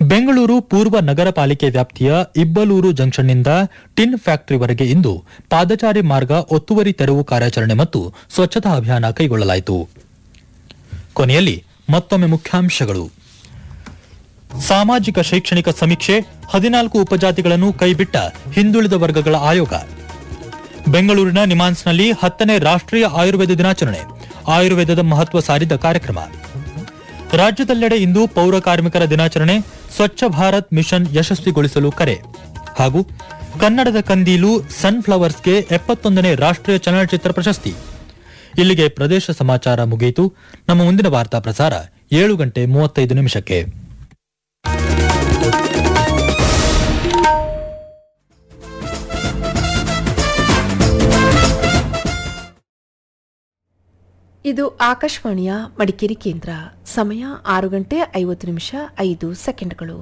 ಬೆಂಗಳೂರು ಪೂರ್ವ ನಗರ ಪಾಲಿಕೆ ವ್ಯಾಪ್ತಿಯ ಇಬ್ಬಲೂರು ಜಂಕ್ಷನ್ನಿಂದ ಟಿನ್ ಫ್ಯಾಕ್ಟರಿವರೆಗೆ ಇಂದು ಪಾದಚಾರಿ ಮಾರ್ಗ ಒತ್ತುವರಿ ತೆರವು ಕಾರ್ಯಾಚರಣೆ ಮತ್ತು ಸ್ವಚ್ಛತಾ ಅಭಿಯಾನ ಕೈಗೊಳ್ಳಲಾಯಿತು ಕೊನೆಯಲ್ಲಿ ಮತ್ತೊಮ್ಮೆ ಮುಖ್ಯಾಂಶಗಳು ಸಾಮಾಜಿಕ ಶೈಕ್ಷಣಿಕ ಸಮೀಕ್ಷೆ ಹದಿನಾಲ್ಕು ಉಪಜಾತಿಗಳನ್ನು ಕೈಬಿಟ್ಟ ಹಿಂದುಳಿದ ವರ್ಗಗಳ ಆಯೋಗ ಬೆಂಗಳೂರಿನ ನಿಮಾನ್ಸ್ನಲ್ಲಿ ಹತ್ತನೇ ರಾಷ್ಟ್ರೀಯ ಆಯುರ್ವೇದ ದಿನಾಚರಣೆ ಆಯುರ್ವೇದದ ಮಹತ್ವ ಸಾರಿದ ಕಾರ್ಯಕ್ರಮ ರಾಜ್ಯದೆಲ್ಲೆಡೆ ಇಂದು ಪೌರ ಕಾರ್ಮಿಕರ ದಿನಾಚರಣೆ ಸ್ವಚ್ಛ ಭಾರತ್ ಮಿಷನ್ ಯಶಸ್ವಿಗೊಳಿಸಲು ಕರೆ ಹಾಗೂ ಕನ್ನಡದ ಕಂದೀಲು ಸನ್ಫ್ಲವರ್ಸ್ಗೆ ಎಪ್ಪತ್ತೊಂದನೇ ರಾಷ್ಟ್ರೀಯ ಚಲನಚಿತ್ರ ಪ್ರಶಸ್ತಿ ಇಲ್ಲಿಗೆ ಪ್ರದೇಶ ಸಮಾಚಾರ ಮುಗಿಯಿತು ನಮ್ಮ ಮುಂದಿನ ವಾರ್ತಾ ಪ್ರಸಾರ ಏಳು ಗಂಟೆ ಮೂವತ್ತೈದು ನಿಮಿಷಕ್ಕೆ ಇದು ಆಕಾಶವಾಣಿಯ ಮಡಿಕೇರಿ ಕೇಂದ್ರ ಸಮಯ ಆರು ಗಂಟೆ ಐವತ್ತು ನಿಮಿಷ ಐದು ಸೆಕೆಂಡ್ಗಳು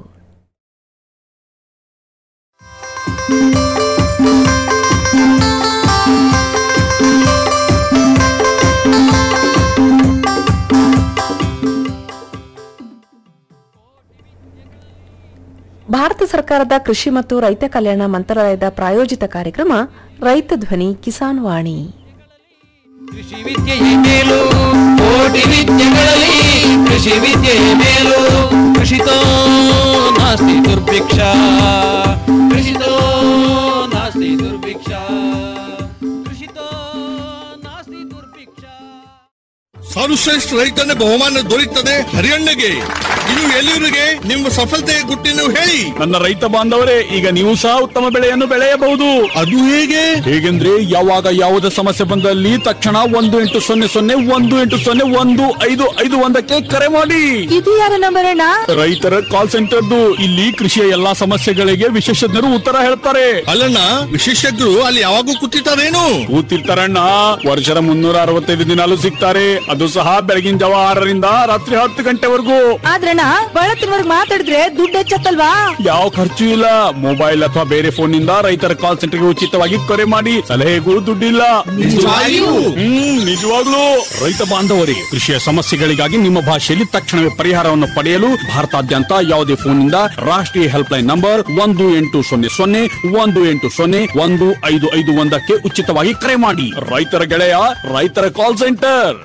ಭಾರತ ಸರ್ಕಾರದ ಕೃಷಿ ಮತ್ತು ರೈತ ಕಲ್ಯಾಣ ಮಂತ್ರಾಲಯದ ಪ್ರಾಯೋಜಿತ ಕಾರ್ಯಕ್ರಮ ರೈತ ಧ್ವನಿ ಕಿಸಾನ್ ವಾಣಿ ಕೃಷಿ ವಿದ್ಯೆಯೇ ಮೇಲು ಕೋಟಿ ವಿದ್ಯೆಗಳಲ್ಲಿ ಕೃಷಿ ವಿದ್ಯೆಯೇ ಮೇಲು ಕೃಷಿತೋ ನಾಸ್ತಿ ದುರ್ಭಿಕ್ಷ ಕೃಷಿತೋ ನಾಸ್ತಿ ದುರ್ಭಿಕ್ಷ ಕೃಷಿತೋ ನಾಸ್ತಿ ದುರ್ಭಿಕ್ಷ ಸರ್ವಶ್ರೇಷ್ಠ ರೈತನ ಬಹುಮಾನ ದೊರೆಯುತ್ತದೆ ಹರಿಯಣ್ಣಗೆ ಇನ್ನು ಎಲ್ಲಿವರಿಗೆ ನಿಮ್ಮ ಸಫಲತೆಯ ಗುಟ್ಟಿನ ಹೇಳಿ ನನ್ನ ರೈತ ಬಾಂಧವರೇ ಈಗ ನೀವು ಸಹ ಉತ್ತಮ ಬೆಳೆಯನ್ನು ಬೆಳೆಯಬಹುದು ಅದು ಹೇಗೆ ಹೇಗೆಂದ್ರೆ ಯಾವಾಗ ಯಾವುದೇ ಸಮಸ್ಯೆ ಬಂದಲ್ಲಿ ತಕ್ಷಣ ಒಂದು ಎಂಟು ಸೊನ್ನೆ ಸೊನ್ನೆ ಒಂದು ಎಂಟು ಸೊನ್ನೆ ಒಂದು ಐದು ಐದು ಒಂದಕ್ಕೆ ಕರೆ ಮಾಡಿ ಇದು ಯಾರ ನಂಬರ್ ಅಣ್ಣ ರೈತರ ಕಾಲ್ ಸೆಂಟರ್ದು ಇಲ್ಲಿ ಕೃಷಿಯ ಎಲ್ಲಾ ಸಮಸ್ಯೆಗಳಿಗೆ ವಿಶೇಷಜ್ಞರು ಉತ್ತರ ಹೇಳ್ತಾರೆ ಅಲ್ಲಣ್ಣ ವಿಶೇಷಜ್ಞರು ಅಲ್ಲಿ ಯಾವಾಗೂ ಕೂತಿರ್ತಾರೇನು ಕೂತಿರ್ತಾರಣ್ಣ ವರ್ಷದ ಮುನ್ನೂರ ಅರವತ್ತೈದು ದಿನಾಲು ಸಿಗ್ತಾರೆ ಅದು ಸಹ ಬೆಳಗಿನ ಜಾವ ಆರರಿಂದ ರಾತ್ರಿ ಹತ್ತು ಗಂಟೆವರೆಗೂ ಆದ್ರಣ್ಣ ಬಳತ್ತಿನವರ್ಗ್ ಮಾತಾಡಿದ್ರೆ ದುಡ್ಡು ಹೆಚ್ಚತ್ತಲ್ವಾ ಯಾವ ಖರ್ಚು ಇಲ್ಲ ಮೊಬೈಲ್ ಅಥವಾ ಬೇರೆ ಫೋನ್ ನಿಂದ ರೈತರ ಕಾಲ್ ಸೆಂಟರ್ಗೆ ಉಚಿತವಾಗಿ ಕರೆ ಮಾಡಿ ಸಲಹೆಗೂ ದುಡ್ಡಿಲ್ಲ ನಿಜವಾಗಿಯೂ? ಹ್ಮ್ ನಿಜವಾಗ್ಲೂ ರೈತ ಬಾಂಧವರೇ ಕೃಷಿಯ ಸಮಸ್ಯೆಗಳಿಗಾಗಿ ನಿಮ್ಮ ಭಾಷೆಯಲ್ಲಿ ತಕ್ಷಣವೇ ಪರಿಹಾರವನ್ನು ಪಡೆಯಲು ಭಾರತಾದ್ಯಂತ ಯಾವುದೇ ಫೋನ್ ನಿಂದ ರಾಷ್ಟ್ರೀಯ ಹೆಲ್ಪ್ ಲೈನ್ ನಂಬರ್ ಒಂದು ಎಂಟು ಸೊನ್ನೆ ಸೊನ್ನೆ ಒಂದು ಎಂಟು ಸೊನ್ನೆ ಒಂದು ಐದು ಐದು ಒಂದಕ್ಕೆ ಉಚಿತವಾಗಿ ಕರೆ ಮಾಡಿ ರೈತರ ಗೆಳೆಯ ರೈತರ ಕಾಲ್ ಸೆಂಟರ್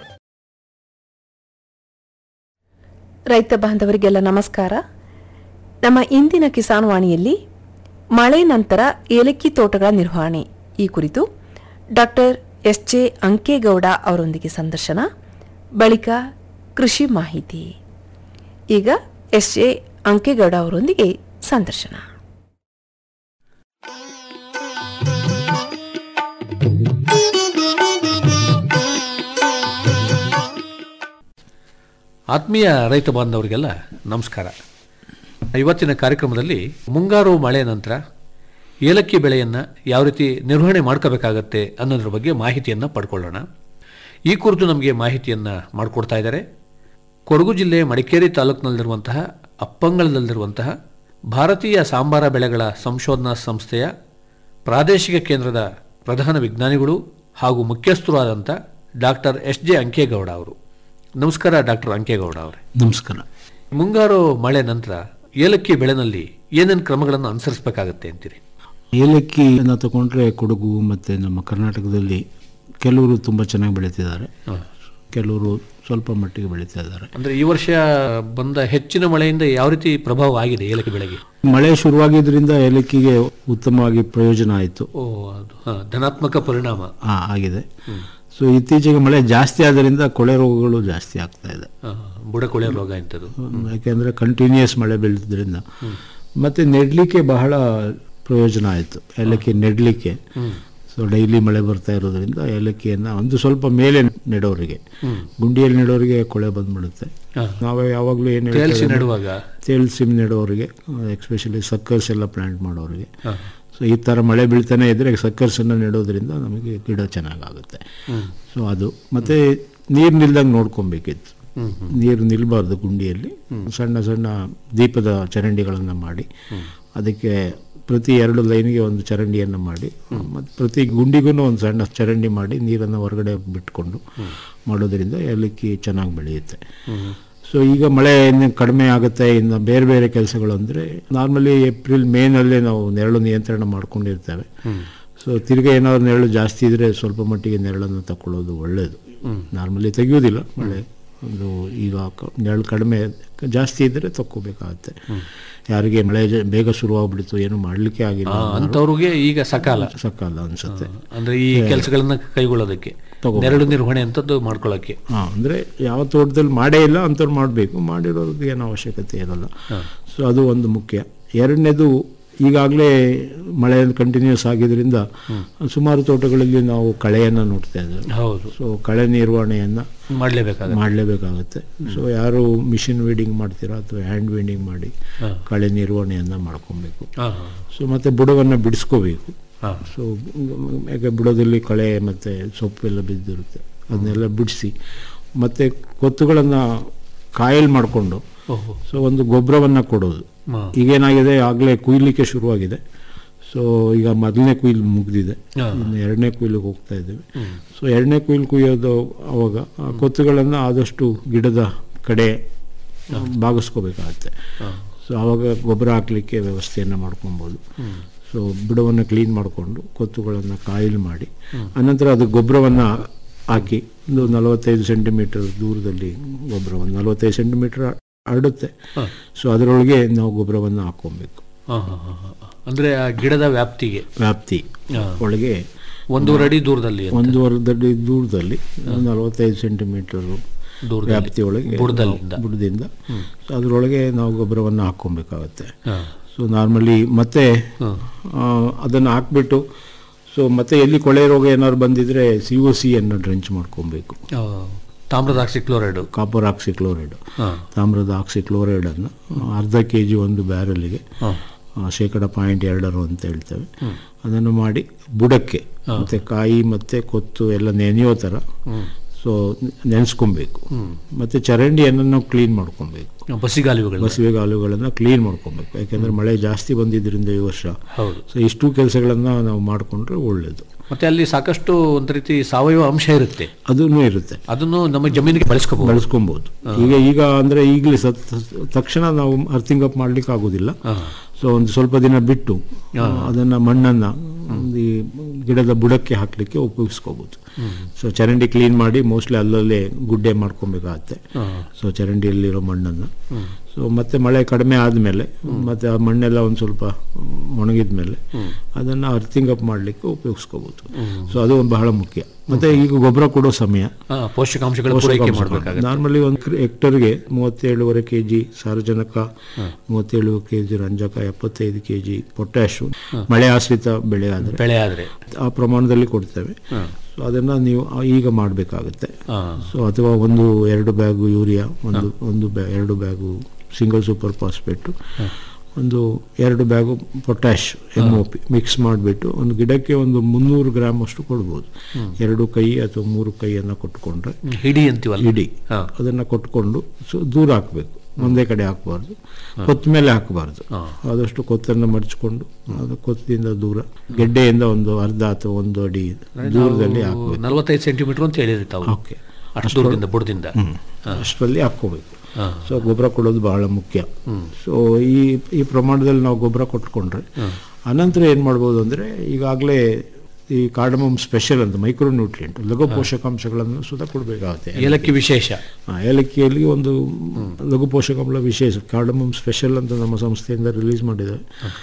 ರೈತ ಬಾಂಧವರಿಗೆಲ್ಲ ನಮಸ್ಕಾರ ನಮ್ಮ ಇಂದಿನ ಕಿಸಾನ್ ವಾಣಿಯಲ್ಲಿ ಮಳೆ ನಂತರ ಏಲಕ್ಕಿ ತೋಟಗಳ ನಿರ್ವಹಣೆ ಈ ಕುರಿತು ಡಾಕ್ಟರ್ ಎಸ್ ಜೆ ಅಂಕೇಗೌಡ ಅವರೊಂದಿಗೆ ಸಂದರ್ಶನ ಬಳಿಕ ಕೃಷಿ ಮಾಹಿತಿ ಈಗ ಎಸ್ ಜೆ ಅಂಕೇಗೌಡ ಅವರೊಂದಿಗೆ ಸಂದರ್ಶನ ಆತ್ಮೀಯ ರೈತ ಬಾಂಧವರಿಗೆಲ್ಲ ನಮಸ್ಕಾರ ಇವತ್ತಿನ ಕಾರ್ಯಕ್ರಮದಲ್ಲಿ ಮುಂಗಾರು ಮಳೆ ನಂತರ ಏಲಕ್ಕಿ ಬೆಳೆಯನ್ನು ಯಾವ ರೀತಿ ನಿರ್ವಹಣೆ ಮಾಡ್ಕೋಬೇಕಾಗತ್ತೆ ಅನ್ನೋದ್ರ ಬಗ್ಗೆ ಮಾಹಿತಿಯನ್ನು ಪಡ್ಕೊಳ್ಳೋಣ ಈ ಕುರಿತು ನಮಗೆ ಮಾಹಿತಿಯನ್ನು ಮಾಡಿಕೊಡ್ತಾ ಇದ್ದಾರೆ ಕೊಡಗು ಜಿಲ್ಲೆ ಮಡಿಕೇರಿ ತಾಲೂಕಿನಲ್ಲಿರುವಂತಹ ಅಪ್ಪಂಗಳದಲ್ಲಿರುವಂತಹ ಭಾರತೀಯ ಸಾಂಬಾರ ಬೆಳೆಗಳ ಸಂಶೋಧನಾ ಸಂಸ್ಥೆಯ ಪ್ರಾದೇಶಿಕ ಕೇಂದ್ರದ ಪ್ರಧಾನ ವಿಜ್ಞಾನಿಗಳು ಹಾಗೂ ಮುಖ್ಯಸ್ಥರು ಆದಂಥ ಡಾಕ್ಟರ್ ಎಸ್ ಜೆ ಅಂಕೇಗೌಡ ಅವರು ನಮಸ್ಕಾರ ಡಾಕ್ಟರ್ ಅಂಕೇಗೌಡ ಅವರೇ ನಮಸ್ಕಾರ ಮುಂಗಾರು ಮಳೆ ನಂತರ ಏಲಕ್ಕಿ ಬೆಳೆನಲ್ಲಿ ಏನೇನು ಕ್ರಮಗಳನ್ನು ಅನುಸರಿಸಬೇಕಾಗತ್ತೆ ಅಂತೀರಿ ಏಲಕ್ಕಿಯನ್ನು ತಗೊಂಡ್ರೆ ಕೊಡಗು ಮತ್ತು ನಮ್ಮ ಕರ್ನಾಟಕದಲ್ಲಿ ಕೆಲವರು ತುಂಬ ಚೆನ್ನಾಗಿ ಬೆಳೀತಿದ್ದಾರೆ ಕೆಲವರು ಸ್ವಲ್ಪ ಮಟ್ಟಿಗೆ ಬೆಳೀತಾ ಇದ್ದಾರೆ ಅಂದ್ರೆ ಈ ವರ್ಷ ಬಂದ ಹೆಚ್ಚಿನ ಮಳೆಯಿಂದ ಯಾವ ರೀತಿ ಪ್ರಭಾವ ಆಗಿದೆ ಏಲಕ್ಕಿ ಬೆಳೆಗೆ ಮಳೆ ಶುರುವಾಗಿದ್ದರಿಂದ ಏಲಕ್ಕಿಗೆ ಉತ್ತಮವಾಗಿ ಪ್ರಯೋಜನ ಆಯಿತು ಓ ಅದು ಹಾ, ಧನಾತ್ಮಕ ಪರಿಣಾಮ ಆ, ಆಗಿದೆ ಸೊ ಇತ್ತೀಚೆಗೆ ಮಳೆ ಜಾಸ್ತಿ ಆದ್ದರಿಂದ ಕೊಳೆ ರೋಗಗಳು ಜಾಸ್ತಿ ಆಗ್ತಾ ಇದೆ ಹಾ, ಬುಡಕೊಳೆ ರೋಗ ಇಂಥದ್ದು ಯಾಕೆಂದರೆ ಕಂಟಿನ್ಯೂಯಸ್ ಮಳೆ ಬೀಳ್ತಿದ್ರಿಂದ ಮತ್ತು ನೆಡಲಿಕ್ಕೆ ಬಹಳ ಪ್ರಯೋಜನ ಆಯಿತು ಏಲಕ್ಕಿ ನೆಡಲಿಕ್ಕೆ ಸೊ ಡೈಲಿ ಮಳೆ ಬರ್ತಾ ಇರೋದ್ರಿಂದ ಏಲಕ್ಕಿಯನ್ನು ಒಂದು ಸ್ವಲ್ಪ ಮೇಲೆ ನೆಡೋರಿಗೆ ಗುಂಡಿಯಲ್ಲಿ ನೆಡೋರಿಗೆ ಕೊಳೆ ಬಂದ್ಬಿಡುತ್ತೆ ಹಾ. ನಾವು ಯಾವಾಗಲೂ ಏನು ತೇಲ್ಸಿ ನೆಡುವಾಗ ತೇಲ್ಸಿ ನೆಡೋರಿಗೆ ಎಕ್ಸ್ಪೆಷಲಿ ಸಕ್ಕರ್ಸ್ ಎಲ್ಲ ಪ್ಲಾಂಟ್ ಮಾಡೋರಿಗೆ ಹಾ. ಸೊ ಈ ಥರ ಮಳೆ ಬೀಳ್ತಾನೆ ಇದ್ದರೆ ಸಕ್ಕರ್ಸನ್ನು ನೆಡೋದ್ರಿಂದ ನಮಗೆ ಗಿಡ ಚೆನ್ನಾಗಾಗುತ್ತೆ ಸೊ ಅದು ಮತ್ತು ನೀರು ನಿಲ್ದಂಗೆ ನೋಡ್ಕೊಬೇಕಿತ್ತು ನೀರು ನಿಲ್ಬಾರ್ದು ಗುಂಡಿಯಲ್ಲಿ ಸಣ್ಣ ಸಣ್ಣ ದೀಪದ ಚರಂಡಿಗಳನ್ನು ಮಾಡಿ ಅದಕ್ಕೆ ಪ್ರತಿ ಎರಡು ಲೈನ್ಗೆ ಒಂದು ಚರಂಡಿಯನ್ನು ಮಾಡಿ ಮತ್ತು ಪ್ರತಿ ಗುಂಡಿಗೂ ಒಂದು ಸಣ್ಣ ಚರಂಡಿ ಮಾಡಿ ನೀರನ್ನು ಹೊರಗಡೆ ಬಿಟ್ಕೊಂಡು ಮಾಡೋದ್ರಿಂದ ಏಲಕ್ಕಿ ಚೆನ್ನಾಗಿ ಬೆಳೆಯುತ್ತೆ ಸೊ ಈಗ ಮಳೆ ಇನ್ನು ಕಡಿಮೆ ಆಗುತ್ತೆ ಇನ್ನು ಬೇರೆ ಬೇರೆ ಕೆಲಸಗಳು ಅಂದರೆ ನಾರ್ಮಲಿ ಏಪ್ರಿಲ್ ಮೇನಲ್ಲೇ ನಾವು ನೆರಳು ನಿಯಂತ್ರಣ ಮಾಡ್ಕೊಂಡಿರ್ತೇವೆ ಸೊ ತಿರ್ಗಿ ಏನಾದ್ರು ನೆರಳು ಜಾಸ್ತಿ ಇದ್ರೆ ಸ್ವಲ್ಪ ಮಟ್ಟಿಗೆ ನೆರಳನ್ನು ತಗೊಳ್ಳೋದು ಒಳ್ಳೆಯದು ನಾರ್ಮಲಿ ತೆಗೆಯೋದಿಲ್ಲ ಮಳೆ ಒಂದು ಈಗ ಕ- ನೆರಳು ಕಡಿಮೆ ಜಾಸ್ತಿ ಇದ್ದರೆ ತಕ್ಕೋಬೇಕಾಗತ್ತೆ ಯಾರಿಗೆ ಮಳೆ ಜ- ಬೇಗ ಶುರುವಾಗ್ಬಿಡ್ತು ಏನು ಮಾಡಲಿಕ್ಕೆ ಆಗಿಲ್ಲ ಅನ್ನೋರು ಅಂಥವ್ರಿಗೆ ಈಗ ಸಕಾಲ ಸಕಾಲ ಅನ್ಸುತ್ತೆ ಅಂದ್ರೆ ಈ ಕೆಲಸಗಳನ್ನ ಕೈಗೊಳ್ಳೋದಕ್ಕೆ ತಗೋ- ನೆರಳು ನಿರ್ವಹಣೆ ಅಂತದ್ದು ಮಾಡ್ಕೊಳ್ಳೋಕೆ ಹಾಂ ಅಂದರೆ ಯಾವ ತೋಟದಲ್ಲಿ ಮಾಡೇ ಇಲ್ಲ ಅಂಥವ್ರು ಮಾಡಬೇಕು ಮಾಡಿರೋದು ಏನು ಅವಶ್ಯಕತೆ ಇರಲ್ಲ ಸೊ ಅದು ಒಂದು ಮುಖ್ಯ ಎರಡನೇದು ಈಗಾಗಲೇ ಮಳೆ ಕಂಟಿನ್ಯೂಸ್ ಆಗಿದ್ದರಿಂದ ಸುಮಾರು ತೋಟಗಳಲ್ಲಿ ನಾವು ಕಳೆಯನ್ನು ನೋಡ್ತಾ ಇದ್ದೇವೆ ಹೌದು ಸೊ ಕಳೆ ನಿರ್ವಹಣೆಯನ್ನು ಮಾಡ್ಲೇಬೇಕಾಗುತ್ತೆ ಮಾಡಲೇಬೇಕಾಗುತ್ತೆ ಸೊ ಯಾರು ಮಿಷಿನ್ ವೀಡಿಂಗ್ ಮಾಡ್ತೀರಾ ಅಥವಾ ಹ್ಯಾಂಡ್ ವೀಡಿಂಗ್ ಮಾಡಿ ಕಳೆ ನಿರ್ವಹಣೆಯನ್ನು ಮಾಡ್ಕೊಬೇಕು ಹಾ, ಹಾ, ಸೊ ಮತ್ತು ಬುಡವನ್ನು ಬಿಡಿಸ್ಕೋಬೇಕು ಹಾ. ಸೊ ಯಾಕೆ ಬುಡದಲ್ಲಿ ಕಳೆ ಮತ್ತು ಸೊಪ್ಪು ಎಲ್ಲ ಬಿದ್ದಿರುತ್ತೆ ಅದನ್ನೆಲ್ಲ ಬಿಡಿಸಿ ಮತ್ತು ಕೊತ್ತುಗಳನ್ನು ಕಾಯಲ್ ಮಾಡಿಕೊಂಡು ಓಹೋ ಸೊ ಒಂದು ಗೊಬ್ಬರವನ್ನು ಕೊಡೋದು ಹಾ. ಈಗೇನಾಗಿದೆ ಆಗಲೇ ಕುಯ್ಲಿಕ್ಕೆ ಶುರುವಾಗಿದೆ ಸೊ ಈಗ ಮೊದಲನೇ ಕುಯ್ಲು ಮುಗಿದಿದೆ ಹಾ. ಇನ್ನು ಎರಡನೇ ಕುಯ್ಲಿಗೆ ಹೋಗ್ತಾ ಇದ್ದೇವೆ ಸೊ ಎರಡನೇ ಕುಯ್ಲು ಕುಯ್ಯೋದು ಅವಾಗ ಆ ಕೊತ್ತುಗಳನ್ನು ಆದಷ್ಟು ಗಿಡದ ಕಡೆ ಭಾಗಿಸ್ಕೋಬೇಕಾಗತ್ತೆ ಸೊ ಆವಾಗ ಗೊಬ್ಬರ ಹಾಕಲಿಕ್ಕೆ ವ್ಯವಸ್ಥೆಯನ್ನು ಮಾಡ್ಕೊಬೋದು ಸೊ ಬುಡವನ್ನು ಕ್ಲೀನ್ ಮಾಡಿಕೊಂಡು ಕೊತ್ತುಗಳನ್ನು ಕಾಯಿಲ್ ಮಾಡಿ ಅನಂತರ ಅದು ಗೊಬ್ಬರವನ್ನು ಹಾಕಿ ಒಂದು ನಲವತ್ತೈದು ಸೆಂಟಿಮೀಟರ್ ದೂರದಲ್ಲಿ ಗೊಬ್ಬರವನ್ನು ನಲವತ್ತೈದು ಸೆಂಟಿಮೀಟರ್ ಹರಡುತ್ತೆ ಸೊ ಅದರೊಳಗೆ ನಾವು ಗೊಬ್ಬರವನ್ನು ಹಾಕ್ಕೊಬೇಕು ಹಾ, ಹಾ, ಹಾ, ಹಾ. ಅಂದ್ರೆ ಆ ಗಿಡದ ವ್ಯಾಪ್ತಿಗೆ ವ್ಯಾಪ್ತಿ ಹಾ. ಒಳಗೆ ಒಂದೂವರೆ ಅಡಿ ದೂರದಲ್ಲಿ ಅಂತ. ಒಂದೂವರೆ ದೂರದಲ್ಲಿ ನಲವತ್ತೈದು ಸೆಂಟಿಮೀಟರ್ ದೂರದಲ್ಲಿ. ವ್ಯಾಪ್ತಿ ಒಳಗೆ ಬುಡದಲ್ಲಿಂದ. ನಾವು ಬುಡದಿಂದ ಸೊ ಅದರೊಳಗೆ ನಾವು ಗೊಬ್ಬರವನ್ನು ಹಾಕ್ಕೊಬೇಕಾಗತ್ತೆ ಹಾ. ಸೊ ನಾರ್ಮಲಿ ಮತ್ತೆ ಆ, ಅದನ್ನು ಹಾಕ್ಬಿಟ್ಟು ಸೊ ಮತ್ತೆ ಎಲ್ಲಿ ಕೊಳೆ ರೋಗ ಏನಾದ್ರು ಬಂದಿದ್ರೆ ಸಿ ಒ ಸಿ ಅನ್ನು ಡ್ರೆಂಚ್ ಮಾಡ್ಕೊಬೇಕು ಆ, ತಾಮ್ರದ ಆಕ್ಸಿಕ್ಲೋರೈಡ್ ಕಾಪರ್ ಆಕ್ಸಿಕ್ಲೋರೈಡ್ ಹಾ. ತಾಮ್ರದ ಆಕ್ಸಿಕ್ಲೋರೈಡನ್ನು ಅರ್ಧ ಕೆ ಜಿ ಒಂದು ಬ್ಯಾರಲ್ಗೆ ಹಾ. ಶೇಕಡ ಪಾಯಿಂಟ್ ಎರಡರು ಅಂತ ಹೇಳ್ತೇವೆ ಅದನ್ನು ಮಾಡಿ ಬುಡಕ್ಕೆ ಮತ್ತು ಕಾಯಿ ಮತ್ತು ಕೊತ್ತು ಎಲ್ಲ ನೆನೆಯೋ ಥರ ಸೊ ನೆನೆಸ್ಕೊಬೇಕು ಮತ್ತು ಚರಂಡಿಯನ್ನು ನಾವು ಕ್ಲೀನ್ ಮಾಡ್ಕೊಬೇಕು ಬಸಿಗಾಲುವೆಗಳು ಬಸವೆಗಾಲುಗಳನ್ನು ಕ್ಲೀನ್ ಮಾಡ್ಕೊಬೇಕು ಯಾಕೆಂದರೆ ಮಳೆ ಜಾಸ್ತಿ ಬಂದಿದ್ದರಿಂದ ಈ ವರ್ಷ ಹೌದು ಸೊ ಇಷ್ಟು ಕೆಲಸಗಳನ್ನು ನಾವು ಮಾಡಿಕೊಂಡ್ರೆ ಒಳ್ಳೆಯದು ಮತ್ತೆ ಅಲ್ಲಿ ಸಾಕಷ್ಟು ಒಂದು ರೀತಿ ಸಾವಯವ ಅಂಶ ಇರುತ್ತೆ ಅದೂ ಇರುತ್ತೆ ಅದನ್ನು ನಮ್ಮ ಜಮೀನಿಗೆ ಬಳಸ್ಕೋಬಹುದು ಬಳಸ್ಕೊಬೋದು ಈಗ ಈಗ ಅಂದರೆ ಈಗಲೇ ಸತ್ ತಕ್ಷಣ ನಾವು ಅರ್ಥಿಂಗ್ ಅಪ್ ಮಾಡ್ಲಿಕ್ಕೆ ಆಗೋದಿಲ್ಲ ಸೊ ಒಂದು ಸ್ವಲ್ಪ ದಿನ ಬಿಟ್ಟು ಅದನ್ನು ಮಣ್ಣನ್ನು ಈ ಗಿಡದ ಬುಡಕ್ಕೆ ಹಾಕಲಿಕ್ಕೆ ಉಪಯೋಗಿಸ್ಕೋಬೋದು ಸೊ ಚರಂಡಿ ಕ್ಲೀನ್ ಮಾಡಿ ಮೋಸ್ಟ್ಲಿ ಅಲ್ಲಲ್ಲೇ ಗುಡ್ಡೆ ಮಾಡ್ಕೊಬೇಕಾಗತ್ತೆ ಸೊ ಚರಂಡಿಯಲ್ಲಿರೋ ಮಣ್ಣನ್ನು ಸೊ ಮತ್ತೆ ಮಳೆ ಕಡಿಮೆ ಆದಮೇಲೆ ಮತ್ತೆ ಆ ಮಣ್ಣೆಲ್ಲ ಒಂದು ಸ್ವಲ್ಪ ಒಣಗಿದ ಮೇಲೆ ಅದನ್ನು ಅರ್ಥಿಂಗ್ ಅಪ್ ಮಾಡಲಿಕ್ಕೆ ಉಪಯೋಗಿಸ್ಕೋಬೋದು ಸೊ ಅದು ಒಂದು ಬಹಳ ಮುಖ್ಯ ಮತ್ತೆ ಈಗ ಗೊಬ್ಬರ ಕೊಡೋ ಸಮಯ ಪೋಷಕಾಂಶಗಳ ಪೂರೈಕೆ ಮಾಡಬೇಕಾಗುತ್ತೆ ನಾರ್ಮಲಿ ಒಂದು ಹೆಕ್ಟರ್ಗೆ ಮೂವತ್ತೇಳುವರೆ ಕೆ ಜಿ ಸಾರಜನಕ ಮೂವತ್ತೇಳು ಕೆ ಜಿ ರಂಜಕ ಎಪ್ಪತ್ತೈದು ಕೆ ಜಿ ಪೊಟ್ಯಾಶು ಮಳೆ ಆಶ್ರಿತ ಬೆಳೆ ಆದರೆ ಬೆಳೆ ಆದ್ರೆ ಆ ಪ್ರಮಾಣದಲ್ಲಿ ಕೊಡ್ತೇವೆ ಸೊ ಅದನ್ನು ನೀವು ಆ- ಈಗ ಮಾಡಬೇಕಾಗುತ್ತೆ ಹಾ. ಸೊ ಅಥವಾ ಒಂದು ಎರಡು ಬ್ಯಾಗು ಯೂರಿಯಾ ಒಂದು ಒಂದು ಬ್ಯಾ ಎರಡು ಬ್ಯಾಗು ಸಿಂಗಲ್ ಸೂಪರ್ ಫಾಸ್ಫೇಟು ಒಂದು ಎರಡು bag potash M O P mix ಮಾಡಿಬಿಟ್ಟು ಒಂದು ಗಿಡಕ್ಕೆ ಒಂದು ಮುನ್ನೂರು ಗ್ರಾಮ್ ಅಷ್ಟು ಕೊಡ್ಬೋದು ಎರಡು ಕೈ ಅಥವಾ ಮೂರು ಕೈಯನ್ನು ಕೊಟ್ಕೊಂಡ್ರೆ ಹಿಡಿ ಅಂತೀವಲ್ಲ ಇಡಿ ಹಾ. ಅದನ್ನು ಕೊಟ್ಕೊಂಡು ಸೊ ದೂರ ಹಾಕಬೇಕು ಒಂದೇ ಕಡೆ ಹಾಕಬಾರ್ದು ಕೊತ್ತ ಮೇಲೆ ಹಾಕಬಾರ್ದು ಆದಷ್ಟು ಕೊತ್ತನ್ನು ಮಡಚ್ಕೊಂಡು ಅದು ಕೊತ್ತದಿಂದ ದೂರ ಗೆಡ್ಡೆಯಿಂದ ಒಂದು ಅರ್ಧ ಅಥವಾ ಒಂದು ಅಡಿ ದೂರದಲ್ಲಿ ಹಾಕಬೇಕು ನಲವತ್ತೈದು ಸೆಂಟಿಮೀಟರ್ ಅಂತ ಹೇಳಿರಿ ತಾವು ಓಕೆ ಅಷ್ಟು ದೂರದಿಂದ ಬುಡದಿಂದ ಅಷ್ಟರಲ್ಲಿ ಹಾಕ್ಕೋಬೇಕು ಸೊ ಗೊಬ್ಬರ ಕೊಡೋದು ಬಹಳ ಮುಖ್ಯ ಸೊ ಈ ಈ ಪ್ರಮಾಣದಲ್ಲಿ ನಾವು ಗೊಬ್ಬರ ಕೊಟ್ಕೊಂಡ್ರೆ ಅನಂತರ ಏನು ಮಾಡ್ಬೋದು ಅಂದರೆ ಈಗಾಗಲೇ ಈ ಕಾರ್ಡಮಮ್ ಸ್ಪೆಷಲ್ ಅಂತ ಮೈಕ್ರೋ ನ್ಯೂಟ್ರಿಯೆಂಟ್ ಲಘು ಪೋಷಕಾಂಶಗಳನ್ನು ಸುತ ಕೊಡಬೇಕಾಗುತ್ತೆ ಏಲಕ್ಕಿ ವಿಶೇಷ ಆ, ಏಲಕ್ಕಿಯಲ್ಲಿ ಒಂದು ಲಘು ಪೋಷಕಾಂಶ ವಿಶೇಷ ಕಾರ್ಡಮಮ್ ಸ್ಪೆಷಲ್ ಅಂತ ನಮ್ಮ ಸಂಸ್ಥೆಯಿಂದ ರಿಲೀಸ್ ಮಾಡಿದ್ದಾರೆ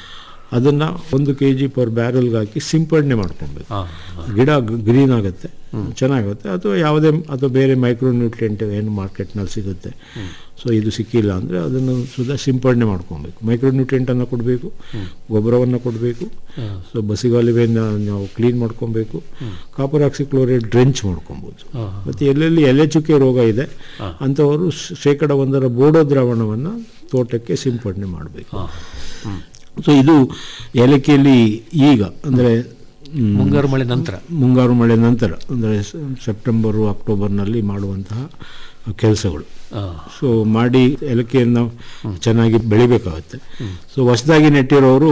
ಅದನ್ನು ಒಂದು ಕೆ ಜಿ ಪರ್ ಬ್ಯಾರಲ್ಗೆ ಹಾಕಿ ಸಿಂಪಡಣೆ ಮಾಡ್ಕೊಬೇಕು ಹಾ, ಗಿಡ ಗ್ರೀನ್ ಆಗುತ್ತೆ ಚೆನ್ನಾಗುತ್ತೆ ಅಥವಾ ಯಾವುದೇ ಅಥವಾ ಬೇರೆ ಮೈಕ್ರೋ ನ್ಯೂಟ್ರಿಯೆಂಟ್ ಏನು ಮಾರ್ಕೆಟ್ನಲ್ಲಿ ಸಿಗುತ್ತೆ ಸೊ ಇದು ಸಿಕ್ಕಿಲ್ಲ ಅಂದರೆ ಅದನ್ನು ಸುಧಾ ಸಿಂಪಡಣೆ ಮಾಡ್ಕೊಬೇಕು ಮೈಕ್ರೋ ನ್ಯೂಟ್ರಿಯೆಂಟನ್ನು ಕೊಡಬೇಕು ಗೊಬ್ಬರವನ್ನು ಕೊಡಬೇಕು ಸೊ ಬಸಿಗಾಲುವೆಯನ್ನು ನಾವು ಕ್ಲೀನ್ ಮಾಡ್ಕೊಬೇಕು ಕಾಪರ್ ಆಕ್ಸಿಕ್ಲೋರೈಡ್ ಡ್ರೆಂಚ್ ಮಾಡ್ಕೊಬೋದು ಮತ್ತು ಎಲ್ಲೆಲ್ಲಿ ಎಲೆ ಚುಕ್ಕೆ ರೋಗ ಇದೆ ಅಂಥವರು ಶೇಕಡ ಒಂದರ ಬೋಡೋ ದ್ರಾವಣವನ್ನು ತೋಟಕ್ಕೆ ಸಿಂಪಡಣೆ ಮಾಡಬೇಕು ಸೊ ಇದು ಏಲಕ್ಕಿಯಲ್ಲಿ ಈಗ ಅಂದರೆ ಮುಂಗಾರು ಮಳೆ ನಂತರ ಮುಂಗಾರು ಮಳೆ ನಂತರ ಅಂದರೆ ಸೆಪ್ಟೆಂಬರು ಅಕ್ಟೋಬರ್ನಲ್ಲಿ ಮಾಡುವಂತಹ ಕೆಲಸಗಳು ಆ, ಸೊ ಮಾಡಿ ಏಲಕ್ಕಿಯನ್ನು ಚೆನ್ನಾಗಿ ಬೆಳಿಬೇಕಾಗುತ್ತೆ ಸೊ ಹೊಸದಾಗಿ ನೆಟ್ಟಿರೋರು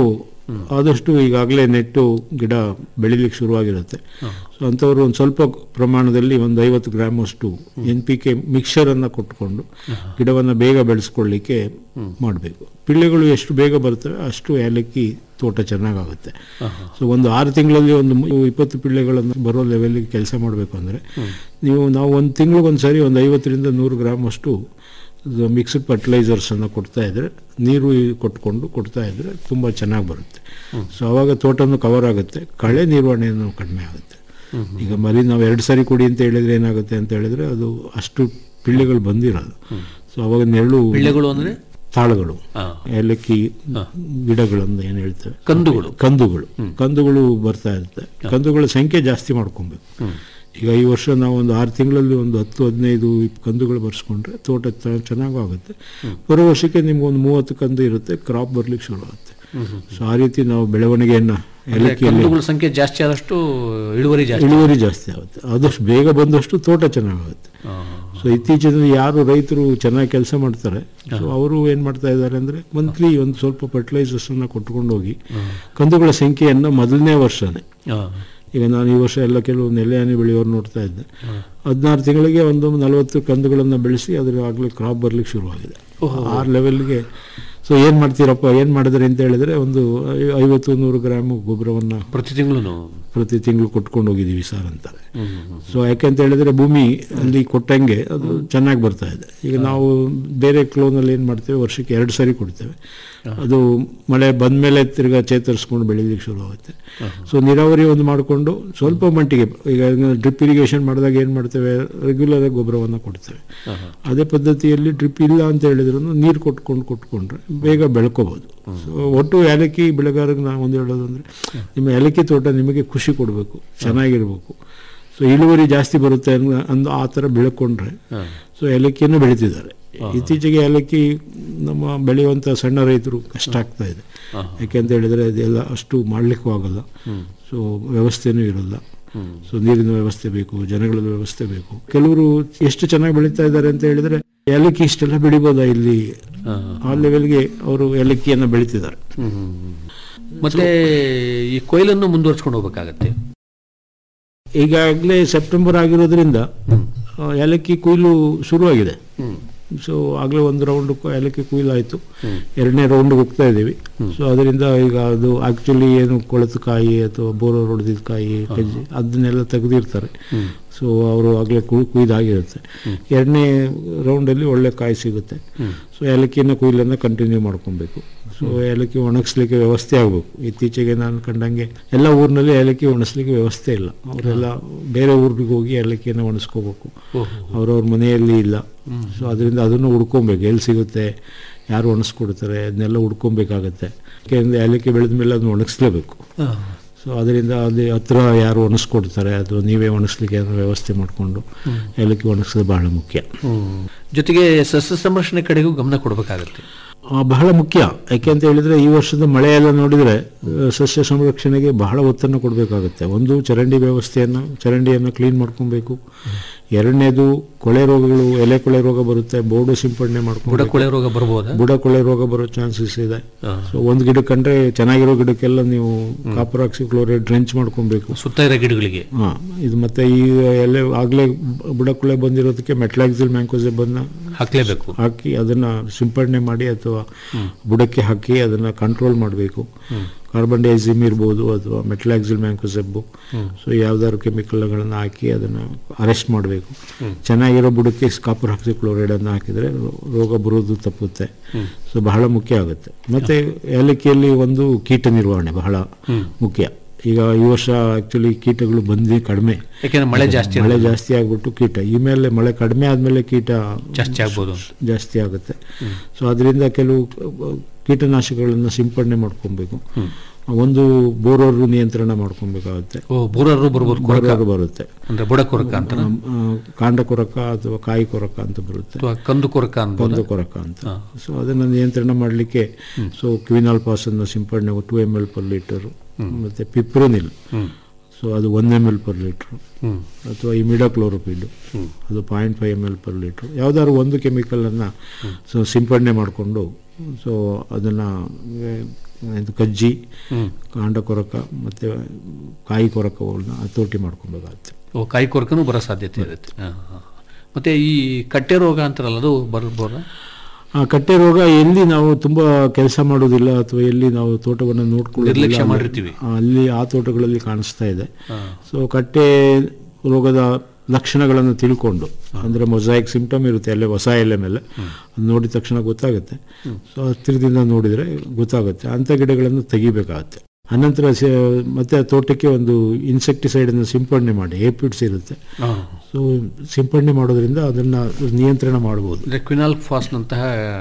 ಆದಷ್ಟು ಈಗಾಗಲೇ ನೆಟ್ಟು ಗಿಡ ಬೆಳಿಲಿಕ್ಕೆ ಶುರುವಾಗಿರುತ್ತೆ ಸೊ ಅಂಥವ್ರು ಒಂದು ಸ್ವಲ್ಪ ಪ್ರಮಾಣದಲ್ಲಿ ಒಂದು ಐವತ್ತು ಗ್ರಾಮ್ ಅಷ್ಟು ಎನ್ ಪಿ ಕೆ ಮಿಕ್ಸರನ್ನು ಕೊಟ್ಕೊಂಡು ಗಿಡವನ್ನು ಬೇಗ ಬೆಳೆಸ್ಕೊಳ್ಳಿಕ್ಕೆ ಮಾಡಬೇಕು ಪಿಳ್ಳೆಗಳು ಎಷ್ಟು ಬೇಗ ಬರ್ತವೆ ಅಷ್ಟು ಏಲಕ್ಕಿ ತೋಟ ಚೆನ್ನಾಗಾಗುತ್ತೆ ಸೊ ಒಂದು ಆರು ತಿಂಗಳಲ್ಲಿ ಒಂದು ಮು- ಇಪ್ಪತ್ತು ಪಿಳ್ಳೆಗಳನ್ನು ಬರೋ ಲೆವೆಲ್ಗೆ ಕೆಲಸ ಮಾಡಬೇಕು ಅಂದರೆ ನೀವು ನಾವು ಒಂದು ತಿಂಗಳಿಗೊಂದು ಸರಿ ಒಂದು ಐವತ್ತರಿಂದ ನೂರು ಗ್ರಾಮ್ ಅಷ್ಟು ಮಿಕ್ಸ್ಡ್ ಫರ್ಟಿಲೈಸರ್ಸನ್ನು ಕೊಡ್ತಾ ಇದ್ರೆ ನೀರು ಈ- ಕೊಟ್ಕೊಂಡು ಕೊಡ್ತಾ ಇದ್ರೆ ತುಂಬ ಚೆನ್ನಾಗಿ ಬರುತ್ತೆ ಸೊ ಆವಾಗ ತೋಟನೂ ಕವರ್ ಆಗುತ್ತೆ ಕಳೆ ನಿರ್ವಹಣೆಯನ್ನು ಕಡಿಮೆ ಆಗುತ್ತೆ ಈಗ ಮರಿ ನಾವು ಎರಡು ಸಾರಿ ಕೊಡಿ ಅಂತ ಹೇಳಿದ್ರೆ ಏನಾಗುತ್ತೆ ಅಂತ ಹೇಳಿದ್ರೆ ಅದು ಅಷ್ಟು ಪಿಳ್ಳೆಗಳು ಬಂದಿರೋದು ಸೊ ಅವಾಗ ನೆರಳು ಪಿಳ್ಳೆಗಳು ಅಂದ್ರೆ ತಾಳುಗಳು ಹಾ. ಏಲಕ್ಕಿ ಗಿಡಗಳನ್ನು ಏನು ಹೇಳ್ತೇವೆ ಕಂದುಗಳು. ಕಂದುಗಳು ಕಂದುಗಳು ಬರ್ತಾ ಇರುತ್ತೆ ಕಂದುಗಳ ಸಂಖ್ಯೆ ಜಾಸ್ತಿ ಮಾಡ್ಕೊಬೇಕು ಈಗ ಈ ವರ್ಷ ನಾವು ಒಂದು ಆರು ತಿಂಗಳಲ್ಲಿ ಒಂದು ಹತ್ತು ಹದಿನೈದು ಕಂದುಗಳು ಬರ್ಸ್ಕೊಂಡ್ರೆ ತೋಟ ಚ- ಚೆನ್ನಾಗೂ ಆಗುತ್ತೆ ಬರೋ ವರ್ಷಕ್ಕೆ ನಿಮ್ಗೆ ಒಂದು ಮೂವತ್ತು ಕಂದು ಇರುತ್ತೆ ಕ್ರಾಪ್ ಬರ್ಲಿಕ್ಕೆ ಶುರು ಆಗುತ್ತೆ ಸೊ ಆ ರೀತಿ ನಾವು ಬೆಳವಣಿಗೆಯನ್ನ ಏಲಕ್ಕಿಯಲ್ಲಿ ಕಂದುಗಳ ಸಂಖ್ಯೆ ಜಾಸ್ತಿ ಆದಷ್ಟು ಇಳುವರಿ ಜಾಸ್ತಿ ಇಳುವರಿ ಜಾಸ್ತಿ ಆಗುತ್ತೆ ಆದಷ್ಟು ಬೇಗ ಬಂದಷ್ಟು ತೋಟ ಚೆನ್ನಾಗುತ್ತೆ ಸೊ ಇತ್ತೀಚಿನ ಯಾರು ರೈತರು ಚೆನ್ನಾಗಿ ಕೆಲಸ ಮಾಡ್ತಾರೆ ಸೊ ಅವರು ಏನು ಮಾಡ್ತಾ ಇದ್ದಾರೆ ಅಂದರೆ ಮಂತ್ಲಿ ಒಂದು ಸ್ವಲ್ಪ ಫರ್ಟಿಲೈಸರ್ಸನ್ನು ಕೊಟ್ಕೊಂಡು ಹೋಗಿ ಕಂದುಗಳ ಸಂಖ್ಯೆಯನ್ನು ಮೊದಲನೇ ವರ್ಷನೇ ಹಾ. ಈಗ ನಾನು ಈ ವರ್ಷ ಎಲ್ಲ ಕೆಲವು ನೆಲೆಹಾನಿ ಬೆಳೆಯೋರು ನೋಡ್ತಾ ಇದ್ದೆ ಹದಿನಾರು ತಿಂಗಳಿಗೆ ಒಂದು ನಲವತ್ತು ಕಂದುಗಳನ್ನು ಬೆಳೆಸಿ ಅದರ ಆಗಲೇ ಕ್ರಾಪ್ ಬರ್ಲಿಕ್ಕೆ ಶುರುವಾಗಿದೆ ಆ ಲೆವೆಲ್ಗೆ ಸೊ ಏನು ಮಾಡ್ತೀರಪ್ಪ ಏನು ಮಾಡಿದ್ರಿ ಅಂತ ಹೇಳಿದ್ರೆ ಒಂದು ಐ- ಐವತ್ತು ನೂರು ಗ್ರಾಮು ಗೊಬ್ಬರವನ್ನು ಪ್ರತಿ ತಿಂಗಳು ಪ್ರತಿ ತಿಂಗಳು ಕೊಟ್ಕೊಂಡು ಹೋಗಿದ್ದೀವಿ ಸರ್ ಅಂತಾರೆ ಸೊ ಯಾಕೆಂತ ಹೇಳಿದ್ರೆ ಭೂಮಿ ಅಲ್ಲಿ ಕೊಟ್ಟಂಗೆ ಅದು ಚೆನ್ನಾಗಿ ಬರ್ತಾ ಇದೆ ಈಗ ನಾವು ಬೇರೆ ಕ್ಲೋನಲ್ಲಿ ಏನು ಮಾಡ್ತೇವೆ ವರ್ಷಕ್ಕೆ ಎರಡು ಸಾರಿ ಕೊಡ್ತೇವೆ ಅದು ಮಳೆ ಬಂದ್ಮೇಲೆ ತಿರ್ಗಾ ಚೇತರಿಸ್ಕೊಂಡು ಬೆಳೀಲಿಕ್ಕೆ ಶುರು ಆಗುತ್ತೆ ಸೊ ನೀರಾವರಿ ಒಂದು ಮಾಡಿಕೊಂಡು ಸ್ವಲ್ಪ ಮಟ್ಟಿಗೆ ಈಗ ಡ್ರಿಪ್ ಇರಿಗೇಷನ್ ಮಾಡಿದಾಗ ಏನು ಮಾಡ್ತೇವೆ ರೆಗ್ಯುಲರ್ ಆಗಿ ಗೊಬ್ಬರವನ್ನು ಕೊಡ್ತೇವೆ ಅದೇ ಪದ್ಧತಿಯಲ್ಲಿ ಡ್ರಿಪ್ ಇಲ್ಲ ಅಂತ ಹೇಳಿದ್ರು ನೀರು ಕೊಟ್ಕೊಂಡು ಕೊಟ್ಕೊಂಡ್ರೆ ಬೇಗ ಬೆಳ್ಕೋಬೋದು ಸೊ ಒಟ್ಟು ಏಲಕ್ಕಿ ಬೆಳೆಗಾರರಿಗೆ ನಾವು ಒಂದು ಹೇಳೋದು ಅಂದರೆ ನಿಮ್ಮ ಏಲಕ್ಕಿ ತೋಟ ನಿಮಗೆ ಖುಷಿ ಕೊಡಬೇಕು ಚೆನ್ನಾಗಿರ್ಬೇಕು ಸೊ ಇಳುವರಿ ಜಾಸ್ತಿ ಬರುತ್ತೆ ಅನ್ನೋ ಅಂದು ಆ ಥರ ಬೆಳ್ಕೊಂಡ್ರೆ ಸೊ ಏಲಕ್ಕಿಯನ್ನು ಬೆಳೀತಿದ್ದಾರೆ ಇತ್ತೀಚೆಗೆ ಏಲಕ್ಕಿ ನಮ್ಮ ಬೆಳೆಯುವಂಥ ಸಣ್ಣ ರೈತರು ಕಷ್ಟ ಆಗ್ತಾ ಇದೆ ಯಾಕೆಂತ ಹೇಳಿದ್ರೆ ಅದೆಲ್ಲ ಅಷ್ಟು ಮಾಡಲಿಕ್ಕೂ ಆಗಲ್ಲ ಸೊ ವ್ಯವಸ್ಥೆನೂ ಇರಲ್ಲ ಸೊ ನೀರಿನ ವ್ಯವಸ್ಥೆ ಬೇಕು ಜನಗಳ ವ್ಯವಸ್ಥೆ ಬೇಕು ಕೆಲವರು ಎಷ್ಟು ಚೆನ್ನಾಗಿ ಬೆಳೀತಾ ಇದ್ದಾರೆ ಅಂತ ಹೇಳಿದ್ರೆ ಏಲಕ್ಕಿ ಇಷ್ಟೆಲ್ಲ ಬೆಳಿಬೋದಾ ಇಲ್ಲಿ ಆ ಲೆವೆಲ್ಗೆ ಅವರು ಏಲಕ್ಕಿಯನ್ನು ಬೆಳೀತಿದ್ದಾರೆ ಮತ್ತೆ ಈ ಕೊಯ್ಲನ್ನು ಮುಂದುವರ್ಸ್ಕೊಂಡು ಹೋಗ್ಬೇಕಾಗತ್ತೆ ಈಗಾಗಲೇ ಸೆಪ್ಟೆಂಬರ್ ಆಗಿರೋದ್ರಿಂದ ಆ, ಏಲಕ್ಕಿ ಕೊಯ್ಲು ಶುರುವಾಗಿದೆ ಸೊ ಆಗಲೇ ಒಂದು ರೌಂಡ್ ಏಲಕ್ಕಿ ಕೊಯ್ಲು ಆಯಿತು ಎರಡನೇ ರೌಂಡ್ಗೆ ಹೋಗ್ತಾ ಇದ್ದೀವಿ ಸೊ ಅದರಿಂದ ಈಗ ಅದು ಆ್ಯಕ್ಚುಲಿ ಏನು ಕೊಳೆತು ಕಾಯಿ ಅಥವಾ ಬೋರರ್ ಹೊಡೆದಿದ್ದ ಕಾಯಿ ಕಜ್ಜಿ ಅದನ್ನೆಲ್ಲ ತೆಗೆದಿರ್ತಾರೆ ಸೊ ಅವರು ಆಗಲೇ ಕುಯ್ ಕುಯ್ದಾಗಿರುತ್ತೆ ಎರಡನೇ ರೌಂಡಲ್ಲಿ ಒಳ್ಳೆ ಕಾಯಿ ಸಿಗುತ್ತೆ ಸೊ ಏಲಕ್ಕಿನ ಕೊಯ್ಲನ್ನು ಕಂಟಿನ್ಯೂ ಮಾಡ್ಕೊಬೇಕು ಸೊ ಏಲಕ್ಕಿ ಒಣಗಿಸ್ಲಿಕ್ಕೆ ವ್ಯವಸ್ಥೆ ಆಗಬೇಕು ಇತ್ತೀಚೆಗೆ ನಾನು ಕಂಡಂಗೆ ಎಲ್ಲ ಊರಿನಲ್ಲಿ ಏಲಕ್ಕಿ ಒಣಗಿಸ್ಲಿಕ್ಕೆ ವ್ಯವಸ್ಥೆ ಇಲ್ಲ ಅವರೆಲ್ಲ ಬೇರೆ ಊರಿಗೆ ಹೋಗಿ ಏಲಕ್ಕಿಯನ್ನು ಒಣಗಿಸ್ಕೋಬೇಕು ಅವ್ರವ್ರ ಮನೆಯಲ್ಲಿ ಇಲ್ಲ ಸೊ ಅದರಿಂದ ಅದನ್ನು ಹುಡ್ಕೊಬೇಕು ಎಲ್ಲಿ ಸಿಗುತ್ತೆ ಯಾರು ಒಣಗಿಸ್ಕೊಡ್ತಾರೆ ಅದನ್ನೆಲ್ಲ ಹುಡ್ಕೊಬೇಕಾಗತ್ತೆ ಯಾಕೆಂದರೆ ಏಲಕ್ಕಿ ಬೆಳೆದ ಮೇಲೆ ಅದನ್ನ ಒಣಗಿಸ್ಲೇಬೇಕು ಸೊ ಅದರಿಂದ ಅಲ್ಲಿ ಹತ್ರ ಯಾರು ಒಣಗಿಸ್ಕೊಡ್ತಾರೆ ಅಥವಾ ನೀವೇ ಒಣಗಿಸ್ಲಿಕ್ಕೆ ಏನಾದ್ರು ವ್ಯವಸ್ಥೆ ಮಾಡಿಕೊಂಡು ಏಲಕ್ಕಿ ಒಣಗಿಸೋದು ಬಹಳ ಮುಖ್ಯ ಜೊತೆಗೆ ಸಸ್ಯ ಸಂರಕ್ಷಣೆ ಕಡೆಗೂ ಗಮನ ಕೊಡಬೇಕಾಗತ್ತೆ ಆ, ಬಹಳ ಮುಖ್ಯ ಯಾಕೆ ಅಂತ ಹೇಳಿದ್ರೆ ಈ ವರ್ಷದ ಮಳೆ ಎಲ್ಲ ನೋಡಿದರೆ ಆ, ಸಸ್ಯ ಸಂರಕ್ಷಣೆಗೆ ಬಹಳ ಒತ್ತನ್ನು ಕೊಡಬೇಕಾಗುತ್ತೆ ಒಂದು ಚರಂಡಿ ವ್ಯವಸ್ಥೆಯನ್ನು ಚರಂಡಿಯನ್ನು ಕ್ಲೀನ್ ಮಾಡ್ಕೊಬೇಕು ಎರಡನೇದು ಕೊಳೆ ರೋಗಗಳು ಎಲೆ ಕೊಳೆ ರೋಗ ಬರುತ್ತೆ ಬೋರ್ಡು ಸಿಂಪಡಣೆ ಬುಡ ಮಾಡ್ಕೊಂಡು ಕೊಳೆ ರೋಗ ಬರ್ಬೋದಾ ಬುಡ ಕೊಳೆ ರೋಗ ಬರೋ ಚಾನ್ಸಸ್ ಇದೆ ಸೊ ಒಂದು ಗಿಡ ಕಂಡ್ರೆ ಚೆನ್ನಾಗಿರೋ ಗಿಡಕ್ಕೆಲ್ಲ ನೀವು ಕಾಪರ್ ಆಕ್ಸಿ ಕ್ಲೋರೈಡ್ ಡ್ರೆಂಚ್ ಮಾಡ್ಕೊಬೇಕು ಸುತ್ತ ಇರೋ ಗಿಡಗಳಿಗೆ ಹಾ ಇದು ಮತ್ತೆ ಈ ಎಲೆ ಆಗಲೇ ಬುಡಕೊಳೆ ಬಂದಿರೋದಕ್ಕೆ ಮೆಟ್ಲಾಕ್ಸಿಲ್ ಮ್ಯಾಂಕೋಸೆಬನ್ನ ಹಾಕ್ಲೇಬೇಕು ಹಾಕಿ ಅದನ್ನ ಸಿಂಪಡಣೆ ಮಾಡಿ ಅಥವಾ ಬುಡಕ್ಕೆ ಹಾಕಿ ಅದನ್ನ ಕಂಟ್ರೋಲ್ ಮಾಡಬೇಕು ಕಾರ್ಬನ್ ಡೈಸಿಮ್ ಇರ್ಬೋದು ಅಥವಾ ಮೆಟ್ಲಾಕ್ಸಿಲ್ ಮ್ಯಾಂಕೋಸೆಬ್ಬು ಸೊ ಯಾವ್ದಾದ್ರು ಕೆಮಿಕಲ್ಗಳನ್ನು ಹಾಕಿ ಅದನ್ನ ಅರೆಸ್ಟ್ ಮಾಡಬೇಕು ಚೆನ್ನಾಗಿರೋ ಬುಡಕ್ಕೆ ಕಾಪರ್ ಹಾಕ್ಸಿ ಕ್ಲೋರೈಡ್ ಅನ್ನು ಹಾಕಿದ್ರೆ ರೋ- ರೋಗ ಬರೋದು ತಪ್ಪುತ್ತೆ ಸೊ ಬಹಳ ಮುಖ್ಯ ಆಗುತ್ತೆ ಮತ್ತೆ ಏಲಕ್ಕಿಯಲ್ಲಿ ಒಂದು ಕೀಟ ನಿರ್ವಹಣೆ ಬಹಳ ಮುಖ್ಯ ಈಗ ಈ ವರ್ಷ ಆಕ್ಚುಲಿ ಕೀಟಗಳು ಬಂದು ಕಡಿಮೆ ಯಾಕೆಂದ್ರೆ ಮಳೆ ಜಾಸ್ತಿ ಮಳೆ ಜಾಸ್ತಿ ಆಗ್ಬಿಟ್ಟು ಕೀಟ ಈ ಮೇಲೆ ಮಳೆ ಕಡಿಮೆ ಆದ್ಮೇಲೆ ಕೀಟ ಜಾಸ್ತಿ ಆಗ್ಬೋದು ಜಾಸ್ತಿ ಆಗುತ್ತೆ ಸೊ ಅದರಿಂದ ಕೆಲವು ಕೀಟನಾಶಕಗಳನ್ನು ಸಿಂಪಡಣೆ ಮಾಡ್ಕೊಬೇಕು ಒಂದು ಬೋರರು ನಿಯಂತ್ರಣ ಮಾಡ್ಕೊಬೇಕಾಗುತ್ತೆ ಓ ಬೂರರು ಬರ್ಬೋದು ಕೊರಕ ಬೋರರು ಬರುತ್ತೆ ಅಂದ್ರೆ ಬುಡ ಕೊರಕ ಅಂತ ಆ, ಕಾಂಡ ಕೊರಕ ಅಥವಾ ಕಾಯಿ ಕೊರಕ ಅಂತ ಬರುತ್ತೆ ಅಥವಾ ಕಂದು ಕೊರಕ ಅನ್ಬೋದು ಒಂದು ಕೊರಕ ಅಂತ ಸೊ ಅದನ್ನು ನಿಯಂತ್ರಣ ಮಾಡಲಿಕ್ಕೆ ಸೊ ಕ್ವಿನಾಲ್ ಪಾಸ್ ಅನ್ನು ಸಿಂಪಡಣೆ two M L per litre ಮತ್ತೆ ಪಿಪ್ರೋನಿಲ್ ಸೊ ಅದು one M L per litre ಅಥವಾ ಈ ಮಿಡಾಕ್ಲೋರೋಪಿಡ್ ಅದು point five M L per litre ಯಾವ್ದಾದ್ರು ಒಂದು ಕೆಮಿಕಲನ್ನು ಸೊ ಸಿಂಪಡಣೆ ಮಾಡಿಕೊಂಡು ಸೊ ಅದನ್ನು ಇದು ಕಜ್ಜಿ ಕಾಂಡ ಕೊರಕ ಮತ್ತು ಕಾಯಿ ಕೊರಕಗಳನ್ನ ಹತೋಟಿ ಮಾಡ್ಕೊಬೇಕಾಗುತ್ತೆ ಓ ಕಾಯಿ ಕೊರಕನೂ ಬರೋ ಸಾಧ್ಯತೆ ಇರುತ್ತೆ ಹಾ, ಹಾ. ಮತ್ತೆ ಈ ಕಟ್ಟೆ ರೋಗ ಅಂತಾರಲ್ಲ ಅದು ಬರ್ಬೋದ ಆ ಕಟ್ಟೆ ರೋಗ ಎಲ್ಲಿ ನಾವು ತುಂಬ ಕೆಲಸ ಮಾಡೋದಿಲ್ಲ ಅಥವಾ ಎಲ್ಲಿ ನಾವು ತೋಟವನ್ನು ನೋಡ್ಕೊಳ್ಳೋದಿಲ್ಲ ನಿರ್ಲಕ್ಷ್ಯ ಅಲ್ಲಿ- ಮಾಡಿರ್ತೀವಿ. ಆ, ಅಲ್ಲಿ ಆ ತೋಟಗಳಲ್ಲಿ ಕಾಣಿಸ್ತಾ ಇದೆ ಸೊ ಕಟ್ಟೆ ರೋಗದ ಲಕ್ಷಣಗಳನ್ನು ತಿಳ್ಕೊಂಡು ಅಂದರೆ ಮೊಸಾಯಿಕ್ ಸಿಂಪ್ಟಮ್ ಇರುತ್ತೆ ಅಲ್ಲೇ ಹೊಸ ಎಲೆ ಮೇಲೆ ಅದ್ ನೋಡಿದ ತಕ್ಷಣ ಗೊತ್ತಾಗುತ್ತೆ ಸೊ ಹತ್ತಿರದಿಂದ ನೋಡಿದರೆ ಗೊತ್ತಾಗುತ್ತೆ ಅಂಥ ಗಿಡಗಳನ್ನು ತೆಗಿಬೇಕಾಗತ್ತೆ ಅನಂತರ ಸ- ಮತ್ತೆ ಆ ತೋಟಕ್ಕೆ ಒಂದು ಇನ್ಸೆಕ್ಟಿಸೈಡನ್ನು ಸಿಂಪಡಣೆ ಮಾಡಿ ಏಪಿಡ್ಸ್ ಇರುತ್ತೆ ಸೊ ಸಿಂಪಡಣೆ ಮಾಡೋದ್ರಿಂದ ಅದನ್ನು ನಿಯಂತ್ರಣ ಮಾಡ್ಬೋದು ಅಂದರೆ ಕ್ವಿನಾಲ್ ಫಾಸ್ನಂತಹ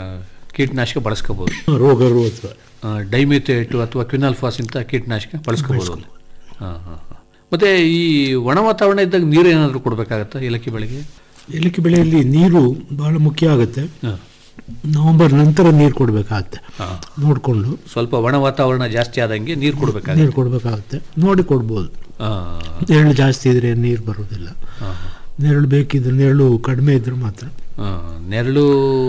ಕೀಟನಾಶಕ ಬಳಸ್ಕೋಬಹುದು ರೋಗರು ಅಥವಾ ಡೈಮಿಥೇಟು ಅಥವಾ ಕ್ವಿನಾಲ್ ಫಾಸ್ ಇಂಥ ಕೀಟನಾಶಕ ಬಳಸ್ಕೋಬಹುದು ಅಲ್ಲಿ ಹಾಂ ಹಾಂ ಹಾಂ ಮತ್ತೆ ಈ ಒಣ ವಾತಾವರಣ ಇದ್ದಾಗ ನೀರು ಏನಾದರೂ ಕೊಡಬೇಕಾಗತ್ತಾ ಏಲಕ್ಕಿ ಬೆಳೆಗೆ ಏಲಕ್ಕಿ ಬೆಳೆಯಲ್ಲಿ ನೀರು ಬಹಳ ಮುಖ್ಯ ಆಗುತ್ತೆ ನವೆಂಬರ್ ನಂತರ ನೀರು ಕೊಡಬೇಕಾಗತ್ತೆ ನೋಡಿಕೊಂಡು ಸ್ವಲ್ಪ ಒಣ ವಾತಾವರಣ ಜಾಸ್ತಿ ಆದಂಗೆ ನೀರು ಕೊಡಬೇಕಾಗುತ್ತೆ ನೀರು ಕೊಡಬೇಕಾಗತ್ತೆ ನೋಡಿ ಕೊಡ್ಬೋದು ಹಾಂ ನೆರಳು ಜಾಸ್ತಿ ಇದ್ರೆ ನೀರು ಬರೋದಿಲ್ಲ ನೆರಳು ಬೇಕಿದ್ರೆ ನೆರಳು ಕಡಿಮೆ ಇದ್ರೆ ಮಾತ್ರ ನೆರಳು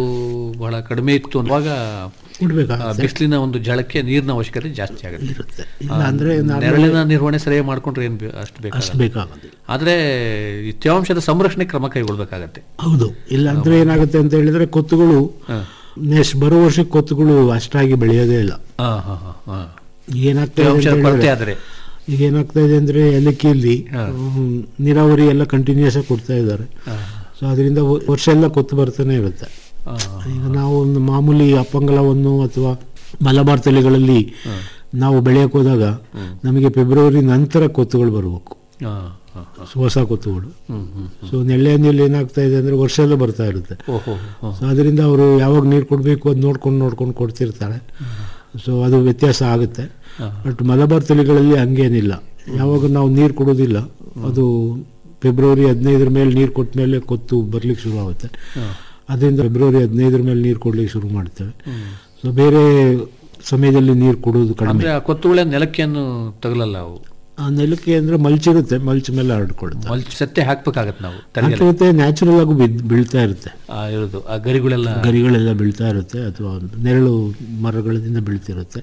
ಬಹಳ ಕಡಿಮೆ ಇತ್ತು ಅನ್ನುವಾಗ ಕೊಡ್ಬೇಕಾಗತ್ತೆ ಬಿಸಿಲಿನ ಒಂದು ಜಳಕ್ಕೆ ನೀರಿನ ಅವಶ್ಯಕತೆ ಜಾಸ್ತಿ ಆಗುತ್ತೆ ಇರುತ್ತೆ ಇಲ್ಲ ಅಂದ್ರೆ ನಾನು ನೆರಳಿನ ನಿರ್ವಹಣೆ ಸರಿಯಾಗಿ ಮಾಡ್ಕೊಂಡ್ರೆ ಏನು ಅಷ್ಟು ಬೇಕು ಅಷ್ಟು ಬೇಕಾಗೋದಿಲ್ಲ ಆದರೆ ಈ ತೇವಾಂಶದ ಸಂರಕ್ಷಣೆ ಕ್ರಮ ಕೈಗೊಳ್ಬೇಕಾಗತ್ತೆ ಹೌದು ಇಲ್ಲ ಅಂದ್ರೆ ಏನಾಗುತ್ತೆ ಅಂತ ಹೇಳಿದ್ರೆ ಕೊತ್ತುಗಳು ನೆಕ್ಸ್ಟ್ ಬರೋ ವರ್ಷಕ್ಕೆ ಕೊತ್ತುಗಳು ಅಷ್ಟಾಗಿ ಬೆಳೆಯೋದೇ ಇಲ್ಲ ಹಾಂ ಹಾಂ ಹಾಂ ಹಾಂ ಏನಾಗ್ತಾ ಇದೆ ತೇವಾಂಶದ ಅಂತ ಕೊರತೆ ಹೇಳಿದ್ರೆ- ಆದರೆ ಈಗ ಏನಾಗ್ತಾ ಇದೆ ಅಂದ್ರೆ ಏಲಕ್ಕಿಯಲ್ಲಿ ಹ್ಮ್, ನೀರಾವರಿ ಎಲ್ಲ ಕಂಟಿನ್ಯೂಸ್ ಆಗಿ ಕೊಡ್ತಾ ಇದ್ದಾರೆ ಸೊ ಅದರಿಂದ ವ- ವರ್ಷ ಎಲ್ಲ ಕೊತ್ತು ಬರ್ತಾನೆ ಇರುತ್ತೆ ಈಗ ನಾವು ಒಂದು ಮಾಮೂಲಿ ಅಪ್ಪಂಗಲವನ್ನು ಅಥವಾ ಮಲಬಾರ್ ತಳಿಗಳಲ್ಲಿ ನಾವು ಬೆಳೆಯಕ್ಕೆ ಹೋದಾಗ ನಮಗೆ ಫೆಬ್ರವರಿ ನಂತರ ಕೊತ್ತುಗಳು ಬರಬೇಕು ಹಾಂ ಹಾಂ ಹಾಂ ಸೊ ಹೊಸ ಕೊತ್ತುಗಳು ಸೊ ನೆಳ್ಳೆ ಹಣ್ಣಿನಲ್ಲಿ ಏನಾಗ್ತಾ ಇದೆ ಅಂದ್ರೆ ವರ್ಷ ಎಲ್ಲ ಬರ್ತಾ ಇರುತ್ತೆ ಓಹೋ ಹಾಂ ಸೊ ಅದರಿಂದ ಅವರು ಯಾವಾಗ ನೀರು ಕೊಡಬೇಕು ಅದು ನೋಡ್ಕೊಂಡು ನೋಡ್ಕೊಂಡು ಕೊಡ್ತಿರ್ತಾರೆ ಸೊ ಅದು ವ್ಯತ್ಯಾಸ ಆಗುತ್ತೆ ಬಟ್ ಮಲಬಾರ್ ತಳಿಗಳಲ್ಲಿ ಹಂಗೇನಿಲ್ಲ ಯಾವಾಗ ನಾವು ನೀರು ಕೊಡೋದಿಲ್ಲ ಅದು ಫೆಬ್ರವರಿ ಹದಿನೈದರ ಮೇಲೆ ನೀರು ಕೊಟ್ಟ ಮೇಲೆ ಕೊತ್ತು ಬರ್ಲಿಕ್ಕೆ ಶುರು ಆಗುತ್ತೆ ಅದರಿಂದ ಫೆಬ್ರವರಿ ಹದಿನೈದರ ಮೇಲೆ ನೀರು ಕೊಡ್ಲಿಕ್ಕೆ ಶುರು ಮಾಡ್ತೇವೆ ಸೊ ಬೇರೆ ಸಮಯದಲ್ಲಿ ನೀರು ಕೊಡೋದು ಕಡಿಮೆ ಅಂದರೆ ಆ ಕೊತ್ತುಗಳ ನೆಲಕ್ಕೆಯನ್ನು ತಗಲಲ್ಲ ಅವು ಆ ನೆಲಕ್ಕೆ ಅಂದ್ರೆ ಮಲ್ಚ್ ಇರುತ್ತೆ ಮಲ್ಚ್ ಮೇಲೆ ಹರಡ್ಕೊಳುತ್ತೆ ಮಲ್ಚ್ ಸತ್ತೆ ಹಾಕ್ಬೇಕಾಗತ್ತೆ ನಾವು ತಲೆಗೆ ಹಾಕಿರುತ್ತೆ ನ್ಯಾಚುರಲ್ ಆಗಿ ಬಿದ್ ಬೀಳ್ತಾ ಇರುತ್ತೆ ಆ ಇರೋದು ಆ ಗರಿಗಳೆಲ್ಲ ಗರಿಗಳೆಲ್ಲ ಬೀಳ್ತಾ ಇರುತ್ತೆ ಅಥವಾ ನೆರಳು ಮರಗಳಿಂದ ಬೀಳ್ತಿರುತ್ತೆ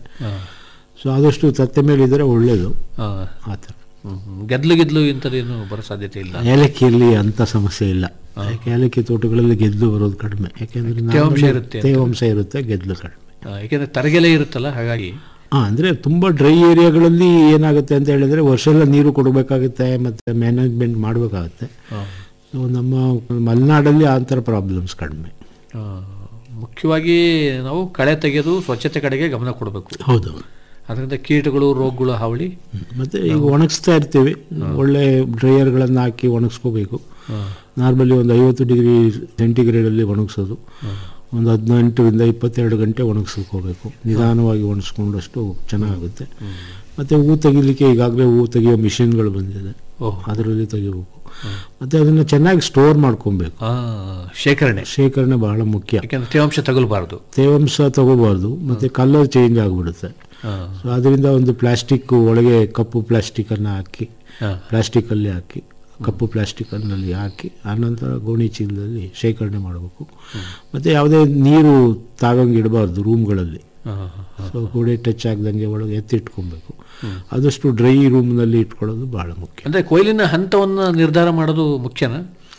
ಸೊ ಆದಷ್ಟು ತತ್ತೆ ಮೇಲೆ ಇದ್ರೆ ಒಳ್ಳೇದು ಆ, ಆ ಥರ ಹ್ಮ್, ಹ್ಮ್. ಗೆದ್ಲು ಗೆದ್ಲು ಇಂಥದ್ದೇನು ಬರೋ ಸಾಧ್ಯತೆ ಇಲ್ಲ ಏಲಕ್ಕಿಯಲ್ಲಿ ಅಂತ ಸಮಸ್ಯೆ ಇಲ್ಲ ಯಾಕೆ ಏಲಕ್ಕಿ ತೋಟಗಳಲ್ಲಿ ಗೆದ್ಲು ಬರೋದು ಕಡಿಮೆ ಯಾಕೆಂದ್ರೆ ತೇವಾಂಶ normally ಇರುತ್ತೆ ಅಂತ. ತೇವಾಂಶ ಇರುತ್ತೆ ಗೆದ್ಲು ಕಡಿಮೆ ಆ, ಯಾಕೆಂದ್ರೆ ತರಗೆಲೆ ಇರುತ್ತಲ್ಲ ಹಾಗಾಗಿ ಹಾ ಅಂದ್ರೆ ತುಂಬಾ ಡ್ರೈ ಏರಿಯಾಗಳಲ್ಲಿ ಏನಾಗುತ್ತೆ ಅಂತ ಹೇಳಿದ್ರೆ ವರ್ಷ ಎಲ್ಲ ನೀರು ಕೊಡಬೇಕಾಗುತ್ತೆ ಮತ್ತೆ ಮ್ಯಾನೇಜ್ಮೆಂಟ್ ಮಾಡಬೇಕಾಗುತ್ತೆ ಸೊ ನಮ್ಮ ಮಲೆನಾಡಲ್ಲಿ ಆ ಥರ ಪ್ರಾಬ್ಲಮ್ಸ್ ಕಡಿಮೆ ಆ, ಮುಖ್ಯವಾಗಿ ನಾವು ಕಳೆ ತೆಗೆದು ಸ್ವಚ್ಛತೆ ಕಡೆಗೆ ಗಮನ ಕೊಡಬೇಕು ಹೌದು ಅದರಿಂದ ಕೀಟಗಳು ರೋಗಗಳು ಹಾವಳಿ ಮತ್ತೆ ಈಗ ಒಣಗಿಸ್ತಾ ಇರ್ತೀವಿ ಒಳ್ಳೆ ಡ್ರೈಯರ್ಗಳನ್ನು ಹಾಕಿ ಒಣಗಿಸ್ಕೋಬೇಕು ನಾರ್ಮಲಿ ಒಂದು ಐವತ್ತು ಡಿಗ್ರಿ ಸೆಂಟಿಗ್ರೇಡಲ್ಲಿ ಒಣಗಿಸೋದು ಒಂದು ಹದಿನೆಂಟರಿಂದ ಇಪ್ಪತ್ತೆರಡು ಗಂಟೆ ಒಣಗಿಸ್ಕೋಬೇಕು ನಿಧಾನವಾಗಿ ಒಣಗಿಸ್ಕೊಂಡಷ್ಟು ಚೆನ್ನಾಗುತ್ತೆ ಮತ್ತು ಹೂ ತೆಗಿಲಿಕ್ಕೆ ಈಗಾಗಲೇ ಹೂ ತೆಗಿಯೋ ಮಿಷಿನ್ಗಳು ಬಂದಿದೆ ಅದರಲ್ಲಿ ತೆಗಿಬೇಕು ಮತ್ತು ಅದನ್ನು ಚೆನ್ನಾಗಿ ಸ್ಟೋರ್ ಮಾಡ್ಕೊಬೇಕು ಆ, ಶೇಖರಣೆ ಶೇಖರಣೆ ಬಹಳ ಮುಖ್ಯ ಯಾಕೆಂದ್ರೆ ತೇವಾಂಶ ತಗಲಬಾರದು ತೇವಾಂಶ ತಗೋಬಾರ್ದು ಮತ್ತು ಕಲರ್ ಚೇಂಜ್ ಆಗಿಬಿಡುತ್ತೆ ಸೊ ಅದರಿಂದ ಒಂದು ಪ್ಲಾಸ್ಟಿಕ್ ಒಳಗೆ ಕಪ್ಪು ಪ್ಲಾಸ್ಟಿಕ್ಕನ್ನು ಹಾಕಿ ಪ್ಲಾಸ್ಟಿಕ್ಕಲ್ಲಿ ಹಾಕಿ ಕಪ್ಪು ಪ್ಲಾಸ್ಟಿಕ್ಕಲ್ಲಿ ಹಾಕಿ ಆನಂತರ ಗೋಣಿ ಚೀಲದಲ್ಲಿ ಶೇಖರಣೆ ಮಾಡಬೇಕು ಮತ್ತು ಯಾವುದೇ ನೀರು ತಾಗಂಗೆ ಇಡಬಾರ್ದು ರೂಮ್ಗಳಲ್ಲಿ ಸೊ ಗೋಡೆ ಟಚ್ ಆಗ್ದಂಗೆ ಒಳಗೆ ಎತ್ತಿಟ್ಕೊಬೇಕು ಆದಷ್ಟು ಡ್ರೈ ರೂಮ್ನಲ್ಲಿ ಇಟ್ಕೊಳ್ಳೋದು ಭಾಳ ಮುಖ್ಯ ಅಂದ್ರೆ ಕೊಯ್ಲಿನ ಹಂತವನ್ನ ನಿರ್ಧಾರ ಮಾಡೋದು ಮುಖ್ಯನಾ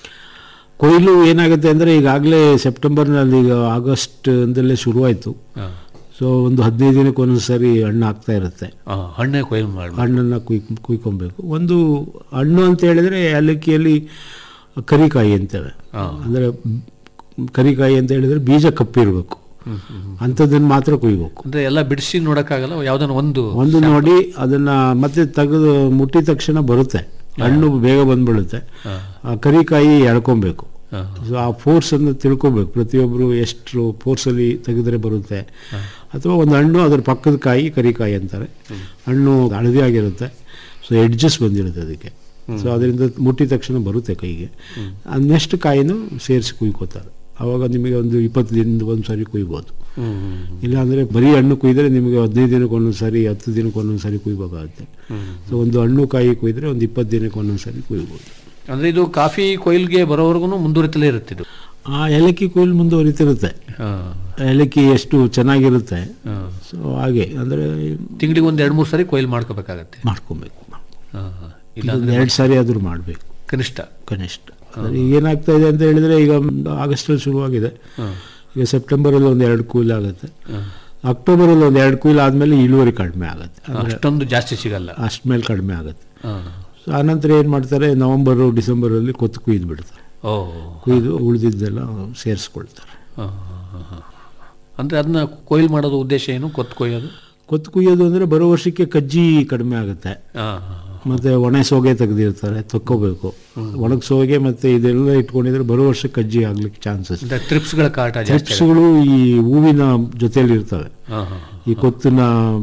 ಕೊಯ್ಲು ಏನಾಗುತ್ತೆ ಅಂದರೆ ಈಗಾಗಲೇ ಸೆಪ್ಟೆಂಬರ್ನಲ್ಲಿ ಈಗ ಆಗಸ್ಟ್ ಅಂದಲ್ಲೇ ಶುರುವಾಯಿತು ಸೊ ಒಂದು ಹದಿನೈದು ದಿನಕ್ಕೆ ಒಂದೊಂದು ಸಾರಿ ಹಣ್ಣು ಆಗ್ತಾ ಇರುತ್ತೆ ಆ, ಹಣ್ಣೆ ಕೊಯ್ಲು ಮಾಡಿ ಹಣ್ಣನ್ನು ಕುಯ್ ಕುಯ್ಕೊಬೇಕು ಒಂದು ಹಣ್ಣು ಅಂತ ಹೇಳಿದ್ರೆ ಏಲಕ್ಕಿಯಲ್ಲಿ ಕರಿಕಾಯಿ ಅಂತೇವೆ ಅಂದರೆ ಕರಿಕಾಯಿ ಅಂತ ಹೇಳಿದ್ರೆ ಬೀಜ ಕಪ್ಪಿರಬೇಕು ಅಂಥದ್ದನ್ನು ಮಾತ್ರ ಕುಯ್ಬೇಕು ಅಂದ್ರೆ ಎಲ್ಲ ಬಿಡಿಸಿ ನೋಡಕ್ಕಾಗಲ್ಲ ಯಾವ್ದನ್ನ ಒಂದು ಒಂದು ನೋಡಿ ಅದನ್ನ ಮತ್ತೆ ತೆಗೆದು ಮುಟ್ಟಿದ ತಕ್ಷಣ ಬರುತ್ತೆ ಹಣ್ಣು ಬೇಗ ಬಂದ್ಬಿಡುತ್ತೆ ಆ ಕರಿಕಾಯಿ ಎಳ್ಕೊಬೇಕು ಸೊ ಆ ಫೋರ್ಸನ್ನು ತಿಳ್ಕೊಬೇಕು ಪ್ರತಿಯೊಬ್ಬರು ಎಷ್ಟು ಫೋರ್ಸಲ್ಲಿ ತೆಗೆದ್ರೆ ಬರುತ್ತೆ ಅಥವಾ ಒಂದು ಹಣ್ಣು ಅದರ ಪಕ್ಕದ ಕಾಯಿ ಕರಿಕಾಯಿ ಅಂತಾರೆ ಹಣ್ಣು ಹಳದಿ ಆಗಿರುತ್ತೆ ಸೊ ಎಡ್ಜಸ್ ಬಂದಿರುತ್ತೆ ಅದಕ್ಕೆ ಸೊ ಅದರಿಂದ ಮುಟ್ಟಿದ ತಕ್ಷಣ ಬರುತ್ತೆ ಕೈಗೆ ನೆಕ್ಸ್ಟ್ ಕಾಯಿನೂ ಸೇರಿಸಿ ಕುಯ್ಕೋತಾರೆ ಆವಾಗ ನಿಮಗೆ ಒಂದು ಇಪ್ಪತ್ತು ದಿನದ ಒಂದು ಸಾರಿ ಕುಯ್ಬೋದು ಇಲ್ಲಾಂದರೆ ಬರೀ ಹಣ್ಣು ಕುಯ್ದರೆ ನಿಮಗೆ ಹದಿನೈದು ದಿನಕ್ಕೆ ಒಂದೊಂದು ಸಾರಿ ಹತ್ತು ದಿನಕ್ಕೆ ಒಂದೊಂದು ಸಾರಿ ಕುಯ್ಬೇಕಾಗುತ್ತೆ ಸೊ ಒಂದು ಹಣ್ಣು ಕಾಯಿ ಕುಯ್ದರೆ ಒಂದು ಇಪ್ಪತ್ತು ದಿನಕ್ಕೆ ಒಂದೊಂದು ಸಾರಿ ಕುಯ್ಬೋದು ಅಂದ್ರೆ ಇದು ಕಾಫಿ ಕೊಯ್ಲ್ಗೆ ಬರೋವರೆಗೂ ಮುಂದುವರಿತಲೇ ಇರುತ್ತೆ ಇದು ಆ ಏಲಕ್ಕಿ ಕೊಯ್ಲು ಮುಂದುವರಿತಿರುತ್ತೆ ಏಲಕ್ಕಿ ಎಷ್ಟು ಚೆನ್ನಾಗಿರುತ್ತೆ ಸೊ ಹಾಗೆ ಅಂದರೆ ತಿಂಗಳಿಗೆ ಒಂದು ಎರಡು ಮೂರು ಸರಿ ಕೊಯ್ಲು ಮಾಡ್ಕೋಬೇಕಾಗತ್ತೆ ಮಾಡ್ಕೊಬೇಕು ಇಲ್ಲ ಒಂದು ಎರಡು ಸಾರಿ ಆದರೂ ಮಾಡಬೇಕು ಕನಿಷ್ಠ ಕನಿಷ್ಠ ಅಂದ್ರೆ ಈಗ ಏನಾಗ್ತಾ ಇದೆ ಅಂತ ಹೇಳಿದ್ರೆ ಈಗ ಆಗಸ್ಟಲ್ಲಿ ಶುರುವಾಗಿದೆ ಈಗ ಸೆಪ್ಟೆಂಬರಲ್ಲಿ ಒಂದು ಎರಡು ಕೂಲ್ ಆಗುತ್ತೆ ಅಕ್ಟೋಬರಲ್ಲಿ ಒಂದು ಎರಡು ಕೂಲ್ ಆದಮೇಲೆ ಇಳುವರಿ ಕಡಿಮೆ ಆಗುತ್ತೆ ಅಂದ್ರೆ ಅಷ್ಟೊಂದು ಜಾಸ್ತಿ ಸಿಗಲ್ಲ ಅಷ್ಟು ಮೇಲೆ ಕಡಿಮೆ ಆಗುತ್ತೆ ಹಾ. ಸೊ ಆನಂತರ ಏನು ಮಾಡ್ತಾರೆ ನವಂಬರು ಡಿಸೆಂಬರಲ್ಲಿ ಕೊತ್ತು ಕುಯ್ದು ಬಿಡ್ತಾರೆ ಓ ಕುಯ್ದು ಉಳಿದಿದ್ದೆಲ್ಲ ಸೇರಿಸ್ಕೊಳ್ತಾರೆ ಹಾ, ಹಾ, ಹಾ. ಅಂದ್ರೆ ಅದನ್ನ ಕೊಯ್ಲು ಮಾಡೋದು ಉದ್ದೇಶ ಏನು ಕೊತ್ತು ಕೊಯ್ಯೋದು ಕೊತ್ತು ಕುಯ್ಯೋದು ಅಂದರೆ ಬರೋ ವರ್ಷಕ್ಕೆ ಕಜ್ಜಿ ಕಡಿಮೆ ಆಗುತ್ತೆ ಹಾ, ಹಾ, ಮತ್ತೆ ಒಣ ಸೋಗೆ ತೆಗೆದಿರ್ತಾರೆ ತೊಕ್ಕೋಬೇಕು ಒಣಗ ಸೋಗೆ ಮತ್ತೆ ಇದೆಲ್ಲ ಇಟ್ಕೊಂಡಿದ್ರೆ ಬರೋ ವರ್ಷ ಕಜ್ಜಿ ಆಗ್ಲಿಕ್ಕೆ ಚಾನ್ಸಸ್ ಅಂದ್ರೆ ಟ್ರಿಪ್ಸ್ಗಳ ಕಾಟ ಜಾಸ್ತಿ ಆಗುತ್ತೆ. ಚಿಪ್ಸ್ಗಳು ಈ ಹೂವಿನ ಜೊತೆಯಲ್ಲಿ ಇರ್ತವೆ ಹಾ, ಹಾ, ಈ ಕೊತ್ತಿನ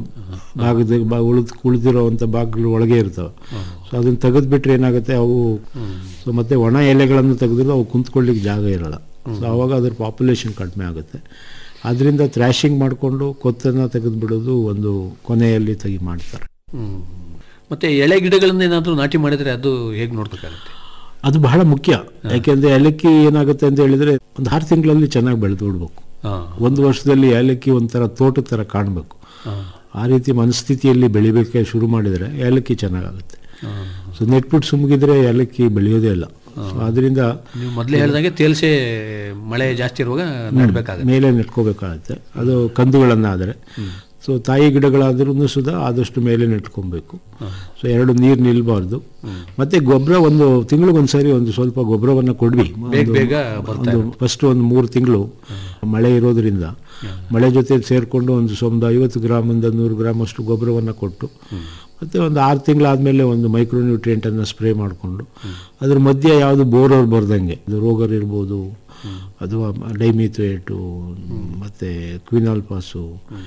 ಭಾಗದ ಬಾ- ಉಳಿದ್ ಉಳಿದಿರೋವಂಥ ಭಾಗಗಳು ಒಳಗೆ ಇರ್ತವೆ ಸೊ ಅದನ್ನ ತೆಗೆದ್ಬಿಟ್ರೆ ಏನಾಗುತ್ತೆ ಅವು ಸೊ ಮತ್ತೆ ಒಣ ಎಲೆಗಳನ್ನು ತೆಗೆದ್ರೆ ಅವು ಕುಂತ್ಕೊಳ್ಳಿಕ್ಕೆ ಜಾಗ ಇರಲ್ಲ ಸೊ ಅವಾಗ ಅದ್ರ ಪಾಪ್ಯುಲೇಷನ್ ಕಡಿಮೆ ಆಗುತ್ತೆ ಅದರಿಂದ ಥ್ರ್ಯಾಶಿಂಗ್ ಮಾಡಿಕೊಂಡು ಕೊತ್ತನ್ನು ತೆಗೆದುಬಿಡೋದು ಒಂದು ಕೊನೆಯಲ್ಲಿ ತೆಗಿ ಮಾಡ್ತಾರೆ ಹ್ಮ್. ಮತ್ತೆ ಎಳೆ ಗಿಡಗಳನ್ನ ಏನಾದರೂ ನಾಟಿ ಮಾಡಿದ್ರೆ ಅದು ಹೇಗೆ ನೋಡ್ಬೇಕಾಗುತ್ತೆ ಅದು ಬಹಳ ಮುಖ್ಯ ಯಾಕೆಂದ್ರೆ ಏಲಕ್ಕಿ ಏನಾಗುತ್ತೆ ಅಂತ ಹೇಳಿದ್ರೆ ಒಂದು ಆರು ತಿಂಗಳಲ್ಲಿ ಚೆನ್ನಾಗಿ ಬೆಳೆದು ಬಿಡ್ಬೇಕು ಹಾ. ಒಂದು ವರ್ಷದಲ್ಲಿ ಏಲಕ್ಕಿ ಒಂಥರ ತೋಟದ ಥರ ಕಾಣಬೇಕು ಆ ರೀತಿ ಮನಸ್ಥಿತಿಯಲ್ಲಿ ಬೆಳಿಬೇಕೆ ಶುರು ಮಾಡಿದರೆ ಏಲಕ್ಕಿ ಚೆನ್ನಾಗಾಗುತ್ತೆ ಸೊ ನೆಟ್ಬಿಟ್ಟು ಸುಮ್ಗಿದ್ರೆ ಏಲಕ್ಕಿ ಬೆಳೆಯೋದೇ ಇಲ್ಲ ಸೊ ಅದರಿಂದ ನೀವು ಮೊದಲೇ ಹೇಳಿದಾಗೆ ತೇಲ್ಸೆ ಮಳೆ ಜಾಸ್ತಿ ಇರುವಾಗ ನಡ್ಬೇಕಾಗುತ್ತೆ ಮೇಲೆ ನೆಟ್ಕೋಬೇಕಾಗತ್ತೆ ಅದು ಕಂದುಗಳನ್ನಾದರೆ ಸೊ ತಾಯಿ ಗಿಡಗಳಾದ್ರೂ ಸುಧಾ ಆದಷ್ಟು ಮೇಲೆ ನೆಟ್ಕೊಬೇಕು ಸೊ ಎರಡು ನೀರು ನಿಲ್ಬಾರ್ದು ಮತ್ತೆ ಗೊಬ್ಬರ ಒಂದು ತಿಂಗಳಿಗೊಂದ್ಸರಿ ಒಂದು ಸ್ವಲ್ಪ ಗೊಬ್ಬರವನ್ನು ಕೊಡ್ವಿ ಬೇಗ ಒಂದು- ಬೇಗ ಬರ್ತಾ ಒಂದು ಫಸ್ಟ್ ಒಂದು ಮೂರು ತಿಂಗಳು ಮಳೆ ಇರೋದ್ರಿಂದ ಮಳೆ ಜೊತೆ ಸೇರಿಕೊಂಡು ಒಂದು ಒಂದು ಐವತ್ತು ಗ್ರಾಮಿಂದ ನೂರು ಗ್ರಾಮ್ ಅಷ್ಟು ಗೊಬ್ಬರವನ್ನು ಕೊಟ್ಟು ಮತ್ತು ಒಂದು ಆರು ತಿಂಗಳಾದಮೇಲೆ ಒಂದು ಮೈಕ್ರೋ ನ್ಯೂಟ್ರಿಯೆಂಟನ್ನು ಸ್ಪ್ರೇ ಮಾಡಿಕೊಂಡು ಅದ್ರ ಮಧ್ಯೆ ಯಾವುದು ಬೋರರ್ ಬರ್ದಂಗೆ ಅದು ರೋಗರ್ ಇರ್ಬೋದು ಅಥವಾ ಡೈಮಿಥೇಟು ಮತ್ತು ಕ್ವಿನಾಲ್ ಪಾಸು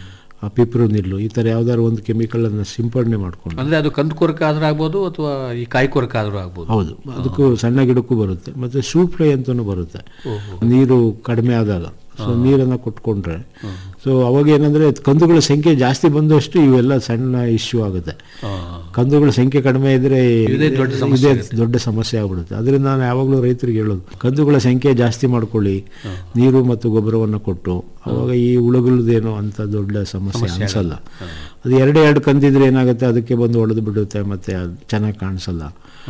ಆ ಪಿಪ್ರೋನಿಲ್ಲು ಈ ಥರ ಯಾವ್ದಾದ್ರು ಒಂದು ಕೆಮಿಕಲನ್ನು ಸಿಂಪಡಣೆ ಮಾಡಿಕೊಂಡು ಅಂದ್ರೆ ಅದು ಕಂದು ಕೊರಕ ಆದ್ರೂ ಆಗ್ಬೋದು ಅಥವಾ ಈ ಕಾಯಿ ಕೊರಕ ಆದ್ರೂ ಆಗ್ಬೋದು ಹೌದು ಅದಕ್ಕೂ ಸಣ್ಣ ಗಿಡಕ್ಕೂ ಬರುತ್ತೆ ಮತ್ತೆ ಶೂಟ್ ಫ್ಲೈ ಅಂತಲೂ ಬರುತ್ತೆ ನೀರು ಕಡಿಮೆ ಆದಾಗ ಸೊ ನೀರನ್ನು ಕೊಟ್ಕೊಂಡ್ರೆ ಸೊ ಅವಾಗ ಏನಂದ್ರೆ ಕಂದುಗಳ ಸಂಖ್ಯೆ ಜಾಸ್ತಿ ಬಂದಷ್ಟು ಇವೆಲ್ಲ ಸಣ್ಣ ಇಶ್ಯೂ ಆಗುತ್ತೆ ಕಂದುಗಳ ಸಂಖ್ಯೆ ಕಡಿಮೆ ಇದ್ರೆ ಇದೇ ದೊಡ್ಡ ಸಮಸ್ಯೆ ಇದೇ ದೊಡ್ಡ ಸಮಸ್ಯೆ ಆಗ್ಬಿಡುತ್ತೆ ಅದರಿಂದ ನಾನು ಯಾವಾಗಲೂ ರೈತರಿಗೆ ಹೇಳೋದು ಕಂದುಗಳ ಸಂಖ್ಯೆ ಜಾಸ್ತಿ ಮಾಡ್ಕೊಳ್ಳಿ ನೀರು ಮತ್ತು ಗೊಬ್ಬರವನ್ನು ಕೊಟ್ಟು ಅವಾಗ ಈ ಉಳುಗಳದೇನೋ ಅಂತ ದೊಡ್ಡ ಸಮಸ್ಯೆ ಅನ್ಸಲ್ಲ ಅದು ಎರಡೇ ಎರಡು ಕಂದಿದ್ರೆ ಏನಾಗುತ್ತೆ ಅದಕ್ಕೆ ಬಂದು ಹೊಡೆದು ಬಿಡುತ್ತೆ ಮತ್ತೆ ಅದು ಚೆನ್ನಾಗಿ ಕಾಣಿಸಲ್ಲ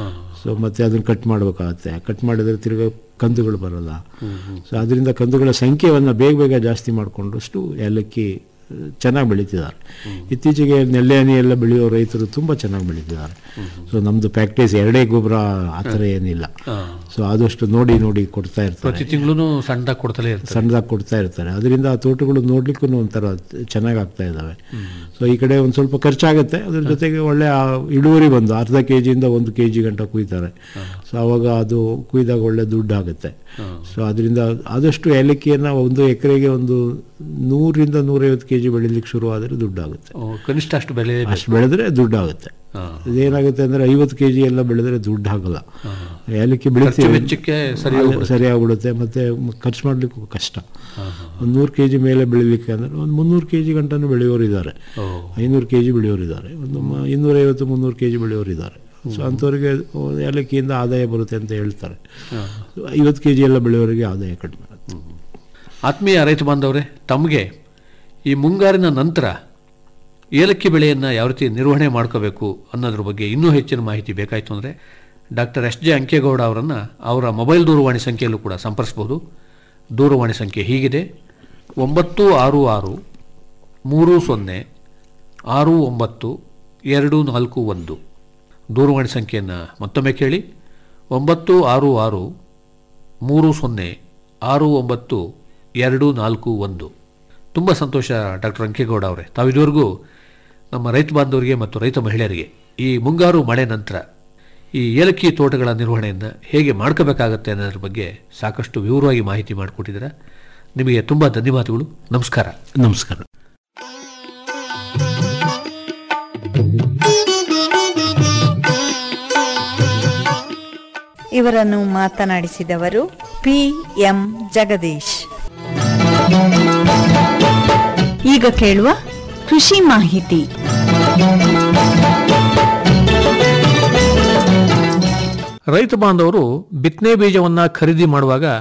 ಸೊ ಮತ್ತೆ ಅದನ್ನ ಕಟ್ ಮಾಡಬೇಕಾಗತ್ತೆ ಕಟ್ ಮಾಡಿದ್ರೆ ತಿರ್ಗಾ ಕಂದುಗಳು ಬರಲ್ಲ ಸೊ ಅದರಿಂದ ಕಂದುಗಳ ಸಂಖ್ಯೆಯನ್ನು ಬೇಗ ಬೇಗ ಜಾಸ್ತಿ ಮಾಡಿಕೊಂಡಷ್ಟು ಏಲಕ್ಕಿ ಚೆನ್ನಾಗಿ ಬೆಳೀತಿದ್ದಾರೆ ಇತ್ತೀಚೆಗೆ ನೆಲ್ಲೆ ಹನಿ ಎಲ್ಲ ಬೆಳೆಯೋ ರೈತರು ತುಂಬ ಚೆನ್ನಾಗಿ ಬೆಳೀತಿದ್ದಾರೆ ಸೊ ನಮ್ಮದು ಪ್ರಾಕ್ಟೀಸ್ ಎರಡೇ ಗೊಬ್ಬರ ಆ ಥರ ಏನಿಲ್ಲ ಸೊ ಆದಷ್ಟು ನೋಡಿ ನೋಡಿ ಕೊಡ್ತಾ ಇರ್ತಾರೆ ಪ್ರತಿ ತಿಂಗಳು ಸಣ್ಣದಾಗಿ ಕೊಡ್ತಲೇ ಇರ್ತಾರೆ ಸಣ್ಣದಾಗಿ ಕೊಡ್ತಾ ಇರ್ತಾರೆ ಅದರಿಂದ ಆ ತೋಟಗಳು ನೋಡ್ಲಿಕ್ಕೂ ಒಂಥರ ಚೆನ್ನಾಗಿ ಆಗ್ತಾ ಇದ್ದಾವೆ ಸೊ ಈ ಕಡೆ ಒಂದು ಸ್ವಲ್ಪ ಖರ್ಚಾಗುತ್ತೆ ಅದ್ರ ಜೊತೆಗೆ ಒಳ್ಳೆ ಆ ಇಳುವರಿ ಬಂದು ಅರ್ಧ ಕೆ ಜಿಯಿಂದ ಒಂದು ಕೆ ಜಿ ಗಂಟ ಕುಯ್ತಾರೆ ಸೊ ಅವಾಗ ಅದು ಕುಯ್ದಾಗ ಒಳ್ಳೆ ದುಡ್ಡು ಆಗುತ್ತೆ ಸೊ ಅದರಿಂದ ಆದಷ್ಟು ಏಲಕ್ಕಿಯನ್ನು ಒಂದು ಎಕರೆಗೆ ಒಂದು ನೂರಿಂದ ನೂರೈವತ್ತು ಕೆ ಜಿ ಬೆಳಿಲಿಕ್ಕೆ ಶುರು ಆದರೆ ದುಡ್ಡಾಗುತ್ತೆ ಓ, ಕನಿಷ್ಠ ಅಷ್ಟು ಬೆಲೆ ಅಷ್ಟು ಬೆಳೆದ್ರೆ ದುಡ್ಡಾಗುತ್ತೆ ಇದೇನಾಗುತ್ತೆ ಅಂದ್ರೆ ಐವತ್ತು ಕೆ ಜಿ ಎಲ್ಲ ಬೆಳೆದ್ರೆ ದುಡ್ಡು ಆಗಲ್ಲ ಏಲಕ್ಕಿ ಬೆಳಿತೀವಿ ವೆಚ್ಚಕ್ಕೆ ಸರಿ ಅದು ಸರಿ ಆಗ್ಬಿಡುತ್ತೆ ಮತ್ತೆ ಮ- ಖರ್ಚು ಮಾಡ್ಲಿಕ್ಕೂ ಕಷ್ಟ ಒಂದು ನೂರು ಕೆ ಜಿ ಮೇಲೆ ಬೆಳಿಲಿಕ್ಕೆ ಅಂದ್ರೆ ಒಂದು ಮುನ್ನೂರು ಕೆ ಜಿ ಗಂಟನೂ ಬೆಳೆಯೋರು ಇದ್ದಾರೆ ಐನೂರು ಕೆ ಜಿ ಬೆಳೆಯೋರು ಇದ್ದಾರೆ ಒಂದು ಮ- ಇನ್ನೂರೈವತ್ತು ಮುನ್ನೂರು ಕೆ ಜಿ ಬೆಳೆಯೋರು ಇದ್ದಾರೆ ಸೊ ಅಂಥವ್ರಿಗೆ ಏಲಕ್ಕಿಯಿಂದ ಆದಾಯ ಬರುತ್ತೆ ಅಂತ ಹೇಳ್ತಾರೆ ಐವತ್ತು ಕೆ ಜಿ ಎಲ್ಲ ಬೆಳೆಯೋರಿಗೆ ಆದಾಯ ಕಡಿಮೆ ಆಗುತ್ತೆ ಆತ್ಮೀಯ ರೈತ ಬಾಂಧವರೇ ತಮಗೆ ಈ ಮುಂಗಾರಿನ ನಂತರ ಏಲಕ್ಕಿ ಬೆಳೆಯನ್ನು ಯಾವ ರೀತಿ ನಿರ್ವಹಣೆ ಮಾಡ್ಕೋಬೇಕು ಅನ್ನೋದ್ರ ಬಗ್ಗೆ ಇನ್ನೂ ಹೆಚ್ಚಿನ ಮಾಹಿತಿ ಬೇಕಾಯಿತು ಅಂದರೆ ಡಾಕ್ಟರ್ ಎಸ್ ಜೆ ಅಂಕೇಗೌಡ ಅವರನ್ನು ಅವರ ಮೊಬೈಲ್ ದೂರವಾಣಿ ಸಂಖ್ಯೆಯಲ್ಲೂ ಕೂಡ ಸಂಪರ್ಸ್ಬೋದು ದೂರವಾಣಿ ಸಂಖ್ಯೆ ಹೀಗಿದೆ ಒಂಬತ್ತು ಆರು ಆರು ಮೂರು ಸೊನ್ನೆ ಆರು ಒಂಬತ್ತು ಎರಡು ನಾಲ್ಕು ಒಂದು ದೂರವಾಣಿ ಸಂಖ್ಯೆಯನ್ನು ಮತ್ತೊಮ್ಮೆ ಕೇಳಿ ಒಂಬತ್ತು ಆರು ಆರು ಮೂರು ಸೊನ್ನೆ ಆರು ಒಂಬತ್ತು ಎರಡು ನಾಲ್ಕು ಒಂದು ತುಂಬ ಸಂತೋಷ ಡಾಕ್ಟರ್ ಅಂಕೇಗೌಡ ಅವರೇ ತಾವು ಇದುವರೆಗೂ ನಮ್ಮ ರೈತ ಬಾಂಧವರಿಗೆ ಮತ್ತು ರೈತ ಮಹಿಳೆಯರಿಗೆ ಈ ಮುಂಗಾರು ಮಳೆ ನಂತರ ಈ ಏಲಕ್ಕಿ ತೋಟಗಳ ನಿರ್ವಹಣೆಯನ್ನು ಹೇಗೆ ಮಾಡ್ಕೋಬೇಕಾಗತ್ತೆ ಅನ್ನೋದ್ರ ಬಗ್ಗೆ ಸಾಕಷ್ಟು ವಿವರವಾಗಿ ಮಾಹಿತಿ ಮಾಡಿಕೊಟ್ಟಿದ್ದೀರಾ ನಿಮಗೆ ತುಂಬ ಧನ್ಯವಾದಗಳು ನಮಸ್ಕಾರ ನಮಸ್ಕಾರ ಇವರನ್ನು ಮಾತನಾಡಿಸಿದವರು ಪಿ ಎಂ ಜಗದೀಶ್ ಈಗ ಕೇಳುವ ಕೃಷಿ ಮಾಹಿತಿ ರೈತ ಬಾಂಧವರು ಬಿತ್ತನೆ ಬೀಜವನ್ನು ಖರೀದಿ ಮಾಡುವಾಗ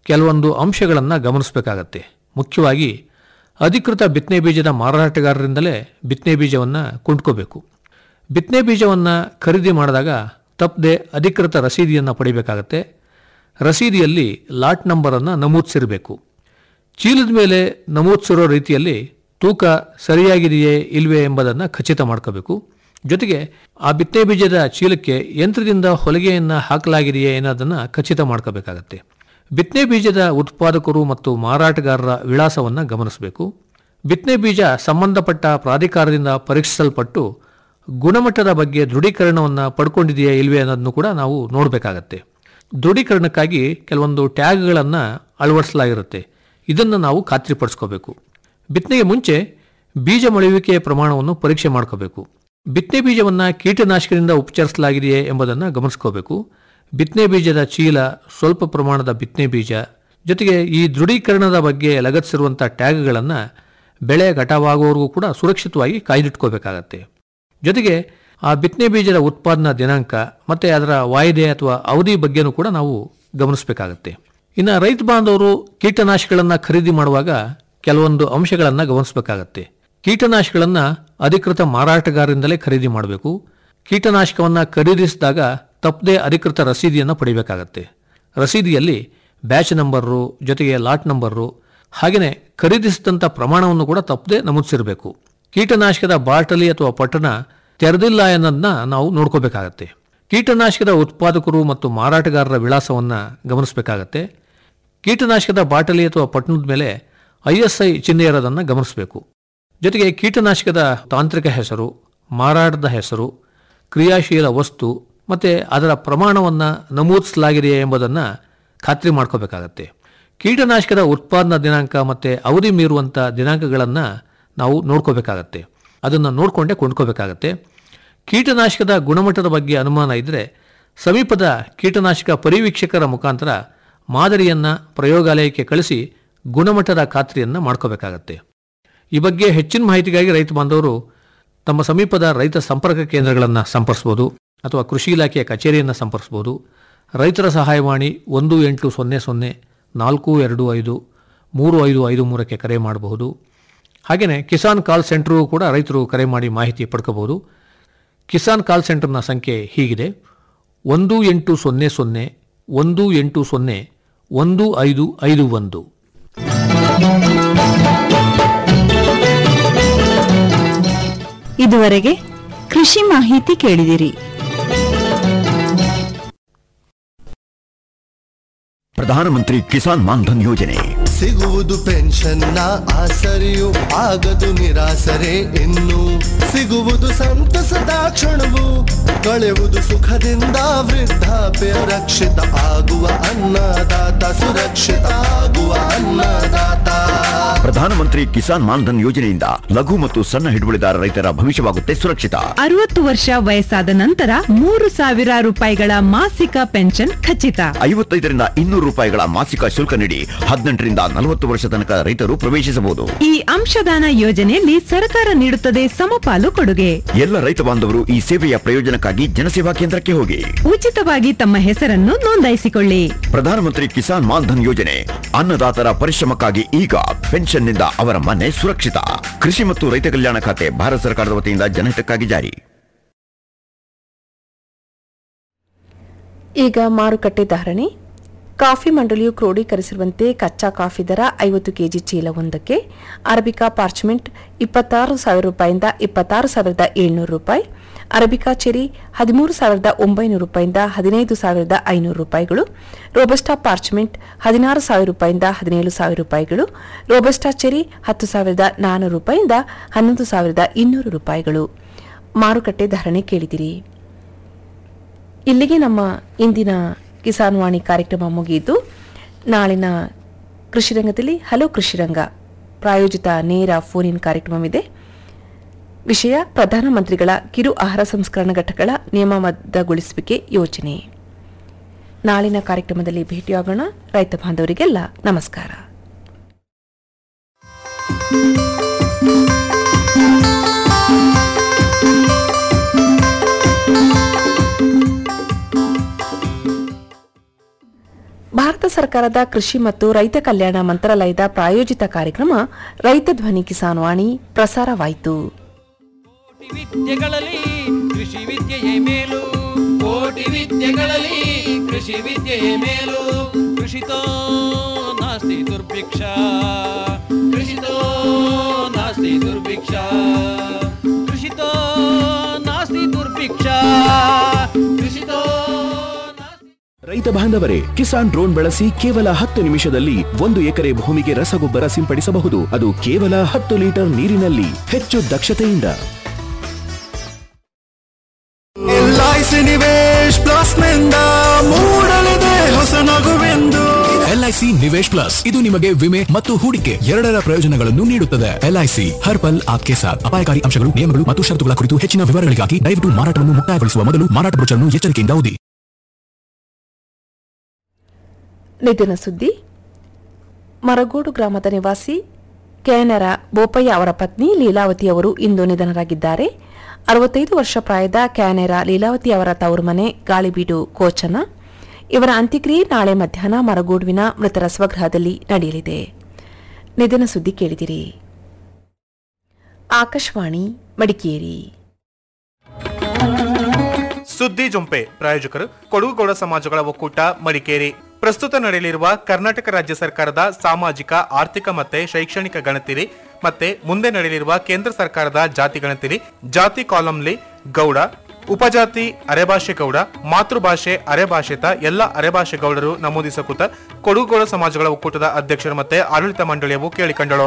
ಕೆಲವೊಂದು ಅಂಶಗಳನ್ನು ಗಮನಿಸಬೇಕಾಗತ್ತೆ ಮುಖ್ಯವಾಗಿ ಅಧಿಕೃತ ಬಿತ್ತನೆ ಬೀಜದ ಮಾರಾಟಗಾರರಿಂದಲೇ ಬಿತ್ತನೆ ಬೀಜವನ್ನು ಕೊಂಡ್ಕೋಬೇಕು ಬಿತ್ತನೆ ಬೀಜವನ್ನು ಖರೀದಿ ಮಾಡಿದಾಗ ತಪ್ಪದೆ ಅಧಿಕೃತ ರಸೀದಿಯನ್ನು ಪಡಿಬೇಕಾಗತ್ತೆ ರಸೀದಿಯಲ್ಲಿ ಲಾಟ್ ನಂಬರನ್ನು ನಮೂದಿಸಿರಬೇಕು ಚೀಲದ ಮೇಲೆ ನಮೂದಿಸಿರೋ ರೀತಿಯಲ್ಲಿ ತೂಕ ಸರಿಯಾಗಿದೆಯೇ ಇಲ್ವೇ ಎಂಬುದನ್ನು ಖಚಿತ ಮಾಡ್ಕೋಬೇಕು ಜೊತೆಗೆ ಆ ಬಿತ್ತನೆ ಬೀಜದ ಚೀಲಕ್ಕೆ ಯಂತ್ರದಿಂದ ಹೊಲಿಗೆಯನ್ನು ಹಾಕಲಾಗಿದೆಯೇ ಅನ್ನೋದನ್ನು ಖಚಿತ ಮಾಡ್ಕೋಬೇಕಾಗತ್ತೆ ಬಿತ್ತನೆ ಬೀಜದ ಉತ್ಪಾದಕರು ಮತ್ತು ಮಾರಾಟಗಾರರ ವಿಳಾಸವನ್ನು ಗಮನಿಸಬೇಕು ಬಿತ್ತನೆ ಬೀಜ ಸಂಬಂಧಪಟ್ಟ ಪ್ರಾಧಿಕಾರದಿಂದ ಪರೀಕ್ಷಿಸಲ್ಪಟ್ಟು ಗುಣಮಟ್ಟದ ಬಗ್ಗೆ ದೃಢೀಕರಣವನ್ನು ಪಡ್ಕೊಂಡಿದೆಯೇ ಇಲ್ವೇ ಅನ್ನೋದನ್ನು ಕೂಡ ನಾವು ನೋಡಬೇಕಾಗತ್ತೆ ದೃಢೀಕರಣಕ್ಕಾಗಿ ಕೆಲವೊಂದು ಟ್ಯಾಗ್ಗಳನ್ನು ಅಳವಡಿಸಲಾಗಿರುತ್ತೆ ಇದನ್ನು ನಾವು ಖಾತ್ರಿಪಡಿಸ್ಕೋಬೇಕು ಬಿತ್ತನೆಗೆ ಮುಂಚೆ ಬೀಜ ಮೊಳೆಯುವಿಕೆಯ ಪ್ರಮಾಣವನ್ನು ಪರೀಕ್ಷೆ ಮಾಡ್ಕೋಬೇಕು ಬಿತ್ತನೆ ಬೀಜವನ್ನು ಕೀಟನಾಶಕದಿಂದ ಉಪಚರಿಸಲಾಗಿದೆಯೇ ಎಂಬುದನ್ನು ಗಮನಿಸ್ಕೋಬೇಕು ಬಿತ್ತನೆ ಬೀಜದ ಚೀಲ ಸ್ವಲ್ಪ ಪ್ರಮಾಣದ ಬಿತ್ತನೆ ಬೀಜ ಜೊತೆಗೆ ಈ ದೃಢೀಕರಣದ ಬಗ್ಗೆ ಲಗತ್ತಿಸಿರುವಂಥ ಟ್ಯಾಗ್ಗಳನ್ನು ಬೆಳೆ ಘಟವಾಗುವವರೆಗೂ ಕೂಡ ಸುರಕ್ಷಿತವಾಗಿ ಕಾಯ್ದಿಟ್ಕೋಬೇಕಾಗತ್ತೆ ಜೊತೆಗೆ ಆ ಬಿತ್ತನೆ ಬೀಜದ ಉತ್ಪಾದನಾ ದಿನಾಂಕ ಮತ್ತು ಅದರ ವಾಯ್ದೆ ಅಥವಾ ಅವಧಿ ಬಗ್ಗೆನೂ ಕೂಡ ನಾವು ಗಮನಿಸಬೇಕಾಗತ್ತೆ ಇನ್ನು ರೈತ ಬಾಂಧವರು ಕೀಟನಾಶಕಗಳನ್ನು ಖರೀದಿ ಮಾಡುವಾಗ ಕೆಲವೊಂದು ಅಂಶಗಳನ್ನು ಗಮನಿಸಬೇಕಾಗತ್ತೆ ಕೀಟನಾಶಕಗಳನ್ನು ಅಧಿಕೃತ ಮಾರಾಟಗಾರರಿಂದಲೇ ಖರೀದಿ ಮಾಡಬೇಕು ಕೀಟನಾಶಕವನ್ನು ಖರೀದಿಸಿದಾಗ ತಪ್ಪದೇ ಅಧಿಕೃತ ರಸೀದಿಯನ್ನು ಪಡಿಬೇಕಾಗತ್ತೆ ರಸೀದಿಯಲ್ಲಿ ಬ್ಯಾಚ್ ನಂಬರು ಜೊತೆಗೆ ಲಾಟ್ ನಂಬರು ಹಾಗೆಯೇ ಖರೀದಿಸಿದಂಥ ಪ್ರಮಾಣವನ್ನು ಕೂಡ ತಪ್ಪದೆ ನಮೂದಿಸಿರಬೇಕು ಕೀಟನಾಶಕದ ಬಾಟಲಿ ಅಥವಾ ಪಟ್ಟಣ ತೆರೆದಿಲ್ಲ ಅನ್ನೋದನ್ನ ನಾವು ನೋಡ್ಕೋಬೇಕಾಗತ್ತೆ ಕೀಟನಾಶಕದ ಉತ್ಪಾದಕರು ಮತ್ತು ಮಾರಾಟಗಾರರ ವಿಳಾಸವನ್ನು ಗಮನಿಸಬೇಕಾಗತ್ತೆ ಕೀಟನಾಶಕದ ಬಾಟಲಿ ಅಥವಾ ಪಟ್ಟಣದ ಮೇಲೆ ಐ ಎಸ್ ಐ ಚಿಹ್ನೆ ಇರೋದನ್ನು ಗಮನಿಸಬೇಕು ಜೊತೆಗೆ ಕೀಟನಾಶಕದ ತಾಂತ್ರಿಕ ಹೆಸರು ಮಾರಾಟದ ಹೆಸರು ಕ್ರಿಯಾಶೀಲ ವಸ್ತು ಮತ್ತು ಅದರ ಪ್ರಮಾಣವನ್ನು ನಮೂದಿಸಲಾಗಿದೆಯೇ ಎಂಬುದನ್ನು ಖಾತ್ರಿ ಮಾಡ್ಕೋಬೇಕಾಗತ್ತೆ ಕೀಟನಾಶಕದ ಉತ್ಪಾದನಾ ದಿನಾಂಕ ಮತ್ತು ಅವಧಿ ಮೀರುವಂಥ ದಿನಾಂಕಗಳನ್ನು ನಾವು ನೋಡ್ಕೋಬೇಕಾಗತ್ತೆ ಅದನ್ನು ನೋಡಿಕೊಂಡೇ ಕೊಂಡ್ಕೋಬೇಕಾಗತ್ತೆ ಕೀಟನಾಶಕದ ಗುಣಮಟ್ಟದ ಬಗ್ಗೆ ಅನುಮಾನ ಇದ್ದರೆ ಸಮೀಪದ ಕೀಟನಾಶಕ ಪರಿವೀಕ್ಷಕರ ಮುಖಾಂತರ ಮಾದರಿಯನ್ನು ಪ್ರಯೋಗಾಲಯಕ್ಕೆ ಕಳಿಸಿ ಗುಣಮಟ್ಟದ ಖಾತ್ರಿಯನ್ನು ಮಾಡ್ಕೋಬೇಕಾಗತ್ತೆ ಈ ಬಗ್ಗೆ ಹೆಚ್ಚಿನ ಮಾಹಿತಿಗಾಗಿ ರೈತ ಬಾಂಧವರು ತಮ್ಮ ಸಮೀಪದ ರೈತ ಸಂಪರ್ಕ ಕೇಂದ್ರಗಳನ್ನು ಸಂಪರ್ಸ್ಬೋದು ಅಥವಾ ಕೃಷಿ ಇಲಾಖೆಯ ಕಚೇರಿಯನ್ನು ಸಂಪರ್ಸ್ಬೋದು ರೈತರ ಸಹಾಯವಾಣಿ ಒಂದು ಎಂಟು ಸೊನ್ನೆ ಸೊನ್ನೆ ನಾಲ್ಕು ಎರಡು ಐದು ಮೂರು ಐದು ಐದು ಮೂರಕ್ಕೆ ಕರೆ ಮಾಡಬಹುದು ಹಾಗೆಯೇ ಕಿಸಾನ್ ಕಾಲ್ ಸೆಂಟ್ರೂ ಕೂಡ ರೈತರು ಕರೆ ಮಾಡಿ ಮಾಹಿತಿ ಪಡ್ಕೋಬಹುದು ಕಿಸಾನ್ ಕಾಲ್ ಸೆಂಟರ್ನ ಸಂಖ್ಯೆ ಹೀಗಿದೆ ಒಂದು ಎಂಟು ಸೊನ್ನೆ ಸೊನ್ನೆ ಒಂದು ಎಂಟು ಸೊನ್ನೆ ಒಂದು ಐದು ಐದು ಒಂದು ಇದುವರೆಗೆ ಕೃಷಿ ಮಾಹಿತಿ ಕೇಳಿದಿರಿ ಪ್ರಧಾನಮಂತ್ರಿ ಕಿಸಾನ್ ಮಾನ್ಧನ್ ಯೋಜನೆ ಸಿಗುವುದು ಪೆನ್ಷನ್ನ ಆಸರೆಯು ಆಗದು ನಿರಾಸರೆ ಇನ್ನು ಸಿಗುವುದು ಸಂತಸದ ಕ್ಷಣವು ಕಳೆಯುವುದು ಸುಖದಿಂದ ವೃದ್ಧಾಪ್ಯ ರಕ್ಷಿತ ಆಗುವ ಅನ್ನದಾತ ಸುರಕ್ಷಿತ ಆಗುವ ಅನ್ನದಾತ ಪ್ರಧಾನಮಂತ್ರಿ ಕಿಸಾನ್ ಮಾನ್ಧನ್ ಯೋಜನೆಯಿಂದ ಲಘು ಮತ್ತು ಸಣ್ಣ ಹಿಡುವಳಿದಾರ ರೈತರ ಭವಿಷ್ಯವಾಗುತ್ತೆ ಸುರಕ್ಷಿತ ಅರವತ್ತು ವರ್ಷ ವಯಸ್ಸಾದ ನಂತರ ಮೂರು ಸಾವಿರ ರೂಪಾಯಿಗಳ ಮಾಸಿಕ ಪೆನ್ಷನ್ ಖಚಿತ ಐವತ್ತೈದರಿಂದ ಇನ್ನೂರು ರೂಪಾಯಿಗಳ ಮಾಸಿಕ ಶುಲ್ಕ ನೀಡಿ ಹದಿನೆಂಟರಿಂದ ನಲವತ್ತು ವರ್ಷ ತನಕ ರೈತರು ಪ್ರವೇಶಿಸಬಹುದು ಈ ಅಂಶದಾನ ಯೋಜನೆಯಲ್ಲಿ ಸರ್ಕಾರ ನೀಡುತ್ತದೆ ಸಮಪಾಲು ಕೊಡುಗೆ ಎಲ್ಲ ರೈತ ಬಾಂಧವರು ಈ ಸೇವೆಯ ಪ್ರಯೋಜನಕ್ಕಾಗಿ ಜನಸೇವಾ ಕೇಂದ್ರಕ್ಕೆ ಹೋಗಿ ಉಚಿತವಾಗಿ ತಮ್ಮ ಹೆಸರನ್ನು ನೋಂದಾಯಿಸಿಕೊಳ್ಳಿ ಪ್ರಧಾನಮಂತ್ರಿ ಕಿಸಾನ್ ಮಾನ್ಧನ್ ಯೋಜನೆ ಅನ್ನದಾತರ ಪರಿಶ್ರಮಕ್ಕಾಗಿ ಈಗ ಪೆನ್ಷನ್ನಿಂದ ಅವರ ಮನೆ ಸುರಕ್ಷಿತ ಕೃಷಿ ಮತ್ತು ರೈತ ಕಲ್ಯಾಣ ಖಾತೆ ಭಾರತ ಸರ್ಕಾರದ ವತಿಯಿಂದ ಜನಹಿತಕ್ಕಾಗಿ ಜಾರಿ ಈಗ ಮಾರುಕಟ್ಟೆ ಧಾರಣೆ ಕಾಫಿ ಮಂಡಳಿಯು ಕ್ರೋಢೀಕರಿಸಿರುವಂತೆ ಕಚ್ಚಾ ಕಾಫಿ ದರ ಐವತ್ತು ಕೆಜಿ ಚೀಲವೊಂದಕ್ಕೆ ಅರಬಿಕಾ ಪಾರ್ಚ್ಮೆಂಟ್ ಇಪ್ಪತ್ತಾರು ಸಾವಿರ ರೂಪಾಯಿಂದ ಇಪ್ಪತ್ತಾರು ಸಾವಿರದ ಏಳ್ನೂರು ರೂಪಾಯಿ ಅರಬಿಕಾ ಚೆರಿ ಹದಿಮೂರು ಸಾವಿರದ ಒಂಬೈನೂರು ರೂಪಾಯಿಂದ ಹದಿನೈದು ಸಾವಿರದ ಐನೂರು ರೂಪಾಯಿಗಳು ರೋಬಸ್ಟಾ ಪಾರ್ಚ್ಮೆಂಟ್ ಹದಿನಾರು ಸಾವಿರ ರೂಪಾಯಿಂದ ಹದಿನೇಳು ಸಾವಿರ ರೂಪಾಯಿಗಳು ರೋಬಸ್ಟಾ ಚೆರಿ ಹತ್ತು ಸಾವಿರದ ನಾನ್ನೂರು ರೂಪಾಯಿಂದ ಹನ್ನೊಂದು ಸಾವಿರದ ಇನ್ನೂರು ರೂಪಾಯಿಗಳು ಮಾರುಕಟ್ಟೆ ಧಾರಣೆ ಕೇಳಿದಿರಿ ಇಲ್ಲಿಗೆ ನಮ್ಮ ಇಂದಿನ ಕಿಸಾನ್ ವಾಣಿ ಕಾರ್ಯಕ್ರಮ ಮುಗಿಯಿತು ನಾಳಿನ ಕೃಷಿರಂಗದಲ್ಲಿ ಹಲೋ ಕೃಷಿರಂಗ ಪ್ರಾಯೋಜಿತ ನೇರ ಫೋನ್ ಇನ್ ಕಾರ್ಯಕ್ರಮವಿದೆ ವಿಷಯ ಪ್ರಧಾನಮಂತ್ರಿಗಳ ಕಿರು ಆಹಾರ ಸಂಸ್ಕರಣಾ ಘಟಕಗಳ ನಿಯಮಬದ್ಧಗೊಳಿಸುವಿಕೆ ಯೋಜನೆ ನಾಳಿನ ಕಾರ್ಯಕ್ರಮದಲ್ಲಿ ಭೇಟಿಯಾಗೋಣ ರೈತ ಬಾಂಧವರಿಗೆಲ್ಲ ನಮಸ್ಕಾರ ಭಾರತ ಸರ್ಕಾರದ ಕೃಷಿ ಮತ್ತು ರೈತ ಕಲ್ಯಾಣ ಮಂತ್ರಾಲಯದ ಪ್ರಾಯೋಜಿತ ಕಾರ್ಯಕ್ರಮ ರೈತ ಧ್ವನಿ ಕಿಸಾನ್ ವಾಣಿ ಪ್ರಸಾರವಾಯಿತು ವಿದ್ಯೆಗಳಲ್ಲಿ ಕೃಷಿ ವಿದ್ಯೆಯೇ ಮೇಲು ಕೋಟಿ ವಿದ್ಯೆಗಳಲ್ಲಿ ಕೃಷಿ ವಿದ್ಯೆಯೇ ಮೇಲು ಕೃಷಿತೋ ನಾಸ್ತಿ ದುರ್ಭಿಕ್ಷ ಕೃಷಿತೋ ನಾಸ್ತಿ ದುರ್ಭಿಕ್ಷ ಕೃಷಿತೋ ನಾಸ್ತಿ ದುರ್ಭಿಕ್ಷ ಕೃಷಿತೋ ರೈತ ಬಾಂಧವರೇ ಕಿಸಾನ್ ಡ್ರೋನ್ ಬಳಸಿ ಕೇವಲ ಹತ್ತು ನಿಮಿಷದಲ್ಲಿ ಒಂದು ಎಕರೆ ಭೂಮಿಗೆ ರಸಗೊಬ್ಬರ ಸಿಂಪಡಿಸಬಹುದು ಅದು ಕೇವಲ ಹತ್ತು ಲೀಟರ್ ನೀರಿನಲ್ಲಿ ಹೆಚ್ಚು ದಕ್ಷತೆಯಿಂದ ಎಲ್ಐಸಿ ನಿವೇಶ್ ಪ್ಲಸ್ ನಿಂದ ಮೂಡಲಿದೆ ಹೊಸ ನಗುವೆಂದು ಎಲ್ಐಸಿ ನಿವೇಶ್ ಪ್ಲಸ್ ಇದು ನಿಮಗೆ ವಿಮೆ ಮತ್ತು ಹೂಡಿಕೆ ಎರಡರ ಪ್ರಯೋಜನಗಳನ್ನು ನೀಡುತ್ತದೆ ಎಲ್ಐಸಿ ಹರ್ ಪಲ್ ಆಪ್ಕೆ ಸಾಥ್ ಅಪಾಯಕಾರಿ ಅಂಶಗಳು ನಿಯಮಗಳು ಮತ್ತು ಷರತ್ತುಗಳ ಕುರಿತು ಹೆಚ್ಚಿನ ವಿವರಗಳಿಗಾಗಿ ದಯವಿಟ್ಟು ಮಾರಾಟವನ್ನು ಮುಕ್ತಾಯಗೊಳಿಸುವ ಮೊದಲು ಮಾರಾಟ ಬ್ರೋಚರ್ನ್ನು ಎಚ್ಚರಿಕೆಯಿಂದ ಓದಿ ನಿಧನ ಸುದ್ದಿ ಮರಗೋಡು ಗ್ರಾಮದ ನಿವಾಸಿ ಕೆನರ ಬೋಪಯ್ಯ ಅವರ ಪತ್ನಿ ಲೀಲಾವತಿ ಅವರು ಇಂದು ನಿಧನರಾಗಿದ್ದಾರೆ ಅರವತ್ತೈದು ವರ್ಷ ಪ್ರಾಯದ ಕ್ಯಾನೆರ ಲೀಲಾವತಿ ಅವರ ತವರು ಮನೆ ಗಾಳಿಬೀಡು ಕೋಚನ ಇವರ ಅಂತ್ಯಕ್ರಿಯೆ ನಾಳೆ ಮಧ್ಯಾಹ್ನ ಮರಗೋಡುವಿನ ಮೃತರ ಸ್ವಗೃಹದಲ್ಲಿ ನಡೆಯಲಿದೆ ನಿಧನ ಸುದ್ದಿ ಕೇಳಿದಿರಿ ಆಕಾಶವಾಣಿ ಮಡಿಕೇರಿ ಸುದ್ದಿ ಜೊಂಪೆ ಪ್ರಾಯೋಜಕರು ಕೊಡಗುಗೌಡ ಸಮಾಜಗಳ ಒಕ್ಕೂಟ ಮಡಿಕೇರಿ ಪ್ರಸ್ತುತ ನಡೆಯಲಿರುವ ಕರ್ನಾಟಕ ರಾಜ್ಯ ಸರ್ಕಾರದ ಸಾಮಾಜಿಕ ಆರ್ಥಿಕ ಮತ್ತೆ ಶೈಕ್ಷಣಿಕ ಗಣತಿರಿ ಮತ್ತೆ ಮುಂದೆ ನಡೆಯಲಿರುವ ಕೇಂದ್ರ ಸರ್ಕಾರದ ಜಾತಿ ಗಣತಿರಿ ಜಾತಿ ಕಾಲಂಲಿ ಗೌಡ ಉಪಜಾತಿ ಅರೆಭಾಷೆ ಗೌಡ ಮಾತೃಭಾಷೆ ಅರೆಭಾಷಿತ ಎಲ್ಲ ಅರೆಭಾಷೆ ಗೌಡರು ನಮೂದಿಸಕೂತ ಕೊಡಗುಗೌಡ ಸಮಾಜಗಳ ಒಕ್ಕೂಟದ ಅಧ್ಯಕ್ಷರು ಮತ್ತೆ ಆಡಳಿತ ಮಂಡಳಿಯವು ಕೇಳಿಕೊಂಡಳು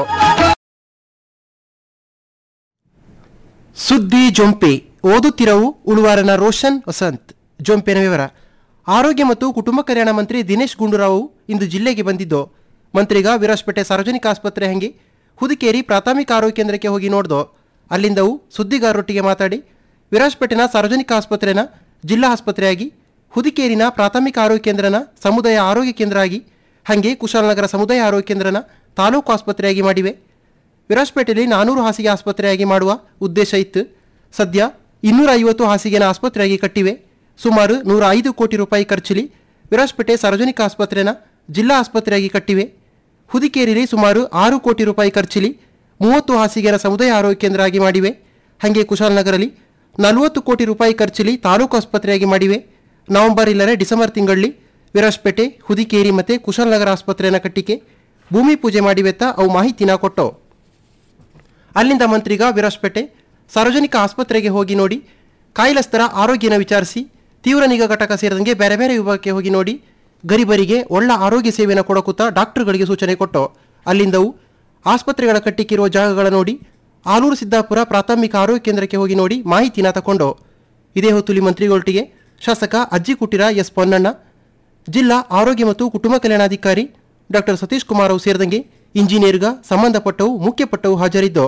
ಸುದ್ದಿ ಜೊಂಪೆ ಓದುತ್ತಿರವು ಉಳುವಾರನ ರೋಷನ್ ವಸಂತ್ ಜೊಂಪೆನ ವಿವರ ಆರೋಗ್ಯ ಮತ್ತು ಕುಟುಂಬ ಕಲ್ಯಾಣ ಮಂತ್ರಿ ದಿನೇಶ್ ಗುಂಡೂರಾವ್ ಇಂದು ಜಿಲ್ಲೆಗೆ ಬಂದಿದ್ದು ಮಂತ್ರಿಗ ವಿರಾಜ್ಪೇಟೆ ಸಾರ್ವಜನಿಕ ಆಸ್ಪತ್ರೆ ಹಂಗೆ ಹುದಿಕೇರಿ ಪ್ರಾಥಮಿಕ ಆರೋಗ್ಯ ಕೇಂದ್ರಕ್ಕೆ ಹೋಗಿ ನೋಡ್ದೋ ಅಲ್ಲಿಂದವು ಸುದ್ದಿಗಾರರೊಟ್ಟಿಗೆ ಮಾತಾಡಿ ವಿರಾಜ್ಪೇಟೆನ ಸಾರ್ವಜನಿಕ ಆಸ್ಪತ್ರೆನ ಜಿಲ್ಲಾ ಆಸ್ಪತ್ರೆಯಾಗಿ ಹುದಿಕೇರಿನ ಪ್ರಾಥಮಿಕ ಆರೋಗ್ಯ ಕೇಂದ್ರನ ಸಮುದಾಯ ಆರೋಗ್ಯ ಕೇಂದ್ರ ಆಗಿ ಹಾಗೆ ಕುಶಾಲನಗರ ಸಮುದಾಯ ಆರೋಗ್ಯ ಕೇಂದ್ರನ ತಾಲೂಕು ಆಸ್ಪತ್ರೆಯಾಗಿ ಮಾಡಿವೆ ವಿರಾಜ್ಪೇಟೆಯಲ್ಲಿ ನಾನೂರು ಹಾಸಿಗೆ ಆಸ್ಪತ್ರೆಯಾಗಿ ಮಾಡುವ ಉದ್ದೇಶ ಇತ್ತು ಸದ್ಯ ಇನ್ನೂರ ಐವತ್ತು ಹಾಸಿಗೆನ ಆಸ್ಪತ್ರೆಯಾಗಿ ಕಟ್ಟಿವೆ ಸುಮಾರು ನೂರ ಐದು ಕೋಟಿ ರೂಪಾಯಿ ಖರ್ಚಲ್ಲಿ ವಿರಾಜ್ಪೇಟೆ ಸಾರ್ವಜನಿಕ ಆಸ್ಪತ್ರೆನ ಜಿಲ್ಲಾ ಆಸ್ಪತ್ರೆಯಾಗಿ ಕಟ್ಟಿವೆ ಹುದಿಕೇರಿಯಲ್ಲಿ ಸುಮಾರು ಆರು ಕೋಟಿ ರೂಪಾಯಿ ಖರ್ಚಲ್ಲಿ ಮೂವತ್ತು ಹಾಸಿಗೆನ ಸಮುದಾಯ ಆರೋಗ್ಯ ಕೇಂದ್ರ ಆಗಿ ಮಾಡಿವೆ ಹಾಗೆ ಕುಶಾಲನಗರಲ್ಲಿ ನಲವತ್ತು ಕೋಟಿ ರೂಪಾಯಿ ಖರ್ಚಲ್ಲಿ ತಾಲೂಕು ಆಸ್ಪತ್ರೆಯಾಗಿ ಮಾಡಿವೆ ನವೆಂಬರ್ ಇಲ್ಲರೆ ಡಿಸೆಂಬರ್ ತಿಂಗಳಲ್ಲಿ ವಿರಾಜ್ಪೇಟೆ ಹುದಿಕೇರಿ ಮತ್ತು ಕುಶಾಲನಗರ ಆಸ್ಪತ್ರೆನ ಕಟ್ಟಿಕೆ ಭೂಮಿ ಪೂಜೆ ಮಾಡಿವೆತ್ತ ಅವು ಮಾಹಿತಿನ ಕೊಟ್ಟೋ ಅಲ್ಲಿಂದ ಮಂತ್ರಿಗ ವಿರಾಜ್ಪೇಟೆ ಸಾರ್ವಜನಿಕ ಆಸ್ಪತ್ರೆಗೆ ಹೋಗಿ ನೋಡಿ ಕಾಯಿಲಸ್ತರ ಆರೋಗ್ಯನ ವಿಚಾರಿಸಿ ತೀವ್ರ ನಿಗಾ ಘಟಕ ಸೇರಿದಂಗೆ ಬೇರೆ ಬೇರೆ ವಿಭಾಗಕ್ಕೆ ಹೋಗಿ ನೋಡಿ ಗರಿಬರಿಗೆ ಒಳ್ಳ ಆರೋಗ್ಯ ಸೇವೆಯನ್ನು ಕೊಡಕುತ್ತಾ ಡಾಕ್ಟರ್ಗಳಿಗೆ ಸೂಚನೆ ಕೊಟ್ಟು ಅಲ್ಲಿಂದವು ಆಸ್ಪತ್ರೆಗಳ ಕಟ್ಟಿಕ್ಕಿರುವ ಜಾಗಗಳ ನೋಡಿ ಆಲೂರು ಸಿದ್ದಾಪುರ ಪ್ರಾಥಮಿಕ ಆರೋಗ್ಯ ಕೇಂದ್ರಕ್ಕೆ ಹೋಗಿ ನೋಡಿ ಮಾಹಿತಿನ ತಗೊಂಡು ಇದೇ ಹೊತ್ತುಲಿ ಮಂತ್ರಿಗಳೊಟ್ಟಿಗೆ ಶಾಸಕ ಅಜ್ಜಿ ಕುಟಿರ ಎಸ್ ಪೊನ್ನಣ್ಣ ಜಿಲ್ಲಾ ಆರೋಗ್ಯ ಮತ್ತು ಕುಟುಂಬ ಕಲ್ಯಾಣಾಧಿಕಾರಿ ಡಾಕ್ಟರ್ ಸತೀಶ್ ಕುಮಾರ್ ಅವು ಸೇರಿದಂಗೆ ಇಂಜಿನಿಯರ್ಗ ಸಂಬಂಧಪಟ್ಟವು ಮುಖ್ಯಪಟ್ಟವು ಹಾಜರಿದ್ದು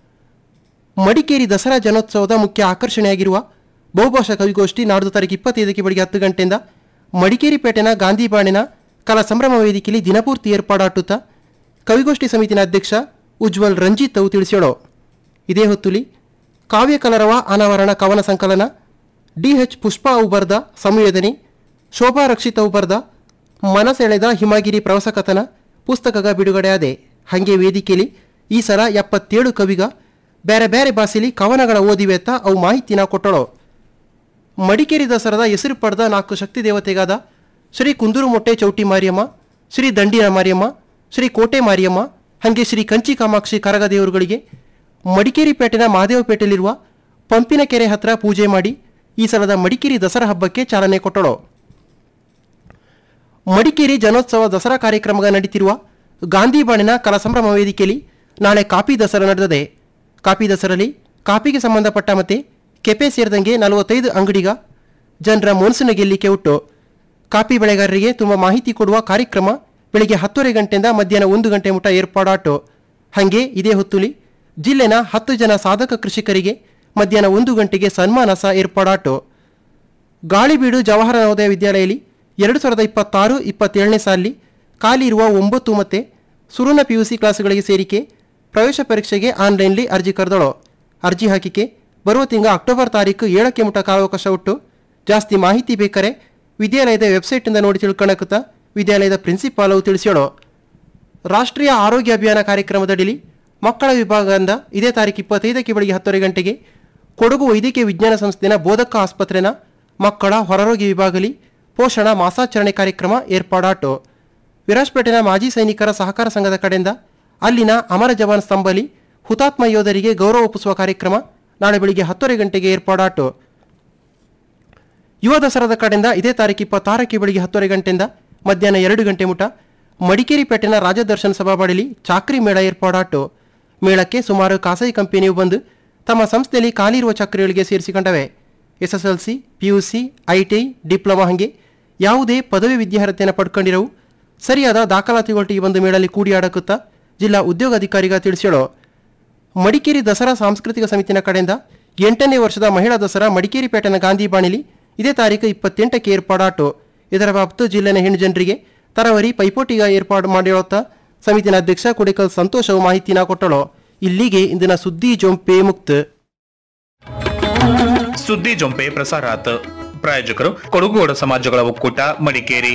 ಮಡಿಕೇರಿ ದಸರಾ ಜನೋತ್ಸವದ ಮುಖ್ಯ ಆಕರ್ಷಣೆಯಾಗಿರುವ ಬಹುಭಾಷಾ ಕವಿಗೋಷ್ಠಿ ನಾಡ್ದು ತಾರೀಕು ಇಪ್ಪತ್ತೈದಕ್ಕೆ ಬೆಳಗ್ಗೆ ಹತ್ತು ಗಂಟೆಯಿಂದ ಮಡಿಕೇರಿ ಪೇಟೆನ ಗಾಂಧಿ ಬಾಣಿನ ಕಲಾ ಸಂಭ್ರಮ ವೇದಿಕೆಯಲ್ಲಿ ದಿನಪೂರ್ತಿ ಏರ್ಪಾಡಾಟುತ್ತಾ ಕವಿಗೋಷ್ಠಿ ಸಮಿತಿನ ಅಧ್ಯಕ್ಷ ಉಜ್ವಲ್ ರಂಜಿತ್ ಅವು ತಿಳಿಸ್ಯಾಳೋ ಇದೇ ಹೊತ್ತುಲಿ ಕಾವ್ಯ ಕಲರವ ಅನಾವರಣ ಕವನ ಸಂಕಲನ ಡಿ ಎಚ್ ಪುಷ್ಪ ಅವು ಬರೆದ ಸಂವೇದನೆ ಶೋಭಾ ರಕ್ಷಿತ್ ಅವು ಬರೆದ ಮನಸೆಳೆದ ಹಿಮಗಿರಿ ಪ್ರವಾಸ ಕಥನ ಪುಸ್ತಕಗ ಬಿಡುಗಡೆಯಾದೆ ಹಾಗೆ ವೇದಿಕೆಯಲ್ಲಿ ಈ ಸಲ ಎಪ್ಪತ್ತೇಳು ಕವಿಗ ಬೇರೆ ಬೇರೆ ಭಾಷೆಯಲ್ಲಿ ಕವನಗಳ ಓದಿವೆತ್ತ ಅವು ಮಾಹಿತಿನ ಕೊಟ್ಟಳು ಮಡಿಕೇರಿ ದಸರಾದ ಹೆಸರು ಪಡೆದ ನಾಲ್ಕು ಶಕ್ತಿ ದೇವತೆಗಾದ ಶ್ರೀ ಕುಂದೂರುಮೊಟ್ಟೆ ಚೌಟಿ ಮಾರಿಯಮ್ಮ ಶ್ರೀ ದಂಡಿನ ಮಾರಿಯಮ್ಮ ಶ್ರೀ ಕೋಟೆ ಮಾರಿಯಮ್ಮ ಹಾಗೆ ಶ್ರೀ ಕಂಚಿ ಕಾಮಾಕ್ಷಿ ಕರಗ ದೇವರುಗಳಿಗೆ ಮಡಿಕೇರಿ ಪೇಟೆನ ಮಹಾದೇವಪೇಟೆಯಲ್ಲಿರುವ ಪಂಪಿನ ಕೆರೆ ಹತ್ರ ಪೂಜೆ ಮಾಡಿ ಈ ಸಲದ ಮಡಿಕೇರಿ ದಸರಾ ಹಬ್ಬಕ್ಕೆ ಚಾಲನೆ ಕೊಟ್ಟಳು ಮಡಿಕೇರಿ ಜನೋತ್ಸವ ದಸರಾ ಕಾರ್ಯಕ್ರಮ ನಡೀತಿರುವ ಗಾಂಧಿ ಬಾಣಿನ ಕಲಾ ಸಂಭ್ರಮ ವೇದಿಕೆಯಲ್ಲಿ ನಾಳೆ ಕಾಪಿ ದಸರಾ ನಡೆದಿದೆ ಕಾಪಿ ದಸರಲ್ಲಿ ಕಾಪಿಗೆ ಸಂಬಂಧಪಟ್ಟ ಮತ್ತೆ ಕೆಪೆ ಸೇರಿದಂಗೆ ನಲವತ್ತೈದು ಅಂಗಡಿಗ ಜನರ ಮನಸ್ಸನ್ನು ಗೆಲ್ಲಿಕೆ ಉಟ್ಟು ಕಾಪಿ ಬೆಳೆಗಾರರಿಗೆ ತುಂಬ ಮಾಹಿತಿ ಕೊಡುವ ಕಾರ್ಯಕ್ರಮ ಬೆಳಿಗ್ಗೆ ಹತ್ತುವರೆ ಗಂಟೆಯಿಂದ ಮಧ್ಯಾಹ್ನ ಒಂದು ಗಂಟೆ ಮುಟ ಏರ್ಪಾಡಾಟು ಹಾಗೆ ಇದೇ ಹೊತ್ತುಲಿ ಜಿಲ್ಲೆನ ಹತ್ತು ಜನ ಸಾಧಕ ಕೃಷಿಕರಿಗೆ ಮಧ್ಯಾಹ್ನ ಒಂದು ಗಂಟೆಗೆ ಸನ್ಮಾನ ಸಹ ಏರ್ಪಾಡಾಟು ಗಾಳಿಬೀಡು ಜವಾಹರ ನವೋದಯ ವಿದ್ಯಾಲಯದಲ್ಲಿ ಎರಡು ಸಾವಿರದ ಇಪ್ಪತ್ತಾರು ಇಪ್ಪತ್ತೇಳನೇ ಸಾಲಿ ಖಾಲಿ ಇರುವ ಒಂಬತ್ತು ಮತ್ತು ಸುರುನ ಪಿ ಯು ಸಿ ಕ್ಲಾಸುಗಳಿಗೆ ಸೇರಿಕೆ ಪ್ರವೇಶ ಪರೀಕ್ಷೆಗೆ ಆನ್ಲೈನ್ಲಿ ಅರ್ಜಿ ಕರೆದಳು ಅರ್ಜಿ ಹಾಕಿಕೆ ಬರುವ ತಿಂಗಳ ಅಕ್ಟೋಬರ್ ತಾರೀಕು ಏಳಕ್ಕೆ ಮುಟ ಕಾಲಾವಕಾಶ ಉಟ್ಟು ಜಾಸ್ತಿ ಮಾಹಿತಿ ಬೇಕಾರೆ ವಿದ್ಯಾಲಯದ ವೆಬ್ಸೈಟಿಂದ ನೋಡಿ ತಿಳ್ಕೊಳಕುತ್ತಾ ವಿದ್ಯಾಲಯದ ಪ್ರಿನ್ಸಿಪಾಲವು ತಿಳಿಸ್ಯಾಳು ರಾಷ್ಟ್ರೀಯ ಆರೋಗ್ಯ ಅಭಿಯಾನ ಕಾರ್ಯಕ್ರಮದಡಿಲಿ ಮಕ್ಕಳ ವಿಭಾಗದಿಂದ ಇದೇ ತಾರೀಕು ಇಪ್ಪತ್ತೈದಕ್ಕೆ ಬೆಳಿಗ್ಗೆ ಹತ್ತುವರೆ ಗಂಟೆಗೆ ಕೊಡಗು ವೈದ್ಯಕೀಯ ವಿಜ್ಞಾನ ಸಂಸ್ಥೆನ ಬೋಧಕ ಆಸ್ಪತ್ರೆನ ಮಕ್ಕಳ ಹೊರರೋಗಿ ವಿಭಾಗಲಿ ಪೋಷಣ ಮಾಸಾಚರಣೆ ಕಾರ್ಯಕ್ರಮ ಏರ್ಪಾಡಾಟು ವಿರಾಜ್ಪೇಟೆನ ಮಾಜಿ ಸೈನಿಕರ ಸಹಕಾರ ಸಂಘದ ಕಡೆಯಿಂದ ಅಲ್ಲಿನ ಅಮರ ಜವಾನ್ ಸ್ತಂಭಲಿ ಹುತಾತ್ಮ ಯೋಧರಿಗೆ ಗೌರವ ಒಪ್ಪಿಸುವ ಕಾರ್ಯಕ್ರಮ ನಾಳೆ ಬೆಳಿಗ್ಗೆ ಹತ್ತುವರೆ ಗಂಟೆಗೆ ಏರ್ಪಾಡಾಟು ಯುವ ದಸರಾದ ಕಡೆಯಿಂದ ಇದೇ ತಾರೀಕು ಇಪ್ಪತ್ತಾರಕ್ಕೆ ಬೆಳಿಗ್ಗೆ ಹತ್ತುವರೆ ಗಂಟೆಯಿಂದ ಮಧ್ಯಾಹ್ನ ಎರಡು ಗಂಟೆ ಮುಟ ಮಡಿಕೇರಿ ಪೇಟೆನ ರಾಜದರ್ಶನ್ ಸಭಾಬಾಡಿಲಿ ಚಾಕ್ರಿ ಮೇಳ ಏರ್ಪಾಡಾಟು ಮೇಳಕ್ಕೆ ಸುಮಾರು ಖಾಸಗಿ ಕಂಪನಿಯು ಬಂದು ತಮ್ಮ ಸಂಸ್ಥೆಯಲ್ಲಿ ಖಾಲಿ ಇರುವ ಚಾಕ್ರಿಗಳಿಗೆ ಸೇರಿಸಿಕೊಂಡವೆ ಎಸ್ಎಸ್ಎಲ್ಸಿ ಪಿಯುಸಿ ಐಟಿಐ ಡಿಪ್ಲೊಮಾ ಹಾಗೆ ಯಾವುದೇ ಪದವಿ ವಿದ್ಯಾರ್ಹತೆಯನ್ನು ಪಡ್ಕೊಂಡಿರವು ಸರಿಯಾದ ದಾಖಲಾತಿಗೊಟ್ಟಿಗೆ ಬಂದು ಮೇಳಲ್ಲಿ ಕೂಡಿಯಾಡಕುತ್ತಾ ಜಿಲ್ಲಾ ಉದ್ಯೋಗಾಧಿಕಾರಿಗ ತಿಳಿಸ್ಯಾಳು ಮಡಿಕೇರಿ ದಸರಾ ಸಾಂಸ್ಕೃತಿಕ ಸಮಿತಿನ ಕಡೆಯಿಂದ ಎಂಟನೇ ವರ್ಷದ ಮಹಿಳಾ ದಸರಾ ಮಡಿಕೇರಿ ಪೇಟೆನ ಗಾಂಧಿ ಬಾಣಿಲಿ ಇದೇ ತಾರೀಕು ಇಪ್ಪತ್ತೆಂಟಕ್ಕೆ ಏರ್ಪಾಡಾಟು ಇದರ ಬಾಬತ್ತು ಜಿಲ್ಲೆನ ಹೆಣ್ಣು ಜನರಿಗೆ ತರವರಿ ಪೈಪೋಟಿಗ ಏರ್ಪಾಡು ಮಾಡಿರುತ್ತಾ ಸಮಿತಿನ ಅಧ್ಯಕ್ಷ ಕುಡಿಕಲ್ ಸಂತೋಷವು ಮಾಹಿತಿನ ಕೊಟ್ಟಳು ಇಲ್ಲಿಗೆ ಇಂದಿನ ಸುದ್ದಿ ಜೊಂಪೆ ಮುಕ್ತ ಸುದ್ದಿ ಜೊಂಪೆ ಪ್ರಸಾರಾತ್ ಪ್ರಾಯೋಜಕರು ಕೊಡಗುಗೌಡ ಸಮಾಜಗಳ ಒಕ್ಕೂಟ ಮಡಿಕೇರಿ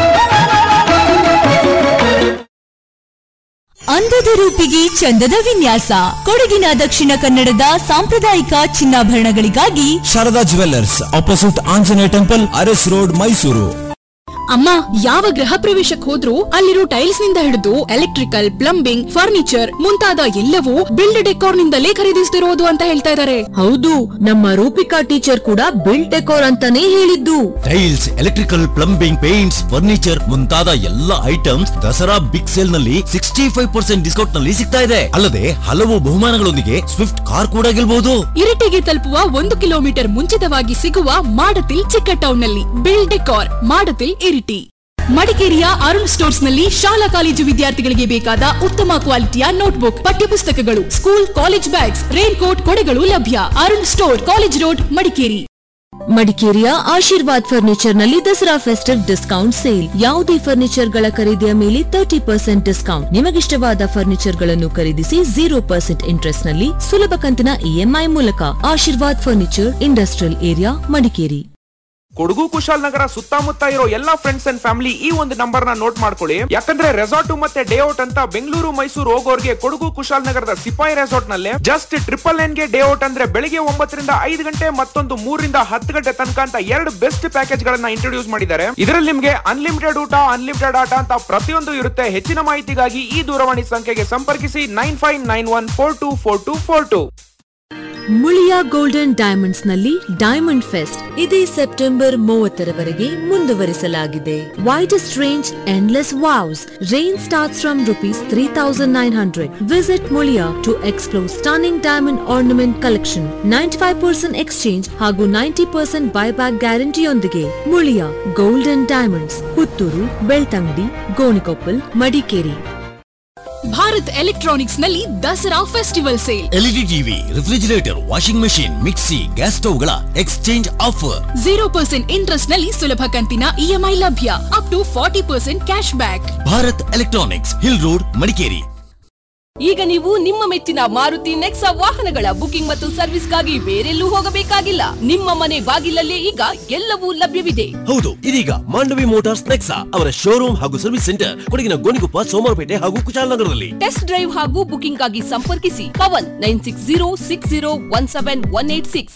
ಅಂದದ ರೂಪಿಗೆ ಚಂದದ ವಿನ್ಯಾಸ ಕೊಡಗಿನ ದಕ್ಷಿಣ ಕನ್ನಡದ ಸಾಂಪ್ರದಾಯಿಕ ಚಿನ್ನಾಭರಣಗಳಿಗಾಗಿ Sharada jewellers opposite Anjaneya temple Aras road Mysuru ಅಮ್ಮ ಯಾವ ಗೃಹ ಪ್ರವೇಶಕ್ಕೆ ಹೋದ್ರೂ ಅಲ್ಲಿರೋ ಟೈಲ್ಸ್ ನಿಂದ ಹಿಡಿದು ಎಲೆಕ್ಟ್ರಿಕಲ್ ಪ್ಲಂಬಿಂಗ್ ಫರ್ನಿಚರ್ ಮುಂತಾದ ಎಲ್ಲವೂ ಬಿಲ್ಡ್ ಡೆಕೋರ್ ನಿಂದಲೇ ಖರೀದಿಸ್ತಿರೋದು ಅಂತ ಹೇಳ್ತಾ ಇದ್ದಾರೆ ಹೌದು ನಮ್ಮ ರೂಪಿಕಾ ಟೀಚರ್ ಕೂಡ ಬಿಲ್ಡ್ ಡೆಕೋರ್ ಅಂತಾನೆ ಹೇಳಿದ್ದು tiles electrical plumbing paints furniture ಮುಂತಾದ ಎಲ್ಲ ಐಟಮ್ಸ್ ದಸರಾ ಬಿಗ್ ಸೇಲ್ ನಲ್ಲಿ ಸಿಕ್ಸ್ಟಿ ಫೈವ್ ಪರ್ಸೆಂಟ್ ಡಿಸ್ಕೌಂಟ್ ನಲ್ಲಿ ಸಿಗ್ತಾ ಇದೆ ಅಲ್ಲದೆ ಹಲವು ಬಹುಮಾನಗಳೊಂದಿಗೆ ಸ್ವಿಫ್ಟ್ ಕಾರ್ ಕೂಡ ಗೆಲ್ಬಹುದು ಇರಿಟಿಗೆ ತಲುಪುವ ಒಂದು ಕಿಲೋಮೀಟರ್ ಮುಂಚಿತವಾಗಿ ಸಿಗುವ ಮಾಡತಿಲ್ ಚಿಕ್ಕ ಟೌನ್ ನಲ್ಲಿ ಬಿಲ್ಡ್ ಡೆಕೋರ್ ಮಾಡತಿಲ್ ಇರಿಟಿ ಮಡಿಕೇರಿಯ ಅರುಣ್ ಸ್ಟೋರ್ಸ್ ನಲ್ಲಿ ಶಾಲಾ ಕಾಲೇಜು ವಿದ್ಯಾರ್ಥಿಗಳಿಗೆ ಬೇಕಾದ ಉತ್ತಮ ಕ್ವಾಲಿಟಿಯ ನೋಟ್ಬುಕ್ ಪಠ್ಯಪುಸ್ತಕಗಳು school college bags rain coat ಕೊಡೆಗಳು ಲಭ್ಯ Arun store college road Madikeri ಮಡಿಕೇರಿಯ ಆಶೀರ್ವಾದ್ ಫರ್ನಿಚರ್ ನಲ್ಲಿ ದಸರಾ ಫೆಸ್ಟಿವ್ ಡಿಸ್ಕೌಂಟ್ ಸೇಲ್ ಯಾವುದೇ ಫರ್ನಿಚರ್ ಗಳ ಖರೀದಿಯ ಮೇಲೆ ತರ್ಟಿ ಪರ್ಸೆಂಟ್ ಡಿಸ್ಕೌಂಟ್ ನಿಮಗಿಷ್ಟವಾದ ಫರ್ನಿಚರ್ ಗಳನ್ನು ಖರೀದಿಸಿ ಜೀರೋ ಪರ್ಸೆಂಟ್ ಇಂಟ್ರೆಸ್ಟ್ ನಲ್ಲಿ ಸುಲಭ ಕಂತಿನ ಇಎಂಐ ಮೂಲಕ Ashirvad furniture industrial area Madikeri Kodagu Kushalnagar ಸುತ್ತಮುತ್ತ ಇರೋ ಎಲ್ಲಾ ಫ್ರೆಂಡ್ಸ್ ಅಂಡ್ ಫ್ಯಾಮಿಲಿ ಈ ಒಂದು ನಂಬರ್ ನ ನೋಟ್ ಮಾಡ್ಕೊಳ್ಳಿ ಯಾಕಂದ್ರೆ ರೆಸಾರ್ಟ್ ಮತ್ತೆ ಡೇ ಔಟ್ ಅಂತ ಬೆಂಗಳೂರು ಮೈಸೂರು ಹೋಗೋರ್ಗೆ ಕೊಡಗು ಕುಶಾಲನಗರದ ಸಿಪಾಯಿ ರೆಸಾರ್ಟ್ ನಲ್ಲಿ ಜಸ್ಟ್ ಟ್ರಿಪಲ್ ನೈನ್ ಗೆ ಡೇ ಔಟ್ ಅಂದ್ರೆ ಬೆಳಿಗ್ಗೆ ಒಂಬತ್ತರಿಂದ ಐದು ಗಂಟೆ ಮತ್ತೊಂದು ಮೂರರಿಂದ ಹತ್ತು ಗಂಟೆ ತನಕ ಅಂತ ಎರಡು ಬೆಸ್ಟ್ ಪ್ಯಾಕೇಜ್ ಗಳನ್ನ ಇಂಟ್ರೊಡ್ಯೂಸ್ ಮಾಡಿದ್ದಾರೆ ಇದರಲ್ಲಿ ನಿಮ್ಗೆ ಅನ್ಲಿಮಿಟೆಡ್ ಊಟ ಅನ್ಲಿಮಿಟೆಡ್ ಆಟ ಅಂತ ಪ್ರತಿಯೊಂದು ಇರುತ್ತೆ ಹೆಚ್ಚಿನ ಮಾಹಿತಿಗಾಗಿ ಈ ದೂರವಾಣಿ ಸಂಖ್ಯೆಗೆ ಸಂಪರ್ಕಿಸಿ nine five nine one four two four two four two Muliya golden diamonds ನಲ್ಲಿ ಡೈಮಂಡ್ ಫೆಸ್ಟ್ ಇದೇ ಸೆಪ್ಟೆಂಬರ್ ಮೂವತ್ತರವರೆಗೆ ಮುಂದುವರಿಸಲಾಗಿದೆ widest range endless wows range starts from rupees three thousand nine hundred visit Muliya to explore stunning diamond ornament collection ninety five percent exchange ಹಾಗೂ ninety percent buyback ಗ್ಯಾರಂಟಿಯೊಂದಿಗೆ Muliya golden diamonds Puttur Belthangady Gonikoppal Madikeri Bharat electronics ನಲ್ಲಿ Dasara festival sale LED TV refrigerator washing machine mixie gas ಸ್ಟವ್ಗಳ exchange offer zero percent interest ನಲ್ಲಿ ಸುಲಭ ಕಂತಿನ EMI ಲಭ್ಯ up to forty percent cash back Bharat electronics hill road Madikeri ಈಗ ನೀವು ನಿಮ್ಮ ಮೆಚ್ಚಿನ ಮಾರುತಿ ನೆಕ್ಸಾ ವಾಹನಗಳ ಬುಕಿಂಗ್ ಮತ್ತು ಸರ್ವಿಸ್ಗಾಗಿ ಬೇರೆಲ್ಲೂ ಹೋಗಬೇಕಾಗಿಲ್ಲ ನಿಮ್ಮ ಮನೆ ಬಾಗಿಲಲ್ಲೇ ಈಗ ಎಲ್ಲವೂ ಲಭ್ಯವಿದೆ ಹೌದು ಇದೀಗ ಮಾಂಡವಿ ಮೋಟಾರ್ಸ್ ನೆಕ್ಸಾ ಅವರ ಶೋರೂಮ್ ಹಾಗೂ ಸರ್ವಿಸ್ ಸೆಂಟರ್ ಕೊಡಗಿನ ಗೋಣಿಕೊಪ್ಪ ಸೋಮವಾರಪೇಟೆ ಹಾಗೂ ಕುಶಾಲನಗರದಲ್ಲಿ ಟೆಸ್ಟ್ ಡ್ರೈವ್ ಹಾಗೂ ಬುಕಿಂಗ್ ಆಗಿ ಸಂಪರ್ಕಿಸಿ Pavan nine six zero six zero one seven one eight six